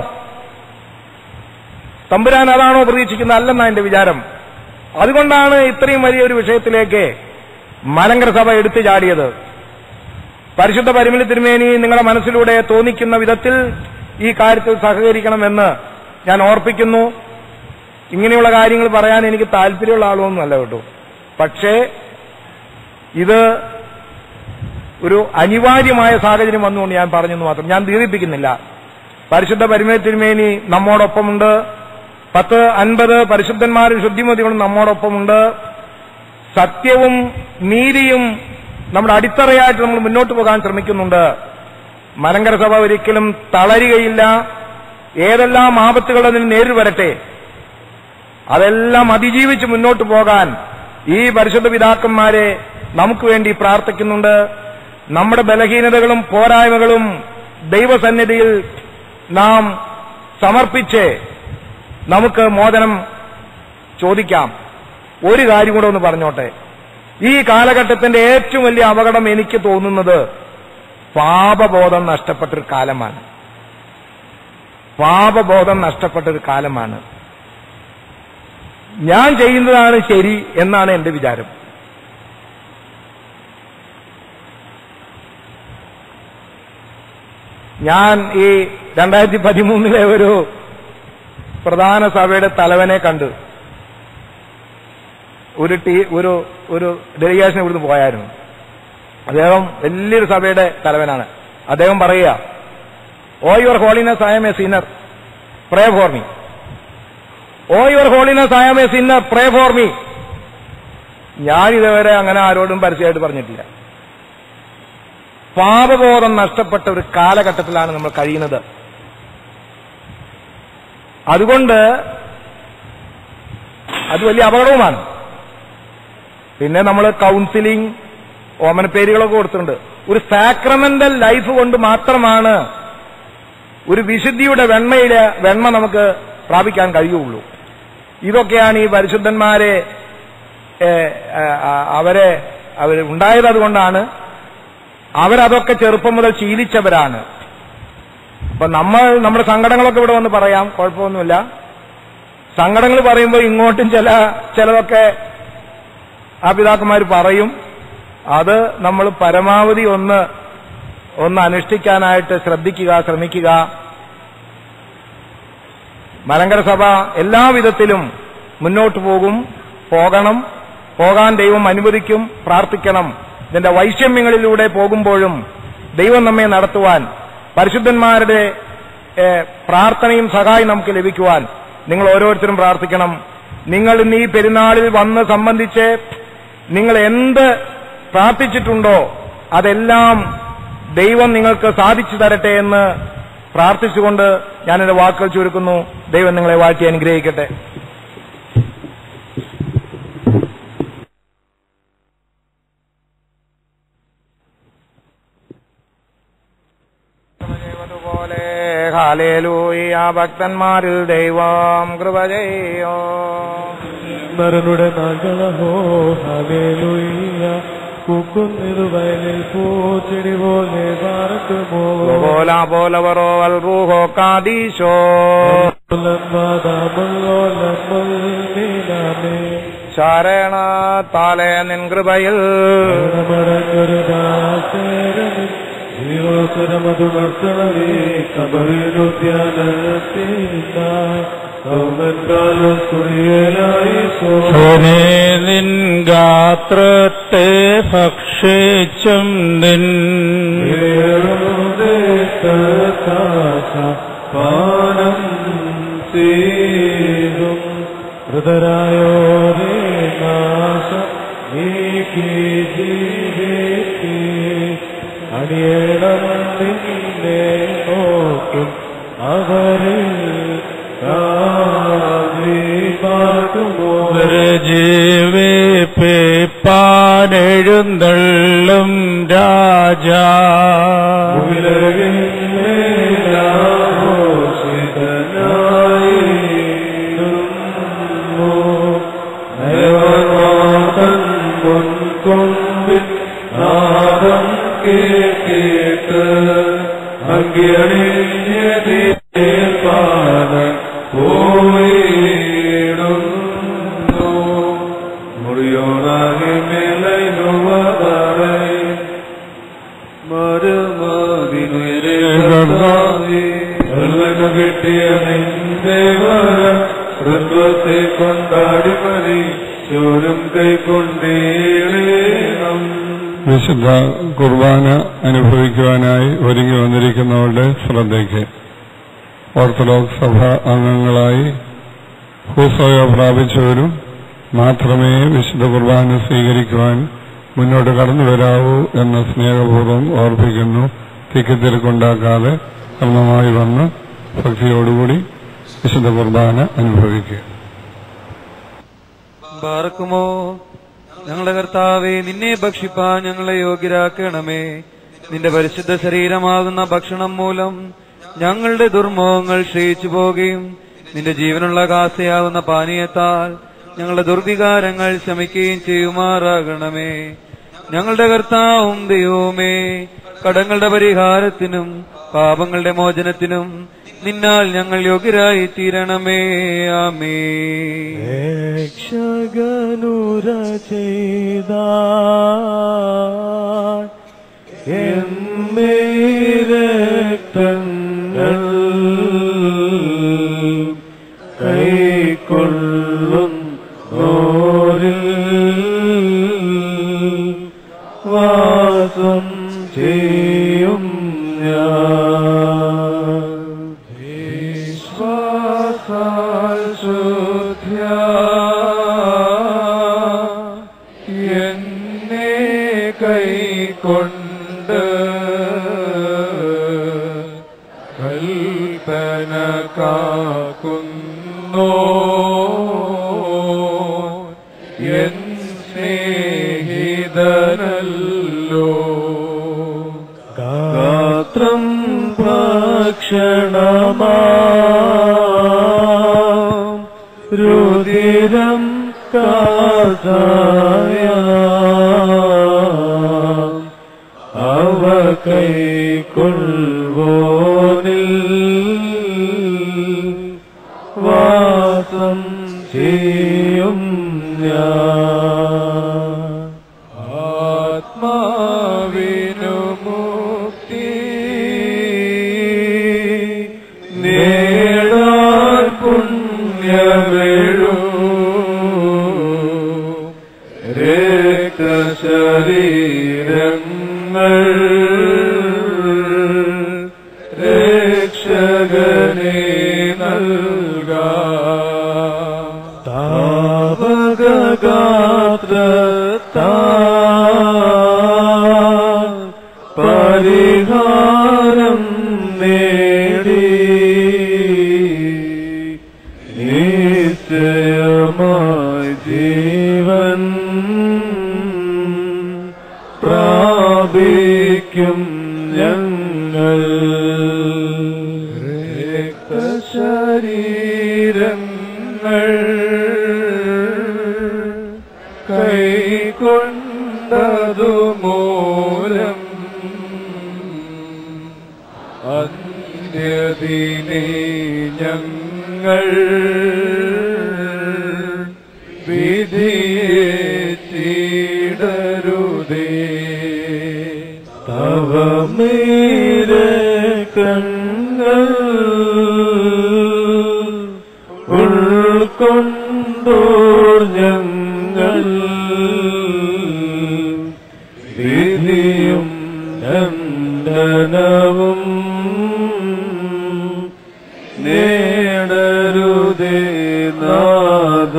തമ്പുരാൻ അതാണോ പ്രതീക്ഷിക്കുന്നത് അല്ലെന്നാ എന്റെ വിചാരം അതുകൊണ്ടാണ് ഇത്രയും വലിയൊരു വിഷയത്തിലേക്ക് മലങ്കര സഭ എടുത്തു ചാടിയത് പരിശുദ്ധ പരിമളി തിരുമേനി നിങ്ങളുടെ മനസ്സിലൂടെ തോന്നിക്കുന്ന വിധത്തിൽ ഈ കാര്യത്തിൽ സഹകരിക്കണമെന്ന് ഞാൻ ഓർപ്പിക്കുന്നു ഇങ്ങനെയുള്ള കാര്യങ്ങൾ പറയാൻ എനിക്ക് താല്പര്യമുള്ള ആളൊന്നുമല്ല കേട്ടോ പക്ഷേ ഇത് ഒരു അനിവാര്യമായ സാഹചര്യം വന്നുകൊണ്ട് ഞാൻ പറഞ്ഞെന്ന് മാത്രം ഞാൻ ദീപിപ്പിക്കുന്നില്ല പരിശുദ്ധ പരിമളി തിരുമേനി നമ്മോടൊപ്പമുണ്ട് പത്ത് അൻപത് പരിശുദ്ധന്മാരും ശുദ്ധിമതികളും നമ്മോടൊപ്പമുണ്ട് സത്യവും നീതിയും നമ്മുടെ അടിത്തറയായിട്ട് നമ്മൾ മുന്നോട്ട് പോകാൻ ശ്രമിക്കുന്നുണ്ട് മലങ്കര സഭ ഒരിക്കലും തളരുകയില്ല ഏതെല്ലാം ആപത്തുകൾ അതിന് നേരിൽ വരട്ടെ അതെല്ലാം അതിജീവിച്ച് മുന്നോട്ട് പോകാൻ ഈ പരിശുദ്ധ പിതാക്കന്മാരെ നമുക്ക് വേണ്ടി പ്രാർത്ഥിക്കുന്നുണ്ട് നമ്മുടെ ബലഹീനതകളും പോരായ്മകളും ദൈവസന്നിധിയിൽ നാം സമർപ്പിച്ച് നമുക്ക് മോചനം ചോദിക്കാം ഒരു കാര്യം കൂടെ ഒന്ന് പറഞ്ഞോട്ടെ ഈ കാലഘട്ടത്തിന്റെ ഏറ്റവും വലിയ അപകടം എനിക്ക് തോന്നുന്നത് പാപബോധം നഷ്ടപ്പെട്ടൊരു കാലമാണ് പാപബോധം നഷ്ടപ്പെട്ടൊരു കാലമാണ് ഞാൻ ചെയ്യുന്നതാണ് ശരി എന്നാണ് എന്റെ വിചാരം ഞാൻ ഈ രണ്ടായിരത്തി പതിമൂന്നിലെ ഒരു പ്രധാന സഭയുടെ തലവനെ കണ്ടു ഒരു ടീ ഒരു ഒരു ഡെലിഗേഷൻ ഇവിടുന്ന് പോയായിരുന്നു അദ്ദേഹം വലിയൊരു സഭയുടെ തലവനാണ് അദ്ദേഹം പറയുക O your holiness I am a sinner pray for me O your holiness I am a sinner pray for me ഞാൻ ഇതുവരെ അങ്ങനെ ആരോടും പരസ്യമായിട്ട് പറഞ്ഞിട്ടില്ല പാപബോധം നഷ്ടപ്പെട്ട ഒരു കാലഘട്ടത്തിലാണ് നമ്മൾ കഴിയുന്നത് അതുകൊണ്ട് അത് വലിയ അപകടവുമാണ് പിന്നെ നമ്മൾ കൗൺസിലിംഗ് ഓമന പേരുകളൊക്കെ കൊടുത്തിട്ടുണ്ട് ഒരു സാക്രമെന്റൽ ലൈഫ് കൊണ്ട് മാത്രമാണ് ഒരു വിശുദ്ധിയുടെ വെണ്മയിലെ വെണ്മ നമുക്ക് പ്രാപിക്കാൻ കഴിയുള്ളൂ ഇതൊക്കെയാണ് ഈ പരിശുദ്ധന്മാരെ ഏ, ആ, ആ, അവരെ അവർ ഉണ്ടായത് അതുകൊണ്ടാണ് അവരതൊക്കെ ചെറുപ്പം മുതൽ ശീലിച്ചവരാണ് അപ്പൊ നമ്മൾ നമ്മുടെ സങ്കടങ്ങളൊക്കെ ഇവിടെ വന്ന് പറയാം കുഴപ്പമൊന്നുമില്ല സങ്കടങ്ങൾ പറയുമ്പോൾ ഇങ്ങോട്ടും ചില ചിലതൊക്കെ ആ പിതാക്കന്മാർ പറയും അത് നമ്മൾ പരമാവധി ഒന്ന് ഒന്ന് അനുഷ്ഠിക്കാനായിട്ട് ശ്രദ്ധിക്കുക ശ്രമിക്കുക മലങ്കര സഭ എല്ലാവിധത്തിലും മുന്നോട്ട് പോകും പോകണം പോകാൻ ദൈവം അനുവദിക്കും പ്രാർത്ഥിക്കണം ഇതിന്റെ വൈഷമ്യങ്ങളിലൂടെ പോകുമ്പോഴും ദൈവം നമ്മെ നടത്തുവാൻ പരിശുദ്ധന്മാരുടെ ഏ, പ്രാർത്ഥനയും സഹായം നമുക്ക് ലഭിക്കുവാൻ നിങ്ങൾ ഓരോരുത്തരും പ്രാർത്ഥിക്കണം നിങ്ങൾ ഇന്ന് ഈ പെരുന്നാളിൽ വന്ന് സംബന്ധിച്ച് നിങ്ങൾ എന്ത് പ്രാർത്ഥിച്ചിട്ടുണ്ടോ അതെല്ലാം ദൈവം നിങ്ങൾക്ക് സാധിച്ചു തരട്ടെ എന്ന് പ്രാർത്ഥിച്ചുകൊണ്ട് ഞാൻ എന്റെ വാക്കുകൾ ചുരുക്കുന്നു ദൈവം നിങ്ങളെ വാഴ്ത്തി അനുഗ്രഹിക്കട്ടെ പോലെ ഹാലേലൂയ ഭക്തന്മാരിൽ ദൈവം കൃപ ചെയ്യോ നരനുടെ നഗളഹോ ഹലേലുയ്യ കുക്കുന്നിരു വയലിൽ പൂച്ചെടി പോലെ പാർക്കുമോ പോല പോലവറോ അൽ റൂഹോ കാദീശോ ശരണ താലെ നിൻ കൃപയിൽ മടങ്ങൊരു ദാസരന് ജീവോത്തരമതുണർത്തണമേ കബറിലുദ്യാനത്തില്ല നിൻ ഗാത്രത്തെ ഭക്ഷിച്ചും നിൻ പാനം ചെയ്തും ഹൃദരായോരേ നാശം നീക്കി ജീവിതേ അടിയണം നിന്നെ നോക്കും അവരിൽ കാതിപാർക്കുമോ ജീവിപ്പാനെഴുന്നള്ളും രാജാ ഉലകിൽ മേലാഘോഷിതനായിരുന്നു. ദേവനാഥൻ മുൻകൊമ്പിൽ നാദം കേട്ടിട്ട് അങ്കിയണിഞ്ഞേപ്പാനൻ പോയിടുന്നു മുറിയോറാകെ മേലൈനുവതാറേ കിട്ടിയ നിന്റെ വരം ഋത്വത്തെ കൊണ്ടാടി മതി ചോരും കൈക്കൊണ്ടേണം വിശുദ്ധ കുർബാന അനുഭവിക്കുവാനായി ഒരുങ്ങി വന്നിരിക്കുന്നവരുടെ ശ്രദ്ധയ്ക്ക് ഓർത്തഡോക്സ് സഭ അംഗങ്ങളായി ഹൂസോയ പ്രാപിച്ചവരും മാത്രമേ വിശുദ്ധ കുർബാന സ്വീകരിക്കുവാൻ മുന്നോട്ട് കടന്നു വരാവൂ എന്ന് സ്നേഹപൂർവ്വം ഓർപ്പിക്കുന്നു തിക്കിത്തിരക്കുണ്ടാക്കാതെ ക്രമമായി വന്ന് ഭക്തിയോടുകൂടി വിശുദ്ധ കുർബാന അനുഭവിക്കുക പാർക്കുമോ ഞങ്ങളുടെ കർത്താവെ നിന്നെ ഭക്ഷിപ്പാൻ ഞങ്ങളെ യോഗ്യരാക്കണമേ നിന്റെ പരിശുദ്ധ ശരീരമാകുന്ന ഭക്ഷണം മൂലം ഞങ്ങളുടെ ദുർമോഹങ്ങൾ ക്ഷയിച്ചു പോകുകയും നിന്റെ ജീവനുള്ള കാസയാകുന്ന പാനീയത്താൽ ഞങ്ങളുടെ ദുർവികാരങ്ങൾ ശമിക്കുകയും ചെയ്യുമാറാകണമേ ഞങ്ങളുടെ കർത്താവും ദൈവവുമേ കടങ്ങളുടെ പരിഹാരത്തിനും പാപങ്ങളുടെ മോചനത്തിനും നിന്നാൽ ഞങ്ങൾ യോഗ്യരായി തീരണമേ ആമേ രക്ഷകനുര ചെയ്ത എന്നേ രക്തങ്ങൾ കൈക്കൊള്ളും നോരിൽ വാസം ചെയ്യും ഞാൻ വിശ്വാസാൽ ശുദ്ധ്യ എന്നെ കൈക്കൊണ്ട് കൽപ്പന കാക്കുന്നോ എൻ സ്നേഹിതനല്ലോ ഗാത്രം ഭക്ഷണമാ രുതിരം കാസായ അവ കൈക്കൊള്ളുവോനിൽ വാസം ചെയ്യും ഞാൻ ആത്മാവിനു മുക്തി നേടാൻ പുണ്യമെഴു രക്തശരീരങ്ങൾ രക്ഷകൻ പരിഹാരം നേടി നിശ്ചയമായി ജീവൻ പ്രാപിക്കും ഞങ്ങൾ രക്തശരീരങ്ങൾ കൈക്കൊണ്ടതു മൂലം അന്യദിനെ ഞങ്ങൾ വിധിയെ ചീടരുതേ തവ മേരെ കങ്ങൾ ഉൾക്കൊണ്ടോർ ഞങ്ങൾ വിധിയും ദണ്ഡനവും നേടരുതേ നാദ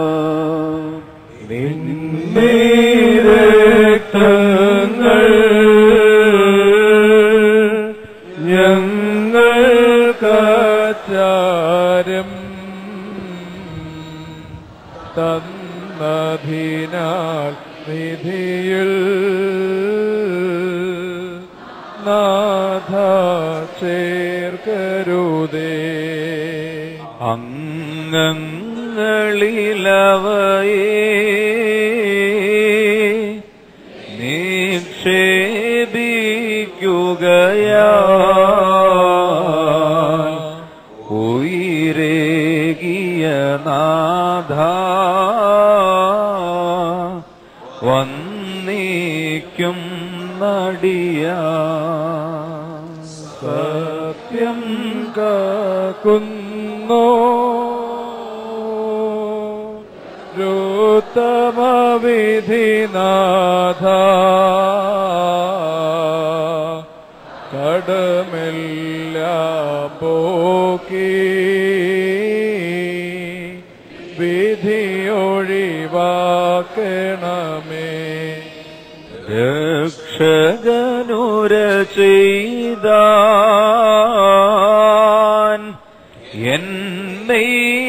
നിന്നീരക്തങ്ങൾ ഞങ്ങൾക്കാചാരം തന്നതിനാൽ നിധിയിൽ നാഥ ചേർക്കരുതേ അംഗങ്ങളിലവയെ നിക്ഷേപിക്കുകയാ ഉയരേകിയ നാഥ വന്നേക്കും നടിയ സത്യം കാക്കുന്നോ രോത്തമവിധിനാഥ കടമെല്ലാം പോക്കി വിധിയൊഴിവാക്കണമേ രക്ഷകനുര ചെയ്താൻ എന്നീ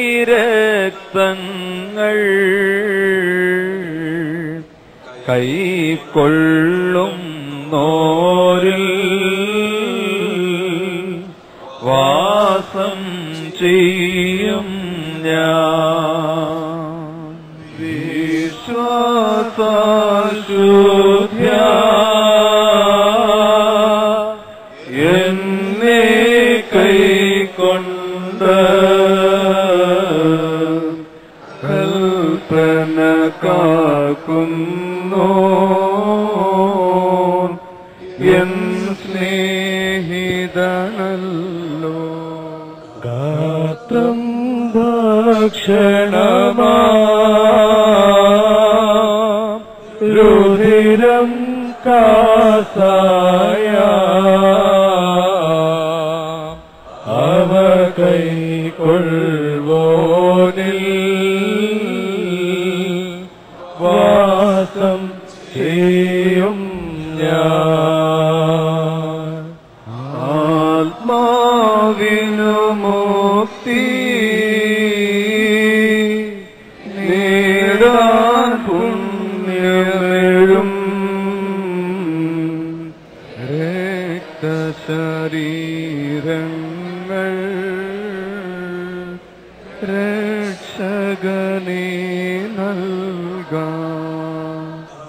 രക്തങ്ങൾ കൈക്കൊള്ളും നോരിൽ വാസം ചെയ്യും ഞാൻ വിശ്വാസശുദ്ധ്യ എന്നെ കൈക്കൊണ്ട് കൽപ്പന കാക്കുന്നോ എൻ സ്നേഹിതനല്ലോ ഗാത്രം ഭക്ഷണമാ രുധിരം കാസായ അവ കൈക്കൊള്ളുവോനിൽ വാസം ചെയ്യും ഞാൻ ആത്മാവിനു മുക്തി നേടാൻ പുണ്യമെഴും രക്തശരീരങ്ങൾ രക്ഷകനെ നൽകാം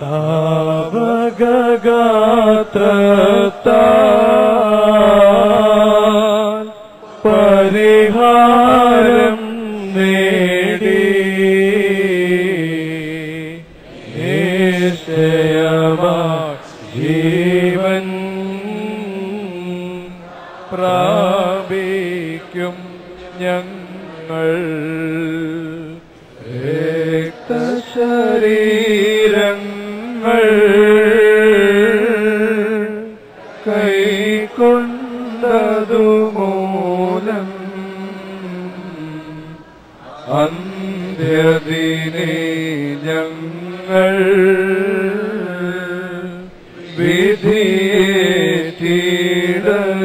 താവകഗാത്രത്താൽ പരിഹാരം നേടി നിശ്ചയമാ ജീവൻ പ്രാപിക്കും ഞങ്ങൾ രക്തശരീരങ്ങൾ കൈക്കൊണ്ടതു മൂലം അന്ത്യദിനെ ഞങ്ങൾ വിധിയെ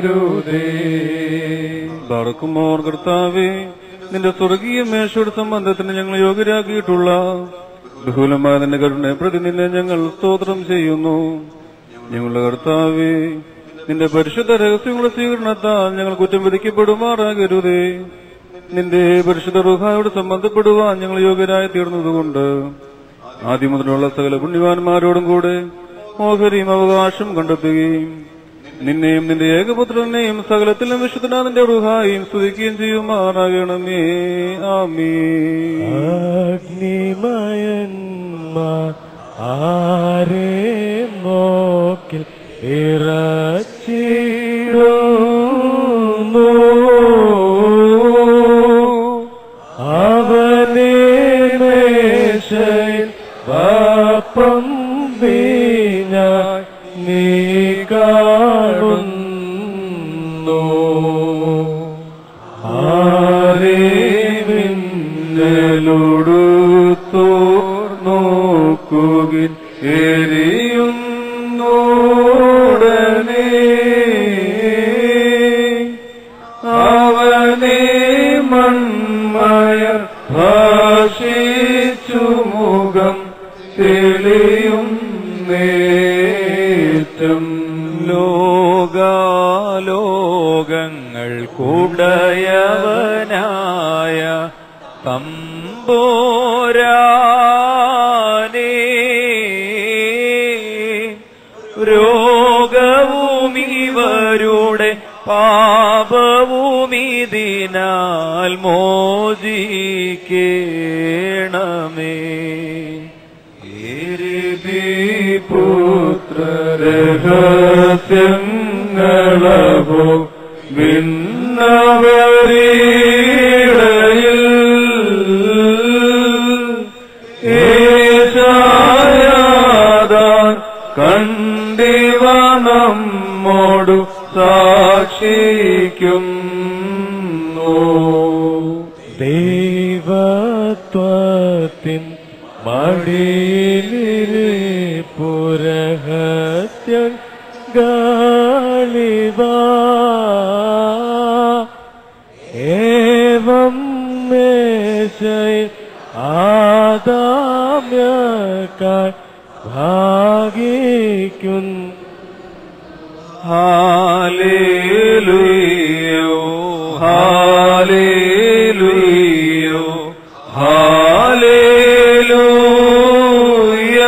ബറക്കുമോർ കർത്താവേ നിന്റെ സ്വർഗീയ മേശയുടെ സംബന്ധത്തിന് ഞങ്ങൾ യോഗ്യരാക്കിയിട്ടുള്ള ബഹുലമായ നിന്റെ കരുണയെ പ്രതി നിന്നെ ഞങ്ങൾ സ്തോത്രം ചെയ്യുന്നു ഞങ്ങളുടെ കർത്താവേ നിന്റെ പരിശുദ്ധ രഹസ്യങ്ങളുടെ സ്വീകരണത്താൽ ഞങ്ങൾ കുറ്റം വിധിക്കപ്പെടുമാറാകരുതേ നിന്റെ പരിശുദ്ധ റുഹായോട് സംബന്ധപ്പെടുവാൻ ഞങ്ങൾ യോഗ്യരായി തീർന്നതുകൊണ്ട് ആദ്യം മുതലുള്ള സകല പുണ്യവാന്മാരോടും കൂടെ ഓഹരിയും അവകാശം കണ്ടെത്തുകയും നിന്നെയും നിന്റെ ഏകപുത്രനെയും സകലത്തിലും വിശുദ്ധനാ നിന്റെ റുഹായും സ്തുതിക്കുകയും ചെയ്യുമാറാകണമേ ആമീ അഗ്നിമയന്മാർ ആരെ നോക്കിൽ ഇറച്ചിടുന്നു അവനെ മേശയിൽ വാപ്പം വീഞ്ഞായി നീ കാണുന്നു ആരേവിന്നലൊടുത്തോർ നോക്കുകിൻ എരിയുന്നോടനെ അവനെ മൺമയ ഭാഷിച്ചു മുഖം തെളിയും നേറ്റം ലോകാലോകങ്ങൾ കൂടയവനായ തമ്പോരാനേ രോഗവും ഇവരുടെ പാപവുമിതിനാൽ മോചിക്കേണമേ പുത്രരഹസ്യങ്ങളവോ വിന്നവരീടയിൽ ഏശായാതാൻ കണ്ടിവ നമ്മോടു സാക്ഷിക്കും ദൈവത്വത്തിൻ മടിയിലെ പുരഹത്യം ഗാളിവ ഏവം മേശയിൽ ആദാമ്യക്കായി ഭാഗിക്കുന്നു ഹാലേലുയോ ഹാലേലുയോ ഹാലേലുയ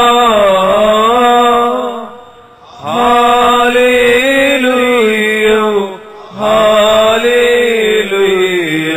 ഹാലേലുയോ ഹാലേലുയ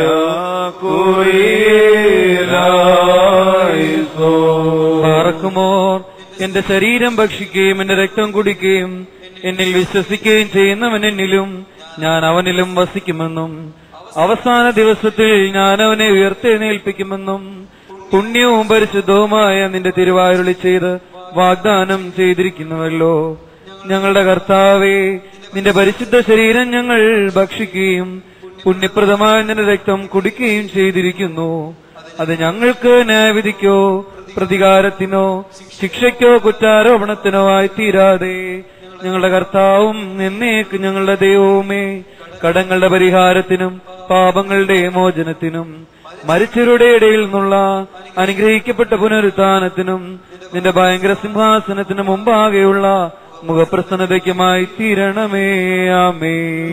കുറിയേലായിസോ പാർക്കുമോർ എന്റെ ശരീരം ഭക്ഷിക്കുകയും എന്റെ രക്തം കുടിക്കുകയും എന്നിൽ വിശ്വസിക്കുകയും ചെയ്യുന്നവൻ എന്നിലും ഞാൻ അവനിലും വസിക്കുമെന്നും അവസാന ദിവസത്തിൽ ഞാൻ അവനെ ഉയർത്തെഴുന്നേൽപ്പിക്കുമെന്നും പുണ്യവും പരിശുദ്ധവുമായ നിന്റെ തിരുവായുരുളി ചെയ്ത് വാഗ്ദാനം ചെയ്തിരിക്കുന്നുവല്ലോ ഞങ്ങളുടെ കർത്താവേ നിന്റെ പരിശുദ്ധ ശരീരം ഞങ്ങൾ ഭക്ഷിക്കുകയും പുണ്യപ്രദമായ നിന്റെ രക്തം കുടിക്കുകയും ചെയ്തിരിക്കുന്നു അത് ഞങ്ങൾക്ക് ന്യായവിധിക്കോ പ്രതികാരത്തിനോ ശിക്ഷയ്ക്കോ കുറ്റാരോപണത്തിനോ ആയി തീരാതെ ഞങ്ങളുടെ കർത്താവും എന്നേക്ക് ഞങ്ങളുടെ ദൈവവുമേ കടങ്ങളുടെ പരിഹാരത്തിനും പാപങ്ങളുടെ മോചനത്തിനും മരിച്ചവരുടെ ഇടയിൽ നിന്നുള്ള അനുഗ്രഹിക്കപ്പെട്ട പുനരുത്ഥാനത്തിനും നിന്റെ ഭയങ്കര സിംഹാസനത്തിന് മുമ്പാകെയുള്ള മുഖപ്രസന്നതയ്ക്കുമായി തീരണമേ ആമേ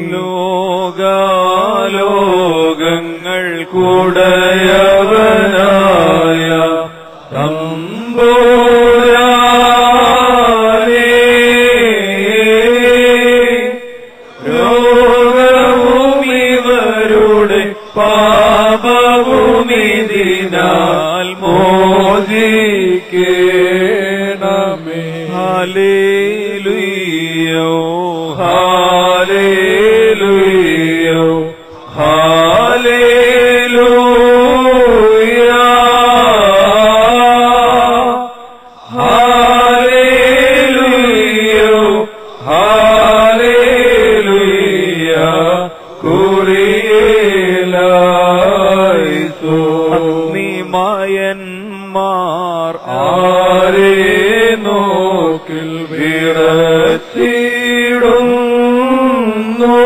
ലോകാലോകങ്ങൾ കൂടയവനായ തമ്പോരാനേ രോഗവും ഇവരുടെ പാപവുമിതിനാൽ മോചിക്കേണമേ hallelujah hallelujah hallelujah hallelujah hallelujah കുറിയേലായിസോ നീമായന്മാർ ആരെ നോക്കിൽ വിറച്ചിടുന്നു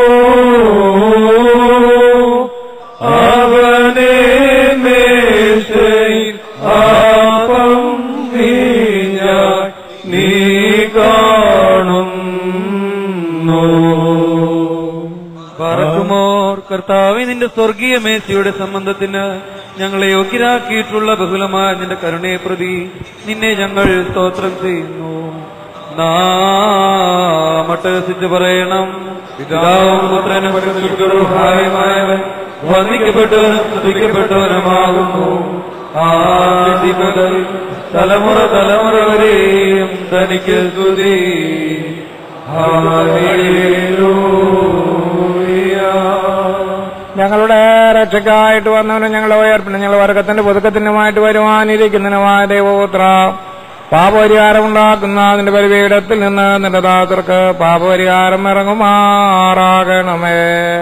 കർത്താവ് നിന്റെ സ്വർഗീയ മേശയുടെ സംബന്ധത്തിന് ഞങ്ങളെ യോഗ്യരാക്കിയിട്ടുള്ള ബഹുലമായ നിന്റെ കരുണയെ പ്രതി നിന്നെ ഞങ്ങൾ സ്തോത്രം ചെയ്യുന്നു നാമട്ടഹസിച്ച് പറയണം പിതാവും പുത്രനും പരിശുദ്ധരുമായവൻ വന്ദിക്കപ്പെട്ടവനും സ്തുതിക്കപ്പെട്ടവനുമാകുന്നു ആദ്യം മുതൽ തലമുറ തലമുറ വരെയും തനിക്ക് സ്തുതി ഞങ്ങളുടെ രക്ഷയ്ക്കായിട്ട് വന്നവനും ഞങ്ങളെ ഉയർപ്പിന് ഞങ്ങൾ വർഗത്തിന്റെ പുതുക്കത്തിനുമായിട്ട് വരുവാനിരിക്കുന്നതിനുമായ ദൈവപുത്ര പാപപരിഹാരം ഉണ്ടാക്കുന്ന അതിന്റെ പരിപീഠത്തിൽ നിന്ന് നിന്റെ ദാസർക്ക് പാപപരിഹാരം ഇറങ്ങുമാറാകണമേ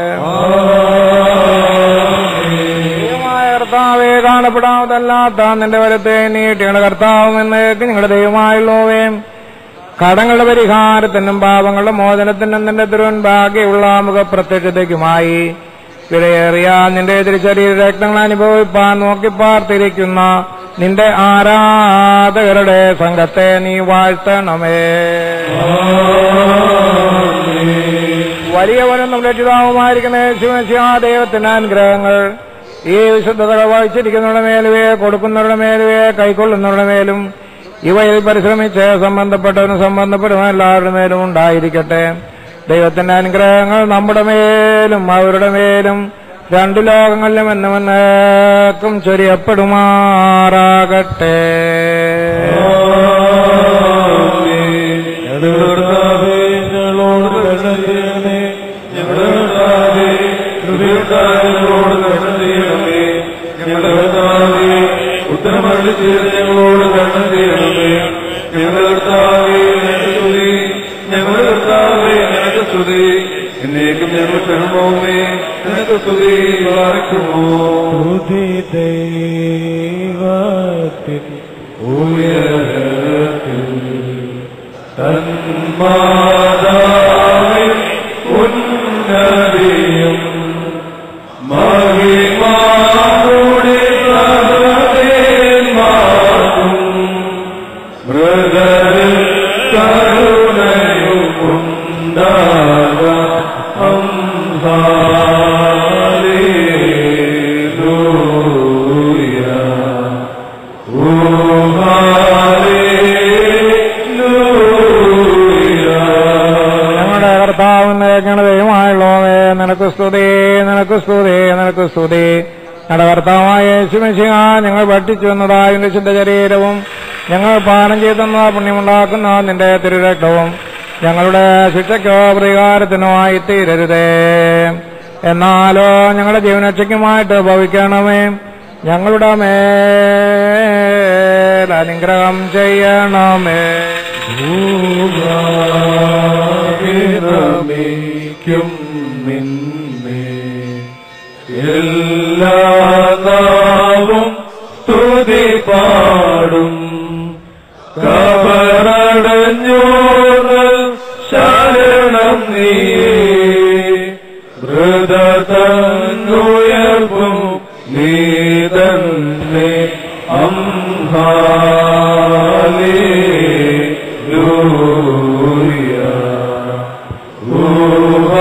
ദൈവമായ കർത്താവെ കാണപ്പെടാത്തല്ലാത്ത നിന്റെ വരത്തെ നീട്ടിയുടെ കർത്താവും എന്നേക്ക് നിങ്ങളുടെ ദൈവമായുള്ളവേ കടങ്ങളുടെ പരിഹാരത്തിനും പാപങ്ങളുടെ മോചനത്തിനും നിന്റെ തിരുവൻപാകെയുള്ള മുഖപ്രത്യക്ഷതയ്ക്കുമായി വിലയേറിയ നിന്റെ തിരിച്ചറിയ രക്തങ്ങൾ അനുഭവിപ്പാൻ നോക്കി പാർത്തിരിക്കുന്ന നിന്റെ ആരാധകരുടെ സംഘത്തെ നീ വാഴ്ത്തണമേ വലിയവനും രക്ഷിതാവുമായിരിക്കുന്ന ശിവശിവ ദൈവത്തിന്റെ അനുഗ്രഹങ്ങൾ ഈ വിശുദ്ധത വഹിച്ചിരിക്കുന്നവരുടെ മേലുവേ കൊടുക്കുന്നവരുടെ മേലുവേ കൈക്കൊള്ളുന്നവരുടെ മേലും ഇവയിൽ പരിശ്രമിച്ച് സംബന്ധപ്പെട്ടവരും സംബന്ധപ്പെടുന്ന എല്ലാവരുടെ മേലും ഉണ്ടായിരിക്കട്ടെ ദൈവത്തിന്റെ അനുഗ്രഹങ്ങൾ നമ്മുടെ മേലും അവരുടെ മേലും രണ്ടു ലോകങ്ങളിലും എന്നുമെന്നേക്കും ചൊരിയപ്പെടുമാറാകട്ടെ ഞങ്ങളോട് കരുണ ചെയ്യണമേ ഞങ്ങളുടെ കർത്താവേ കൃപയുണ്ടായി ഞങ്ങളോട് കരുണ ചെയ്യണമേ ഞങ്ങളുടെ കർത്താവേ ഉത്തരമരളി ചെയ്ത് ഞങ്ങളോട് കരുണ ചെയ്യണമേ ഞങ്ങളുടെ കർത്താവേ നിനക്ക് സ്തുതി ഞങ്ങളുടെ കർത്താവേ നിനക്ക് സ്തുതി എന്നേക്കും ഞങ്ങൾ ക്ഷണമോമേ നിനക്ക് സ്തുതി വാർക്കുമോ സ്തുതി ദൈവത്തിൻ ഉയരത്തിൽ തന്മാതാവിൻ ഉന്നതിയും മഹിമാരുടെ സഹദേന്മാർക്കും മൃഗരിൽ കരുണയും ഉണ്ടാകാം ഹല്ലേലൂയ ഞങ്ങളുടെ കർത്താവിന്റെ ഗണതയുമായുള്ളവേ നിനക്ക് സ്തുതി നിനക്ക് സ്തുതി നിനക്ക് സ്തുതി ഞങ്ങളുടെ കർത്താവായ യേശുമിശിഹ ഞങ്ങൾ പഠിച്ചു വന്നതായ നിന്റെ ശുദ്ധ ശരീരവും ഞങ്ങൾ പാനം ചെയ്തെന്ന പുണ്യമുണ്ടാക്കുന്ന നിന്റെ തിരുരക്തവും ഞങ്ങളുടെ ശിക്ഷയ്ക്കോ പ്രതികാരത്തിനോ ആയി തീരരുതേ എന്നാലോ ഞങ്ങളുടെ ജീവനക്ഷയ്ക്കുമായിട്ട് ഭവിക്കണമേ ഞങ്ങളുടെ മേൽ അനുഗ്രഹം ചെയ്യണമേ ഭൂമിക്കും നിന്നെ എല്ലാ നാവും സ്തുതി പാടും കബറടഞ്ഞോറ് ശരണം നീ മൃതനുയർപ്പും നീ തന്നെ അംഹാലേ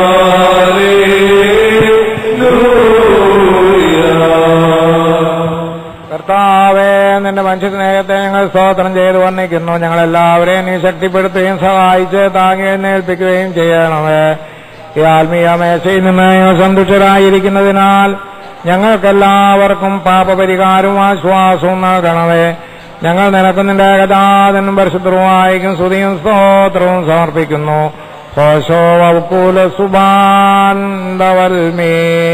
കർത്താവേ നിന്റെ മനുഷ്യസ്നേഹത്തെ ഞങ്ങൾ സ്തോത്രം ചെയ്തു വർണ്ണിക്കുന്നു ഞങ്ങളെല്ലാവരെയും നീ ശക്തിപ്പെടുത്തുകയും സഹായിച്ച് താങ്ങി എഴുന്നേൽപ്പിക്കുകയും ചെയ്യണമേ ഈ ആത്മീയ മേശയിൽ നിന്ന് സന്തുഷ്ടരായിരിക്കുന്നതിനാൽ ഞങ്ങൾക്കെല്ലാവർക്കും പാപപരിഹാരവും ആശ്വാസവും നൽകണമേ ഞങ്ങൾ നിനക്ക് നിന്റെ ഏകജാതനും പരിശുദ്ധവുമായിരിക്കും സ്തുതിയും സ്തോത്രവും സമർപ്പിക്കുന്നു ഹോശോ വൗക്കൂല സുബാന്തവൽമേ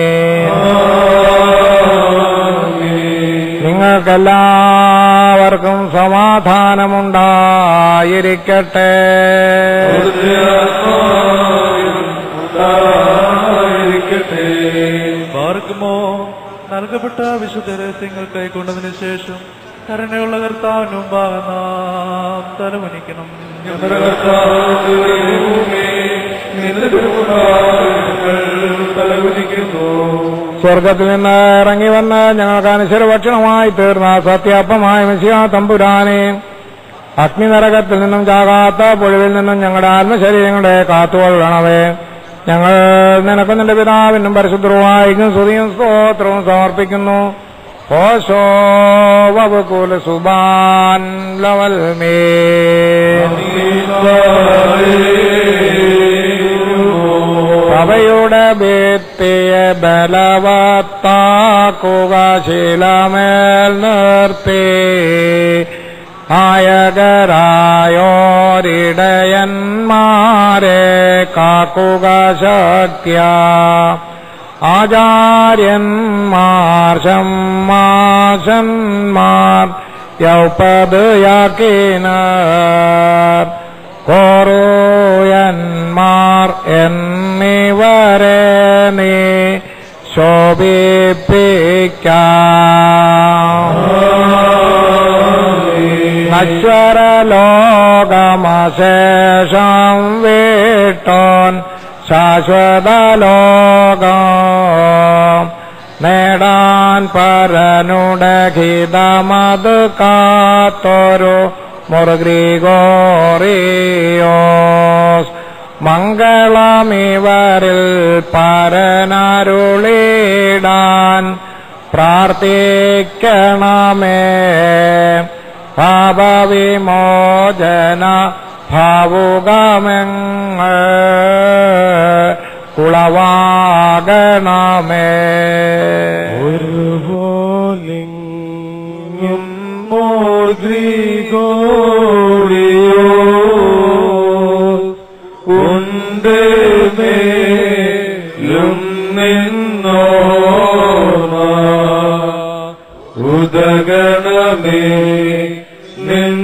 നിങ്ങൾക്കെല്ലാവർക്കും സമാധാനമുണ്ടായിരിക്കട്ടെ പാർക്കുമോ നൽകപ്പെട്ട വിശുദ്ധ രഹസ്യങ്ങൾ കൈക്കൊണ്ടതിനു ശേഷം കരുണയുള്ള കർത്താവിന് മുമ്പാകെ നാം തലമുനിക്കണം സ്വർഗത്തിൽ നിന്ന് ഇറങ്ങി വന്ന് ഞങ്ങൾക്ക് അനുസര ഭക്ഷണമായി തീർന്ന സത്യാപ്പമായ മിശിയ തമ്പുരാനെ അഗ്നിനരകത്തിൽ നിന്നും ചാകാത്ത പൊഴിവിൽ നിന്നും ഞങ്ങളുടെ ആത്മശരീരങ്ങളെ കാത്തുകൊള്ളണമേ ഞങ്ങൾ നിനക്കും നിന്റെ പിതാവിനും പരിശുദ്ധവായിക്കും സ്തുതിയും സ്തോത്രവും സമർപ്പിക്കുന്നു ഓശോ വകുല സുബാൻ ലവൽ മേ സഭയുടെ ഭിത്തിയെ ബലവത്താക്കുക ശിലമേൽ നിർത്തി ആയകരായോരിടയന്മാരെ കാക്കുക ശക്യ ആചാര്യന്മാർ ഷമ്മാശന്മാർ യൗപതയാക്കിനർ കോറോയന്മാർ എന്നിവരെ നീ ശോഭിപ്പിക്കാം നശ്വരലോകമശേഷം വീട്ടോൻ ശാശ്വത ലോകം നേടാൻ പരനുടെ ഹിതമത് കാത്തൊരു മുറുഗ്രിഗോറിയോസ് മംഗളമിവരിൽ പരനരുളിടാൻ പ്രാർത്ഥിക്കണമേ പാപവിമോചന ഭാവുകമെങ്ങൾ കുളവാകണമേ ഒരുപോലിങ്ങും മോദ്രിഗോറിയോ ഉണ്ട് മേലും നിന്നോണ ഉദഗണമേ നിൻ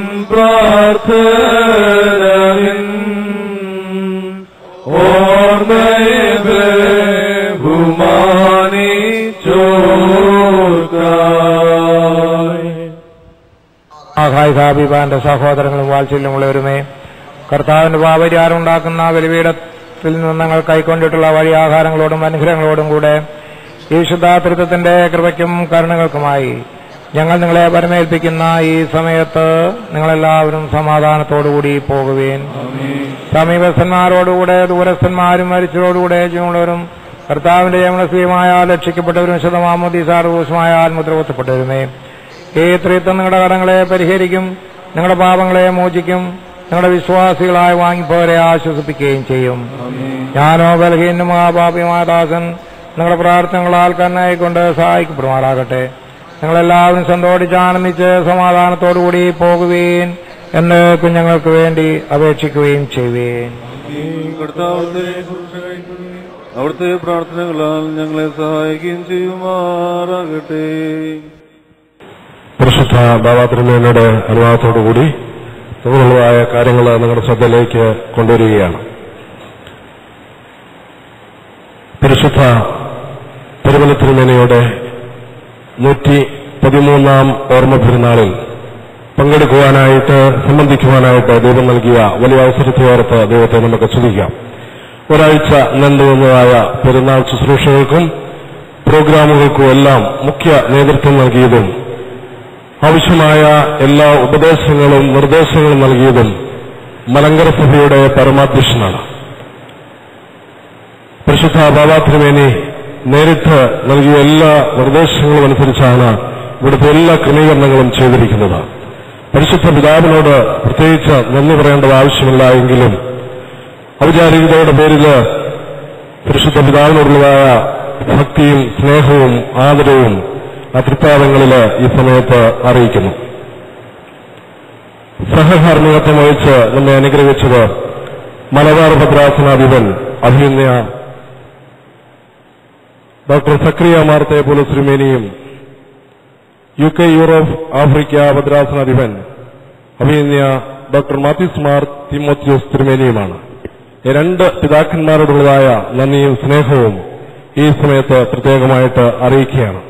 പ്രാർത്ഥനവിൻ ഓർമ്മയെ ബഹുമാനിച്ചോർക്കായി ആഹായ് സാബിബാന്റെ സഹോദരങ്ങളും വാത്സല്യമുള്ളവരുമേ കർത്താവിന്റെ പാപരിഹാരം ഉണ്ടാക്കുന്ന ബലിപീഠത്തിൽ നിന്ന് ഞങ്ങൾ കൈക്കൊണ്ടിട്ടുള്ള വഴി ആഹാരങ്ങളോടും അനുഗ്രഹങ്ങളോടും കൂടെ ഈ ശുദ്ധാതൃത്വത്തിന്റെ കൃപയ്ക്കും കരുണകൾക്കുമായി ഞങ്ങൾ നിങ്ങളെ പരമേൽപ്പിക്കുന്ന ഈ സമയത്ത് നിങ്ങളെല്ലാവരും സമാധാനത്തോടുകൂടി പോകുകയും സമീപസ്ഥന്മാരോടുകൂടെ ദൂരസ്ഥന്മാരും മരിച്ചവരോടുകൂടെ ജീവനുള്ളവരും കർത്താവിന്റെ യമനസ്വീയമായ രക്ഷിക്കപ്പെട്ടവരും വിശദമാമോദീസാറുഭൂഷമായ ആത്മദ്രവത്തപ്പെട്ടവരുമേ ഈ ത്രിത്വം നിങ്ങളുടെ കടങ്ങളെ പരിഹരിക്കും നിങ്ങളുടെ പാപങ്ങളെ മോചിക്കും നിങ്ങളുടെ വിശ്വാസികളായി വാങ്ങിപ്പോരെ ആശ്വസിപ്പിക്കുകയും ചെയ്യും ഞാനോ ബലഹീനും മഹാപാപിയുമായ ദാസൻ നിങ്ങളുടെ പ്രാർത്ഥനകളാൽ കണ്ണായിക്കൊണ്ട് സഹായിക്കപ്പെടുമാറാകട്ടെ നിങ്ങളെല്ലാവരും സന്തോഷിച്ച് ആനന്ദിച്ച് സമാധാനത്തോടുകൂടി പോകുകയും എന്ന് കുഞ്ഞുങ്ങൾക്ക് വേണ്ടി അപേക്ഷിക്കുകയും ചെയ്യുകയും കർത്താവിന്റെ അവിടുത്തെ പ്രാർത്ഥനകളാൽ ഞങ്ങളെ സഹായിക്കുകയും ചെയ്യുമാറാകട്ടെ പരിശുദ്ധ ബാബാതിരുമേനയുടെ അനുവാദത്തോടുകൂടി നിങ്ങളുള്ളതായ കാര്യങ്ങൾ നിങ്ങളുടെ ശ്രദ്ധയിലേക്ക് കൊണ്ടുവരികയാണ് പരിശുദ്ധ പെരുമല തിരുമേനയുടെ നൂറ്റി പതിമൂന്നാം ഓർമ്മ പെരുന്നാളിൽ പങ്കെടുക്കുവാനായിട്ട് സംബന്ധിക്കുവാനായിട്ട് ദൈവം നൽകിയ വലിയ അവസരത്തെ ഓർത്ത് ദൈവത്തെ നമുക്ക് സ്തുതിക്കാം ഒരാഴ്ച നീണ്ടുവന്നതായ പെരുന്നാൾ ശുശ്രൂഷകൾക്കും പ്രോഗ്രാമുകൾക്കും എല്ലാം മുഖ്യ നേതൃത്വം നൽകിയതും ആവശ്യമായ എല്ലാ ഉപദേശങ്ങളും നിർദ്ദേശങ്ങളും നൽകിയതും മലങ്കര സഭയുടെ പരമാധ്യക്ഷനാണ് പരിശുദ്ധ ബാബാ തിരുമേനി നേരിട്ട് നൽകിയ എല്ലാ നിർദ്ദേശങ്ങളും അനുസരിച്ചാണ് ഇവിടുത്തെ എല്ലാ ക്രമീകരണങ്ങളും ചെയ്തിരിക്കുന്നത് പരിശുദ്ധ പിതാവിനോട് പ്രത്യേകിച്ച് നന്ദി പറയേണ്ടത് ആവശ്യമില്ല എങ്കിലും ഔചാരികതയുടെ പേരിൽ പരിശുദ്ധ പിതാവിനോടുള്ളതായ ഭക്തിയും സ്നേഹവും ആദരവും ആ തൃപ്പാദങ്ങളിൽ ഈ സമയത്ത് അറിയിക്കുന്നു സഹകാർമ്മികത്വം വഹിച്ച് നമ്മെ അനുഗ്രഹിച്ചത് മലബാർ ഭദ്രാസനാധിപൻ അഭിനന്ദ ഡോക്ടർ സക്രിയ മാർത്തെ പുലശ്രീമേനിയും യു കെ യൂറോപ്പ് ആഫ്രിക്ക ഭദ്രാസനാധിപൻ അഭിനന്ദ ഡോക്ടർ മാത്യൂസ് മാർ തിമോത്യോസ് തിരുമേനിയുമാണ് ഈ രണ്ട് പിതാക്കന്മാരോടുള്ളതായ നന്ദിയും സ്നേഹവും ഈ സമയത്ത് പ്രത്യേകമായിട്ട് അറിയിക്കുകയാണ്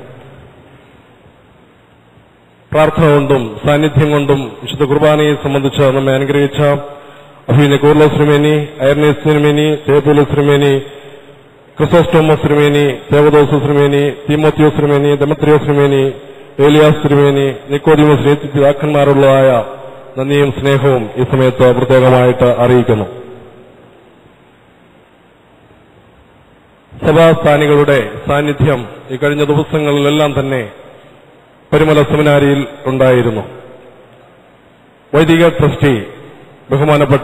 പ്രാർത്ഥന കൊണ്ടും സാന്നിധ്യം കൊണ്ടും വിശുദ്ധ കുർബാനയെ സംബന്ധിച്ച് നമ്മെ അനുഗ്രഹിച്ച അഭിനയ കൂർല ശ്രീമേനി അയർനീസ് ശ്രീമേനി തേപുല ശ്രീമേനി ക്രിസോസ്റ്റോമസ് ശ്രീമേനി ദേവദോസ് ശ്രീമേനി തീമോത്യോ ശ്രീമേനി ദമത്രിയോ ശ്രീമേനി ഏലിയാസ് ശ്രീമേനി നിക്കോദിമസ് ശ്രീ പിതാക്കന്മാരുള്ളതായ നന്ദിയും സ്നേഹവും ഈ സമയത്ത് പ്രത്യേകമായിട്ട് അറിയിക്കുന്നു സഭാസ്ഥാനികളുടെ സാന്നിധ്യം ഈ കഴിഞ്ഞ ദിവസങ്ങളിലെല്ലാം തന്നെ പരിമല സെമിനാരിയിൽ ഉണ്ടായിരുന്നു വൈദിക ട്രസ്റ്റി ബഹുമാനപ്പെട്ട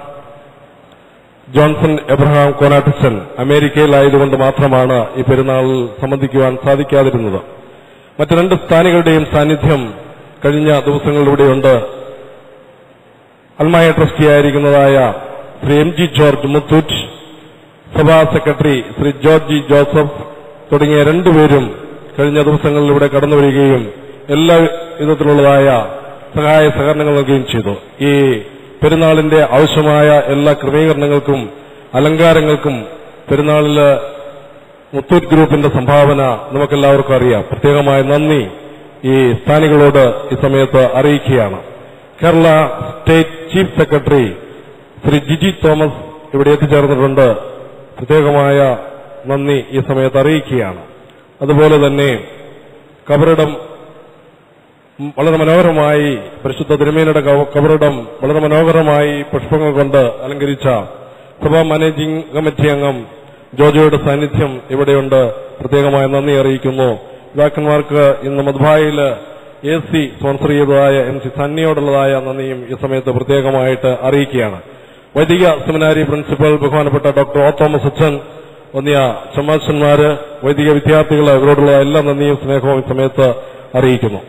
ജോൺസൺ എബ്രഹാം കോനാട്ടിച്ചൻ അമേരിക്കയിലായതുകൊണ്ട് മാത്രമാണ് ഈ പെരുന്നാളിൽ സംബന്ധിക്കുവാൻ സാധിക്കാതിരുന്നത് മറ്റ് രണ്ട് സ്ഥാനികളുടെയും സാന്നിധ്യം കഴിഞ്ഞ ദിവസങ്ങളിലൂടെയുണ്ട് അൽമായ ട്രസ്റ്റിയായിരിക്കുന്നതായ ശ്രീ എം ജി ജോർജ് മുത്തൂറ്റ് സഭാ സെക്രട്ടറി ശ്രീ ജോർജ് ജി ജോസഫ് തുടങ്ങിയ രണ്ടുപേരും കഴിഞ്ഞ ദിവസങ്ങളിലൂടെ കടന്നുവരികയും എല്ലാ വിധത്തിലുള്ളതായ സഹായ സഹകരണങ്ങൾ നൽകുകയും ചെയ്തു ഈ പെരുന്നാളിന്റെ ആവശ്യമായ എല്ലാ ക്രമീകരണങ്ങൾക്കും അലങ്കാരങ്ങൾക്കും പെരുന്നാളില് മുത്തൂറ്റ് ഗ്രൂപ്പിന്റെ സംഭാവന നമുക്കെല്ലാവർക്കും അറിയാം പ്രത്യേകമായ നന്ദി ഈ സ്ഥാനികളോട് ഈ സമയത്ത് അറിയിക്കുകയാണ് Kerala state chief secretary Shri Jiji Thomas ഇവിടെ എത്തിച്ചേർന്നിട്ടുണ്ട് പ്രത്യേകമായ നന്ദി ഈ സമയത്ത് അറിയിക്കുകയാണ് അതുപോലെ തന്നെ കബറിടം ഉം, വളരെ മനോഹരമായി പരിശുദ്ധ തിരുമേനിയുടെ കവ- കബറിടം വളരെ മനോഹരമായി പുഷ്പങ്ങൾ കൊണ്ട് അലങ്കരിച്ച സഭാ മാനേജിംഗ് കമ്മിറ്റി അംഗം ജോജോയുടെ സാന്നിധ്യം ഇവിടെയുണ്ട് പ്രത്യേകമായ നന്ദി അറിയിക്കുന്നു പിതാക്കന്മാർക്ക് ഇന്ന് മധുബായിൽ എ സി സ്പോൺസർ ചെയ്തതായ എം സി സന്നിയോടുള്ളതായ നന്ദിയും ഈ സമയത്ത് പ്രത്യേകമായിട്ട് അറിയിക്കുകയാണ് വൈദിക സെമിനാരി പ്രിൻസിപ്പൽ ബഹുമാനപ്പെട്ട ഡോക്ടർ ഒ തോമസ് അച്ഛൻ വന്നിയ ചമ്മാശന്മാര് വൈദിക വിദ്യാർത്ഥികൾ ഇവരോടുള്ള എല്ലാ നന്ദിയും സ്നേഹവും ഈ സമയത്ത് അറിയിക്കുന്നു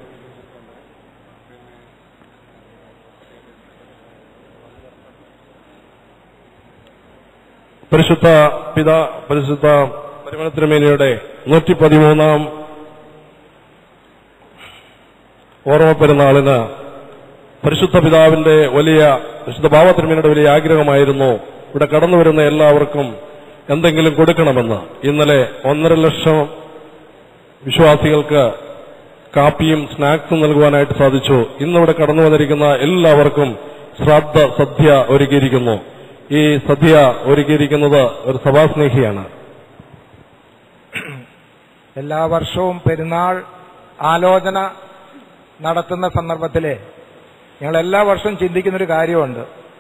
പരിശുദ്ധ പിതാ പരിശുദ്ധ പരിമള തിരുമേനിയുടെ നൂറ്റി പതിമൂന്നാം ഓർമ്മ പെരുന്നാളിന് പരിശുദ്ധ പിതാവിന്റെ വലിയ വിശുദ്ധ ബാബ തിരുമേനിയുടെ വലിയ ആഗ്രഹമായിരുന്നു ഇവിടെ കടന്നു വരുന്ന എല്ലാവർക്കും എന്തെങ്കിലും കൊടുക്കണമെന്ന് ഇന്നലെ ഒന്നര ലക്ഷം വിശ്വാസികൾക്ക് കാപ്പിയും സ്നാക്സും നൽകുവാനായിട്ട് സാധിച്ചു ഇന്നിവിടെ കടന്നു വന്നിരിക്കുന്ന എല്ലാവർക്കും ശ്രാദ്ധ സദ്യ ഒരുക്കിയിരിക്കുന്നു ഈ സദ്യ ഒരുക്കിയിരിക്കുന്നത് ഒരു സഭാസ്നേഹിയാണ് എല്ലാ വർഷവും പെരുന്നാൾ ആലോചന നടത്തുന്ന സന്ദർഭത്തില് ഞങ്ങൾ എല്ലാ വർഷവും ചിന്തിക്കുന്ന ഒരു കാര്യമുണ്ട്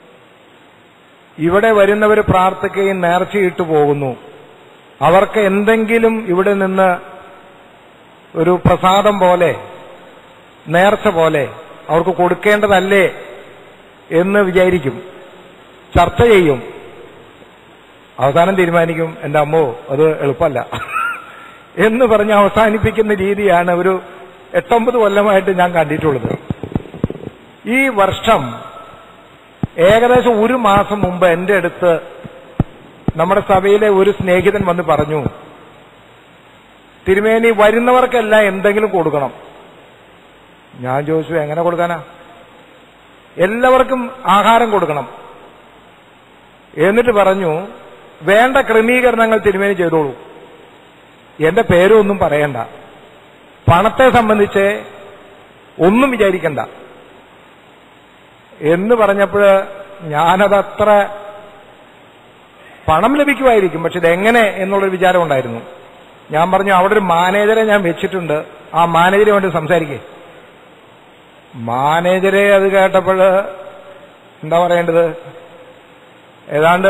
ഇവിടെ വരുന്നവർ പ്രാർത്ഥിക്കുകയും നേർച്ചയിട്ട് പോകുന്നു അവർക്ക് എന്തെങ്കിലും ഇവിടെ നിന്ന് ഒരു പ്രസാദം പോലെ നേർച്ച പോലെ അവർക്ക് കൊടുക്കേണ്ടതല്ലേ എന്ന് വിചാരിക്കും ചർച്ച ചെയ്യും അവസാനം തീരുമാനിക്കും എന്റെ അമ്മോ അത് എളുപ്പമല്ല എന്ന് പറഞ്ഞ് അവസാനിപ്പിക്കുന്ന രീതിയാണ് ഒരു എട്ടൊമ്പത് കൊല്ലമായിട്ട് ഞാൻ കണ്ടിട്ടുള്ളത് ഈ വർഷം ഏകദേശം ഒരു മാസം മുമ്പ് എന്റെ അടുത്ത് നമ്മുടെ സഭയിലെ ഒരു സ്നേഹിതൻ വന്ന് പറഞ്ഞു തിരുമേനി വരുന്നവർക്കെല്ലാം എന്തെങ്കിലും കൊടുക്കണം ഞാൻ ചോദിച്ചു എങ്ങനെ കൊടുക്കാനാ എല്ലാവർക്കും ആഹാരം കൊടുക്കണം എന്നിട്ട് പറഞ്ഞു വേണ്ട ക്രമീകരണങ്ങൾ തിരുമേനി ചെയ്തോളൂ എന്റെ പേരൊന്നും പറയണ്ട പണത്തെ സംബന്ധിച്ച് ഒന്നും വിചാരിക്കണ്ട എന്ന് പറഞ്ഞപ്പോൾ ഞാനതത്ര പണം ലഭിക്കുമായിരിക്കും പക്ഷെ ഇതെങ്ങനെ എന്നുള്ളൊരു വിചാരം ഉണ്ടായിരുന്നു ഞാൻ പറഞ്ഞു അവിടെ ഒരു മാനേജറെ ഞാൻ വെച്ചിട്ടുണ്ട് ആ മാനേജറെ വേണ്ടി സംസാരിക്കേ മാനേജരെ അത് കേട്ടപ്പോൾ എന്താ പറയേണ്ടത് ഏതാണ്ട്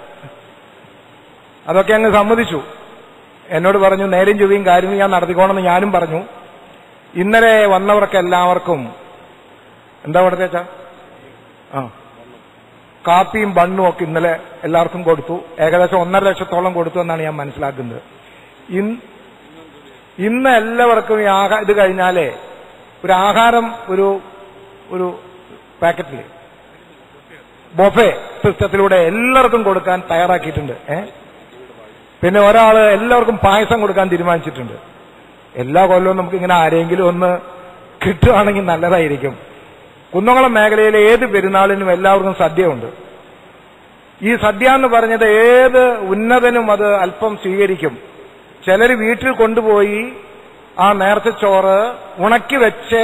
അതൊക്കെ അങ്ങ് സമ്മതിച്ചു എന്നോട് പറഞ്ഞു നേരും ചൊവ്വയും കാര്യങ്ങളും ഞാൻ നടത്തിക്കോണമെന്ന് ഞാനും പറഞ്ഞു ഇന്നലെ വന്നവർക്ക് എല്ലാവർക്കും എന്താ കൊടുത്തേച്ചാ ആ കാപ്പിയും ബണ്ണും ഒക്കെ ഇന്നലെ എല്ലാവർക്കും കൊടുത്തു ഏകദേശം ഒന്നര ലക്ഷത്തോളം കൊടുത്തു എന്നാണ് ഞാൻ മനസ്സിലാക്കുന്നത് ഇൻ- ഇന്ന് എല്ലാവർക്കും ഈ ആഹാ ഇത് കഴിഞ്ഞാലേ ഒരു ആഹാരം ഒരു ഒരു പാക്കറ്റിൽ ബൊഫെ സിസ്റ്റത്തിലൂടെ എല്ലാവർക്കും കൊടുക്കാൻ തയ്യാറാക്കിയിട്ടുണ്ട് ഏ പിന്നെ ഒരാള് എല്ലാവർക്കും പായസം കൊടുക്കാൻ തീരുമാനിച്ചിട്ടുണ്ട് എല്ലാ കൊല്ലവും നമുക്ക് ഇങ്ങനെ ആരെങ്കിലും ഒന്ന് കിട്ടുകയാണെങ്കിൽ നല്ലതായിരിക്കും കുന്നംകുളം മേഖലയിലെ ഏത് പെരുന്നാളിനും എല്ലാവർക്കും സദ്യയുണ്ട് ഈ സദ്യ എന്ന് പറഞ്ഞത് ഏത് ഉന്നതനും അത് അല്പം സ്വീകരിക്കും ചിലർ വീട്ടിൽ കൊണ്ടുപോയി ആ നേർച്ചച്ചോറ് ഉണക്കി വെച്ച്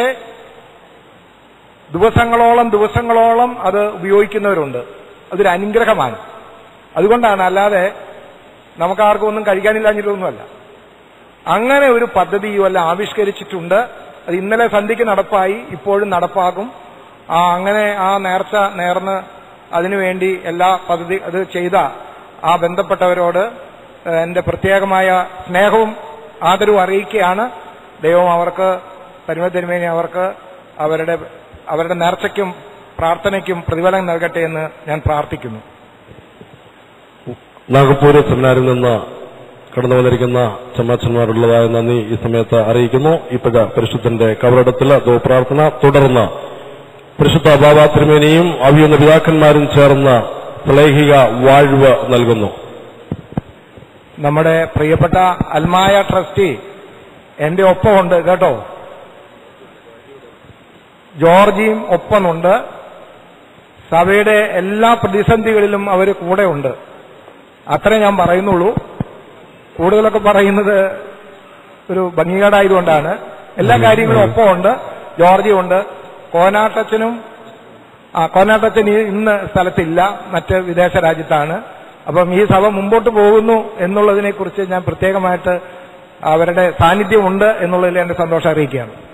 ദിവസങ്ങളോളം ദിവസങ്ങളോളം അത് ഉപയോഗിക്കുന്നവരുണ്ട് അതൊരു അനുഗ്രഹമാണ് അതുകൊണ്ടാണ് അല്ലാതെ നമുക്ക് ആർക്കും ഒന്നും കഴിക്കാനില്ലാഞ്ഞിട്ടൊന്നുമല്ല അങ്ങനെ ഒരു പദ്ധതി വല്ല ആവിഷ്കരിച്ചിട്ടുണ്ട് അത് ഇന്നലെ സന്ധ്യയ്ക്ക് നടപ്പായി ഇപ്പോഴും നടപ്പാക്കും ആ അങ്ങനെ ആ നേർച്ച നേർന്ന് അതിനുവേണ്ടി എല്ലാ പദ്ധതി അത് ചെയ്ത ആ ബന്ധപ്പെട്ടവരോട് ഏഹ്, എന്റെ പ്രത്യേകമായ സ്നേഹവും ആദരവും അറിയിക്കുകയാണ് ദൈവം അവർക്ക് തരുമതിരുമേനി അവർക്ക് അവരുടെ അവരുടെ നേർച്ചയ്ക്കും പ്രാർത്ഥനയ്ക്കും പ്രതിഫലം നൽകട്ടെ എന്ന് ഞാൻ പ്രാർത്ഥിക്കുന്നു നാഗപ്പൂർ സെമിനാരിൽ നിന്ന് കടന്നു വന്നിരിക്കുന്ന ചമ്മാച്ചന്മാരുള്ളതായ നന്ദി ഈ സമയത്ത് അറിയിക്കുന്നു ഇപ്പോഴ പരിശുദ്ധന്റെ കവറിടത്തിൽ ദോ പ്രാർത്ഥന തുടർന്ന് പരിശുദ്ധ ബാബ തിരുമേനിയും അവിയുന്ന പിതാക്കന്മാരും ചേർന്ന് ശ്ലേഹിക വാഴ്വ് നൽകുന്നു നമ്മുടെ പ്രിയപ്പെട്ട അൽമായ ട്രസ്റ്റി എന്റെ ഒപ്പമുണ്ട് കേട്ടോ ജോർജിയും ഒപ്പമുണ്ട് സഭയുടെ എല്ലാ പ്രതിസന്ധികളിലും അവർ കൂടെ ഉണ്ട് അത്രേ ഞാൻ പറയുന്നുള്ളൂ കൂടുതലൊക്കെ പറയുന്നത് ഒരു ഭംഗികേടായതുകൊണ്ടാണ് എല്ലാ കാര്യങ്ങളും ഒപ്പമുണ്ട് ജോർജി ഉണ്ട് കോനാട്ടച്ചനും ആ കോനാട്ടച്ചൻ ഈ- ഇന്ന് സ്ഥലത്തില്ല മറ്റ് വിദേശ രാജ്യത്താണ് അപ്പം ഈ സഭ മുമ്പോട്ട് പോകുന്നു എന്നുള്ളതിനെ കുറിച്ച് ഞാൻ പ്രത്യേകമായിട്ട് അവരുടെ സാന്നിധ്യമുണ്ട് എന്നുള്ളതിൽ എന്റെ സന്തോഷം അറിയിക്കുകയാണ്